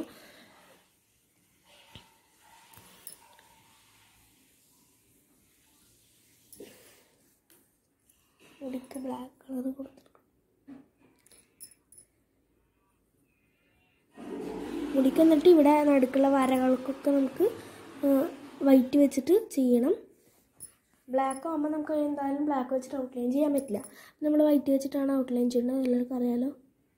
മുടിക്ക് ബ്ലാക്ക് കളർ കൊടുത്തിട്ടുണ്ട് മുടിക്ക് എന്നിട്ട് ഇവിടെ നടുക്കുള്ള വരകൾക്കൊക്കെ നമുക്ക് വൈറ്റ് വെച്ചിട്ട് ചെയ്യണം ബ്ലാക്ക് ആകുമ്പോൾ നമുക്ക് എന്തായാലും ബ്ലാക്ക് വെച്ചിട്ട് ഔട്ട്ലൈൻ ചെയ്യാൻ പറ്റില്ല നമ്മൾ വൈറ്റ് വെച്ചിട്ടാണ് ഔട്ട്ലൈൻ ചെയ്യുന്നത് എല്ലാവർക്കും അറിയാലോ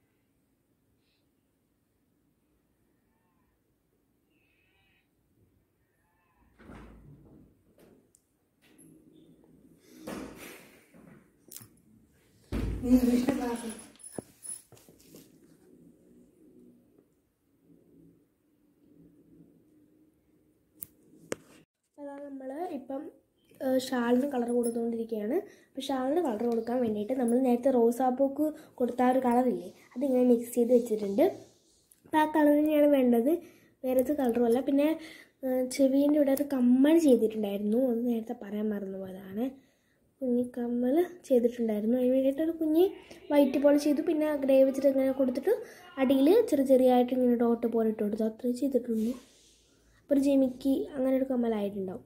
അതാ നമ്മൾ ഇപ്പം ഏഹ്, ഷാളിന് കളർ കൊടുത്തുകൊണ്ടിരിക്കുകയാണ് അപ്പോൾ ഷാളിന് കളർ കൊടുക്കാൻ വേണ്ടിയിട്ട് നമ്മൾ നേരത്തെ റോസാപ്പൂക്ക് കൊടുത്ത ആ ഒരു കളറില്ലേ അതിങ്ങനെ മിക്സ് ചെയ്ത് വെച്ചിട്ടുണ്ട് അപ്പോൾ ആ കളർ തന്നെയാണ് വേണ്ടത് വേറെ കളറും അല്ല പിന്നെ ഏഹ്, ചെവീൻ്റെ ഇവിടെ ഒരു കമ്മൽ ചെയ്തിട്ടുണ്ടായിരുന്നു അത് നേരത്തെ പറയാൻ മറന്നു പോയതാണ് കുഞ്ഞി കമ്മൽ ചെയ്തിട്ടുണ്ടായിരുന്നു അതിന് വേണ്ടിയിട്ട് ഒരു കുഞ്ഞി വൈറ്റ് പോലെ ചെയ്തു പിന്നെ ഗ്രേ വെച്ചിട്ട് ഇങ്ങനെ കൊടുത്തിട്ട് അടിയിൽ ചെറിയ ചെറിയായിട്ട് ഇങ്ങനെ ഡോട്ട് പോലെ ഇട്ട് കൊടുത്തു അത്രയും ചെയ്തിട്ടുള്ളൂ അപ്പോൾ ഒരു ജിമിക്ക് അങ്ങനെ ഒരു കമ്മലായിട്ടുണ്ടാവും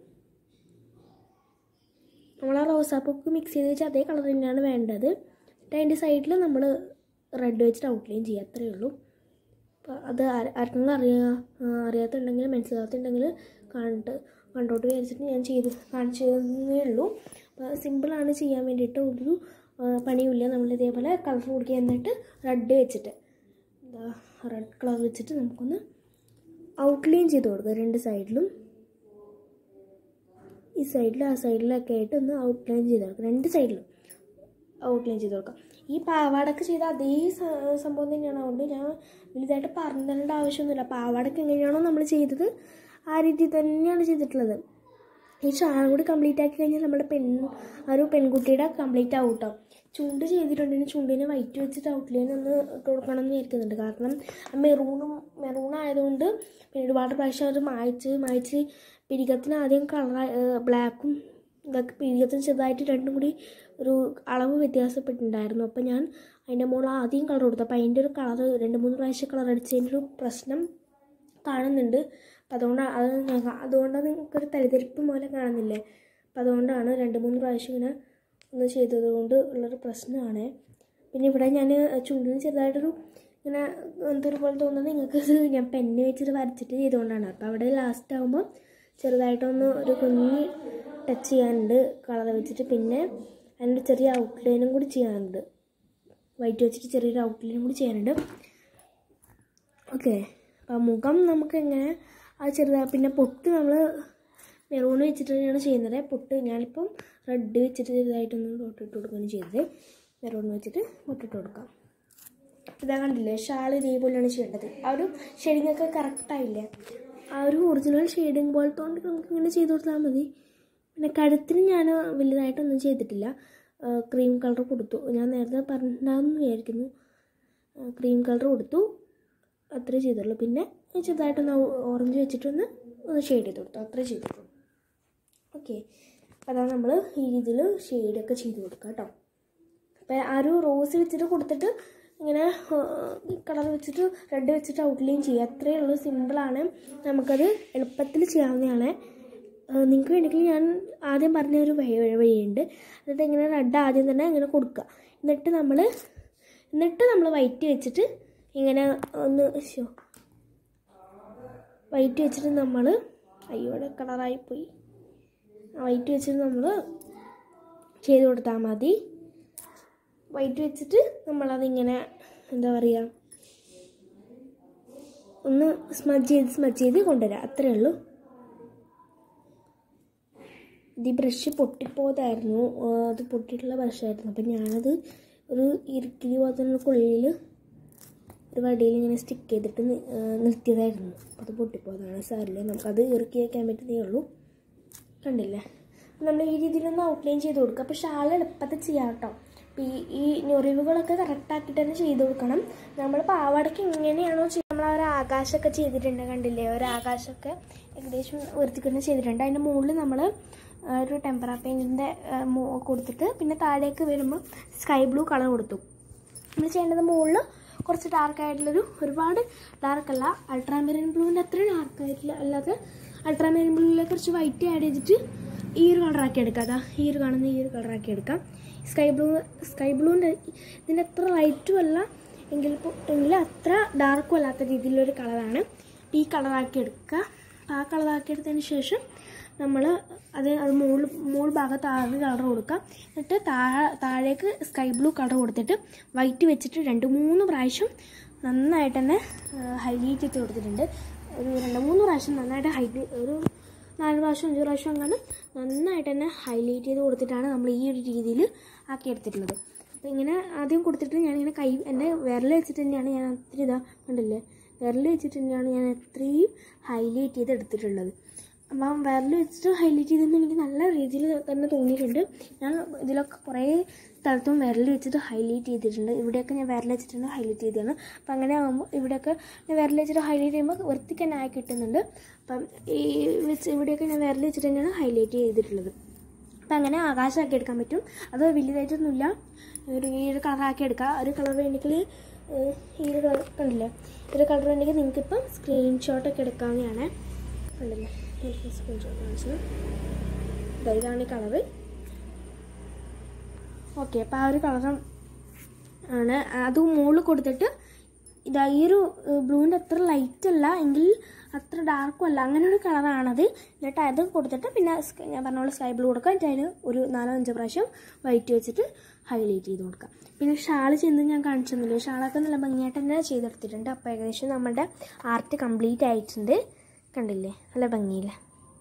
നമ്മൾ ആ റോസാപ്പൂക്ക് മിക്സ് ചെയ്ത് വെച്ചാൽ അതേ കളർ തന്നെയാണ് വേണ്ടത് എന്നിട്ട് അതിൻ്റെ സൈഡിൽ നമ്മൾ റെഡ് വെച്ചിട്ട് ഔട്ട്ലൈൻ ചെയ്യുക അത്രയേ ഉള്ളൂ അപ്പോൾ അത് ആര- ആർക്കെങ്കിലും അറിയാ ആ, അറിയാത്തുണ്ടെങ്കിൽ മനസ്സിലാകത്തുണ്ടെങ്കിൽ കണ്ട് കണ്ടോട്ട് വിചാരിച്ചിട്ട് ഞാൻ ചെയ്ത് കാണിച്ചു തന്നേ ഉള്ളൂ അപ്പോൾ സിമ്പിളാണ് ചെയ്യാൻ വേണ്ടിയിട്ട് ഒരു ആ, പണിയുമില്ല നമ്മൾ ഇതേപോലെ കളർ കൊടുക്കുക എന്നിട്ട് റെഡ് വെച്ചിട്ട് എന്താ റെഡ് കളർ വെച്ചിട്ട് നമുക്കൊന്ന് ഔട്ട്ലൈൻ ചെയ്ത് കൊടുക്കുക രണ്ട് സൈഡിലും ഈ സൈഡിലും ആ സൈഡിലൊക്കെ ആയിട്ട് ഒന്ന് ഔട്ട്ലൈൻ ചെയ്ത് കൊടുക്കുക രണ്ട് സൈഡിലും ഔട്ട്ലൈൻ ചെയ്ത് കൊടുക്കാം ഈ പാവാടക്ക് ചെയ്ത അതേ സ- സംഭവം തന്നെയാണ് അതുകൊണ്ട് ഞാൻ വലുതായിട്ട് പറഞ്ഞു തരേണ്ട ആവശ്യമൊന്നുമില്ല പാവാടക്ക് എങ്ങനെയാണോ നമ്മൾ ചെയ്തത് ആ രീതി തന്നെയാണ് ചെയ്തിട്ടുള്ളത് ഈ ഷാളും കൂടി കംപ്ലീറ്റ് ആക്കി കഴിഞ്ഞാൽ നമ്മുടെ പെൺ ആ ഒരു പെൺകുട്ടിയുടെ കംപ്ലീറ്റ് ആവും കേട്ടോ ചുണ്ട് ചെയ്തിട്ടുണ്ടെങ്കിൽ ചുണ്ടിന് വൈറ്റ് വെച്ചിട്ട് ഔട്ട്ലൈൻ ഒന്ന് ഇട്ട് കൊടുക്കണം എന്ന് വിചാരിക്കുന്നുണ്ട് കാരണം മെറൂണും മെറൂൺ ആയതുകൊണ്ട് പിന്നെ ഒരുപാട് പ്രാവശ്യം അത് മായ്ച്ച് മായ്ച്ച് പിരികത്തിന് ആദ്യം കളർ ബ്ലാക്കും ഇതൊക്കെ പിരികത്തിന് ചെറുതായിട്ട് രണ്ടും കൂടി ഒരു അളവ് വ്യത്യാസപ്പെട്ടിട്ടുണ്ടായിരുന്നു അപ്പോൾ ഞാൻ അതിൻ്റെ മുകളിൽ ആദ്യം കളർ കൊടുത്തു അപ്പോൾ അതിൻ്റെ ഒരു കളർ രണ്ട് മൂന്ന് പ്രാവശ്യം കളർ അടിച്ചതിൻ്റെ ഒരു പ്രശ്നം കാണുന്നുണ്ട് അപ്പം അതുകൊണ്ട് അത് ഞങ്ങ- അതുകൊണ്ടാണ് നിങ്ങൾക്കൊരു തരിതരിപ്പ് പോലെ കാണുന്നില്ലേ അപ്പം അതുകൊണ്ടാണ് രണ്ട് മൂന്ന് പ്രാവശ്യം ഇങ്ങനെ ഒന്ന് ചെയ്തത് കൊണ്ട് ഉള്ളൊരു പ്രശ്നമാണ് പിന്നെ ഇവിടെ ഞാൻ ചുണ്ടിന് ചെറുതായിട്ടൊരു ഇങ്ങനെ എന്തൊരു പോലെ തോന്നുന്നത് നിങ്ങൾക്ക് ഇത് ഞാൻ പെന്ന് വെച്ചിട്ട് വരച്ചിട്ട് ചെയ്തുകൊണ്ടാണ് അപ്പോൾ അവിടെ ലാസ്റ്റ് ആകുമ്പോൾ ചെറുതായിട്ടൊന്ന് ഒരു കുഞ്ഞി ടച്ച് ചെയ്യാനുണ്ട് കളർ വെച്ചിട്ട് പിന്നെ അതിൻ്റെ ചെറിയ ഔട്ട്ലൈനും കൂടി ചെയ്യാനുണ്ട് വൈറ്റ് വെച്ചിട്ട് ചെറിയൊരു ഔട്ട്ലൈനും കൂടി ചെയ്യാനുണ്ട് ഓക്കെ അപ്പം മുഖം നമുക്ക് എങ്ങനെ അത് ചെറുതായി പിന്നെ പൊട്ട് നമ്മൾ മെറൂൺ വെച്ചിട്ട് തന്നെയാണ് ചെയ്യുന്നത് പൊട്ട് ഞാനിപ്പം റെഡ് വെച്ചിട്ട് ചെറുതായിട്ടൊന്ന് പൊട്ടിട്ട് കൊടുക്കുകയാണ് ചെയ്തത് മെറൂൺ വെച്ചിട്ട് പൊട്ടിട്ട് കൊടുക്കാം ഇതാ കണ്ടില്ലേ ഷാൾ ഇതേപോലെയാണ് ചെയ്യേണ്ടത് ആ ഒരു ഷെയ്ഡിങ് ഒക്കെ കറക്റ്റായില്ലേ ആ ഒരു ഒറിജിനൽ ഷെയ്ഡിങ് പോലത്തെ കൊണ്ട് നമുക്ക് ഇങ്ങനെ ചെയ്ത് കൊടുത്താൽ മതി പിന്നെ കഴുത്തിന് ഞാൻ വലുതായിട്ടൊന്നും ചെയ്തിട്ടില്ല ക്രീം കളർ കൊടുത്തു ഞാൻ നേരത്തെ പറഞ്ഞിട്ടുണ്ടാകുമെന്ന് വിചാരിക്കുന്നു ക്രീം കളർ കൊടുത്തു അത്രേ ചെയ്തുള്ളൂ പിന്നെ ചെറുതായിട്ടൊന്ന് ഓറഞ്ച് വെച്ചിട്ടൊന്ന് ഒന്ന് ഷെയ്ഡ് ചെയ്ത് കൊടുത്തു അത്രേ ചെയ്തിട്ടുള്ളൂ ഓക്കെ അതാണ് നമ്മൾ ഈ രീതിയിൽ ഷെയ്ഡൊക്കെ ചെയ്ത് കൊടുക്കുക കേട്ടോ അപ്പോൾ ആ ഒരു റോസ് വെച്ചിട്ട് കൊടുത്തിട്ട് ഇങ്ങനെ കളർ വെച്ചിട്ട് റെഡ് വെച്ചിട്ട് ഔട്ട്ലൈൻ ചെയ്യുക അത്രയേ ഉള്ളൂ സിമ്പിളാണ് നമുക്കത് എളുപ്പത്തിൽ ചെയ്യാവുന്നതാണ് നിങ്ങൾക്ക് വേണമെങ്കിൽ ഞാൻ ആദ്യം പറഞ്ഞ ഒരു വഴി വഴിയുണ്ട് എന്നിട്ട് ഇങ്ങനെ റെഡ് ആദ്യം തന്നെ ഇങ്ങനെ കൊടുക്കുക എന്നിട്ട് നമ്മൾ എന്നിട്ട് നമ്മൾ വൈറ്റ് വെച്ചിട്ട് ഇങ്ങനെ ഒന്ന് ശോ വൈറ്റ് വെച്ചിട്ട് നമ്മൾ അയ്യോടെ കളറായിപ്പോയി വൈറ്റ് വെച്ചിട്ട് നമ്മൾ ചെയ്ത് കൊടുത്താൽ മതി വൈറ്റ് വെച്ചിട്ട് നമ്മളതിങ്ങനെ എന്താ പറയുക ഒന്ന് സ്മജ് ചെയ്ത് സ്മജ് ചെയ്ത് കൊണ്ടുവരാം അത്രേ ഉള്ളൂ ഇത് ഈ ബ്രഷ് പൊട്ടിപ്പോയതായിരുന്നു ആ, അത് പൊട്ടിയിട്ടുള്ള ബ്രഷായിരുന്നു അപ്പം ഞാനത് ഒരു ഇറുക്കിലി പോലത്തുള്ളിൽ ഒരു വടിയിൽ ഇങ്ങനെ സ്റ്റിക്ക് ചെയ്തിട്ട് നി- ആ, നിർത്തിയതായിരുന്നു അപ്പോൾ അത് പൊട്ടിപ്പോയതാണ് സാറില്ല നമുക്കത് ഇറുക്കി വയ്ക്കാൻ പറ്റുന്നേ ഉള്ളൂ കണ്ടില്ലേ നമ്മൾ ഈ രീതിയിലൊന്ന് ഔട്ട്ലൈൻ ചെയ്ത് കൊടുക്കുക അപ്പോൾ ഷാൾ എളുപ്പത്തിൽ ചെയ്യാം കേട്ടോ അപ്പോൾ ഈ ഈ ഞൊറിവുകളൊക്കെ കറക്റ്റാക്കിയിട്ട് തന്നെ ചെയ്ത് കൊടുക്കണം നമ്മൾ പാവാടയ്ക്ക് എങ്ങനെയാണോ ചെയ്യുക നമ്മൾ ആ ഒരു ആകാശമൊക്കെ ചെയ്തിട്ടുണ്ട് കണ്ടില്ലേ ഒരു ആകാശമൊക്കെ ഏകദേശം വൃത്തിക്കുന്ന ചെയ്തിട്ടുണ്ട് അതിൻ്റെ മുകളിൽ നമ്മൾ ഒരു ടെമ്പറ പെയിൻറ്റിൻ്റെ കൊടുത്തിട്ട് പിന്നെ താഴേക്ക് വരുമ്പോൾ സ്കൈ ബ്ലൂ കളർ കൊടുത്തു നമ്മൾ ചെയ്യേണ്ടത് മുകളിൽ കുറച്ച് ഡാർക്ക് ആയിട്ടുള്ളൊരു ഒരുപാട് ഡാർക്ക് അല്ല അൾട്രാമെറിൻ ബ്ലൂവിൻ്റെ അത്ര ഡാർക്ക് ആയിട്ടില്ല അല്ലാതെ അൾട്രാമെറിൻ ബ്ലൂവിലെ കുറച്ച് വൈറ്റ് ആഡ് ചെയ്തിട്ട് ഈ ഒരു കളറാക്കി എടുക്കാം അതാ ഈ ഒരു കാണുന്ന ഈ ഒരു കളറാക്കി എടുക്കാം സ്കൈ ബ്ലൂ സ്കൈ ബ്ലൂവിൻ്റെ ഇതിൻ്റെ അത്ര ലൈറ്റും അല്ല എങ്കിൽ പോ- എങ്കിലും അത്ര ഡാർക്കും അല്ലാത്ത രീതിയിലൊരു കളറാണ് ഈ കളറാക്കി എടുക്കുക ആ കളറാക്കി എടുത്തതിന് ശേഷം നമ്മൾ അത് അത് മുകൾ മുകൾ ഭാഗത്ത് ആകെ കളർ കൊടുക്കുക എന്നിട്ട് താഴെ താഴേക്ക് സ്കൈ ബ്ലൂ കളർ കൊടുത്തിട്ട് വൈറ്റ് വെച്ചിട്ട് രണ്ട് മൂന്ന് പ്രാവശ്യം നന്നായിട്ട് തന്നെ ഹൈലൈറ്റ് ചെയ്ത് കൊടുത്തിട്ടുണ്ട് ഒരു രണ്ട് മൂന്ന് പ്രാവശ്യം നന്നായിട്ട് ഹൈലൈറ്റ് ഒരു നാല് പ്രാവശ്യം അഞ്ച് പ്രാവശ്യം അങ്ങനെ നന്നായിട്ട് തന്നെ ഹൈലൈറ്റ് ചെയ്ത് കൊടുത്തിട്ടാണ് നമ്മൾ ഈ ഒരു രീതിയിൽ ആക്കി എടുത്തിട്ടുള്ളത് അപ്പോൾ ഇങ്ങനെ ആദ്യം കൊടുത്തിട്ട് ഞാനിങ്ങനെ കൈ എൻ്റെ വിരൽ വെച്ചിട്ട് തന്നെയാണ് ഞാൻ അത്ര ഇതാ കണ്ടില്ലേ വിരൽ വെച്ചിട്ട് തന്നെയാണ് ഞാൻ അത്രയും ഹൈലൈറ്റ് ചെയ്ത് എടുത്തിട്ടുള്ളത് അപ്പം വിരൽ വെച്ചിട്ട് ഹൈലൈറ്റ് ചെയ്തപ്പോൾ എനിക്ക് നല്ല രീതിയിൽ തന്നെ തോന്നിയിട്ടുണ്ട് ഞാൻ ഇതിലൊക്കെ കുറേ സ്ഥലത്തും വിരൽ വെച്ചിട്ട് ഹൈലൈറ്റ് ചെയ്തിട്ടുണ്ട് ഇവിടെയൊക്കെ ഞാൻ വിരൽ വെച്ചിട്ടുണ്ട് ഹൈലൈറ്റ് ചെയ്തതാണ് അപ്പം അങ്ങനെ ആകുമ്പോൾ ഇവിടെയൊക്കെ ഞാൻ വിരൽ വെച്ചിട്ട് ഹൈലൈറ്റ് ചെയ്യുമ്പോൾ വൃത്തിക്ക് തന്നെ ആയി കിട്ടുന്നുണ്ട് അപ്പം ഈ വെച്ച് ഇവിടെയൊക്കെ ഞാൻ വിരൽ വെച്ചിട്ട് തന്നെയാണ് ഹൈലൈറ്റ് ചെയ്തിട്ടുള്ളത് അപ്പം അങ്ങനെ ആകാശമാക്കി എടുക്കാൻ പറ്റും അത് വലുതായിട്ടൊന്നുമില്ല ഒരു ഈ ഒരു കളറാക്കി എടുക്കുക ഒരു കളർ വേണമെങ്കിൽ ഏഹ്, ഈ ഒരു കളർ കണ്ടില്ലേ ഈ ഒരു കളർ വേണമെങ്കിൽ നിങ്ങൾക്ക് ഇപ്പം സ്ക്രീൻഷോട്ടൊക്കെ എടുക്കാവുന്നതാണ് കണ്ടില്ലേ സ്ക്രീൻഷോട്ട് കാണിച്ചു ദാ ഇതാണ് ഈ കളറ് ഓക്കെ അപ്പോൾ ആ ഒരു കളറും ആണ് അത് മുകളിൽ കൊടുത്തിട്ട് ഇതാ ഈ ഒരു ബ്ലൂവിൻ്റെ അത്ര ലൈറ്റ് അല്ല എങ്കിൽ അത്ര ഡാർക്കും അല്ല അങ്ങനെ ഒരു കളറാണത് എന്നിട്ട് അത് കൊടുത്തിട്ട് പിന്നെ സ്ക- ഞാൻ പറഞ്ഞ പോലെ സ്കൈ ബ്ലൂ കൊടുക്കുക എന്നിട്ട് അതിന് ഒരു നാലോ അഞ്ചോ പ്രാവശ്യം വൈറ്റ് വെച്ചിട്ട് ഹൈലൈറ്റ് ചെയ്ത് കൊടുക്കുക പിന്നെ ഷാൾ ചെയ്യുന്നത് ഞാൻ കാണിച്ചൊന്നുമില്ല ഷാളൊക്കെ നല്ല ഭംഗിയായിട്ട് തന്നെ ചെയ്തെടുത്തിട്ടുണ്ട് അപ്പോൾ ഏകദേശം നമ്മുടെ ആർട്ട് കംപ്ലീറ്റ് ആയിട്ടുണ്ട് കണ്ടില്ലേ നല്ല ഭംഗിയില്ലേ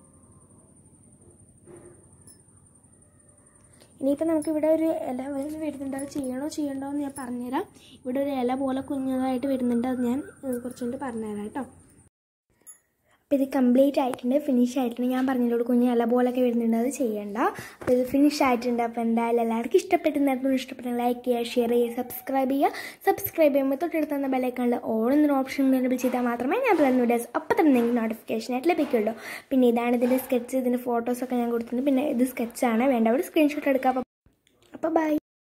ഇനിയിപ്പോൾ നമുക്ക് ഇവിടെ ഒരു ഇല വരെ വരുന്നുണ്ട് അത് ചെയ്യണോ ചെയ്യണ്ടോ എന്ന് ഞാൻ പറഞ്ഞുതരാം ഇവിടെ ഒരു ഇല പോലെ കുഞ്ഞതായിട്ട് വരുന്നുണ്ട് അത് ഞാൻ ഏഹ്, കുറച്ചുകൊണ്ട് പറഞ്ഞുതരാം കേട്ടോ അപ്പോൾ ഇത് കംപ്ലീറ്റ് ആയിട്ടുണ്ട് ഫിനിഷ് ആയിട്ടുണ്ട് ഞാൻ പറഞ്ഞതിലൂടെ കുഞ്ഞ് ഇല പോലൊക്കെ വരുന്നുണ്ട് അത് ചെയ്യണ്ട അപ്പോൾ ഇത് ഫിനിഷ് ആയിട്ടുണ്ട് അപ്പോൾ എന്തായാലും എല്ലാവർക്കും ഇഷ്ടപ്പെട്ടുണ്ടായിരുന്നു ഇഷ്ടപ്പെട്ടെങ്കിൽ ലൈക്ക് ചെയ്യുക ഷെയർ ചെയ്യുക സബ്സ്ക്രൈബ് ചെയ്യുക സബ്സ്ക്രൈബ് ചെയ്യുമ്പോൾ തൊട്ടടുത്തുന്ന ബെല്ലൈക്കാണിൽ ഓൾ എന്നൊരു ഓപ്ഷൻ എനേബിൾ ചെയ്താൽ മാത്രമേ ഞാൻ തരുന്ന വീഡിയോസ് അപ്പോൾ തന്നെ നിങ്ങൾക്ക് നോട്ടിഫിക്കേഷൻ ആയിട്ട് ലഭിക്കുള്ളൂ പിന്നെ ഇതാണ് ഇതിൻ്റെ സ്കെച്ച് ഇതിൻ്റെ ഫോട്ടോസൊക്കെ ഞാൻ കൊടുത്തിട്ടുണ്ട് പിന്നെ ഇത് സ്കെച്ചാണ് വേണ്ടവർ സ്ക്രീൻഷോട്ട് എടുക്കുക അപ്പോൾ അപ്പോൾ ബൈ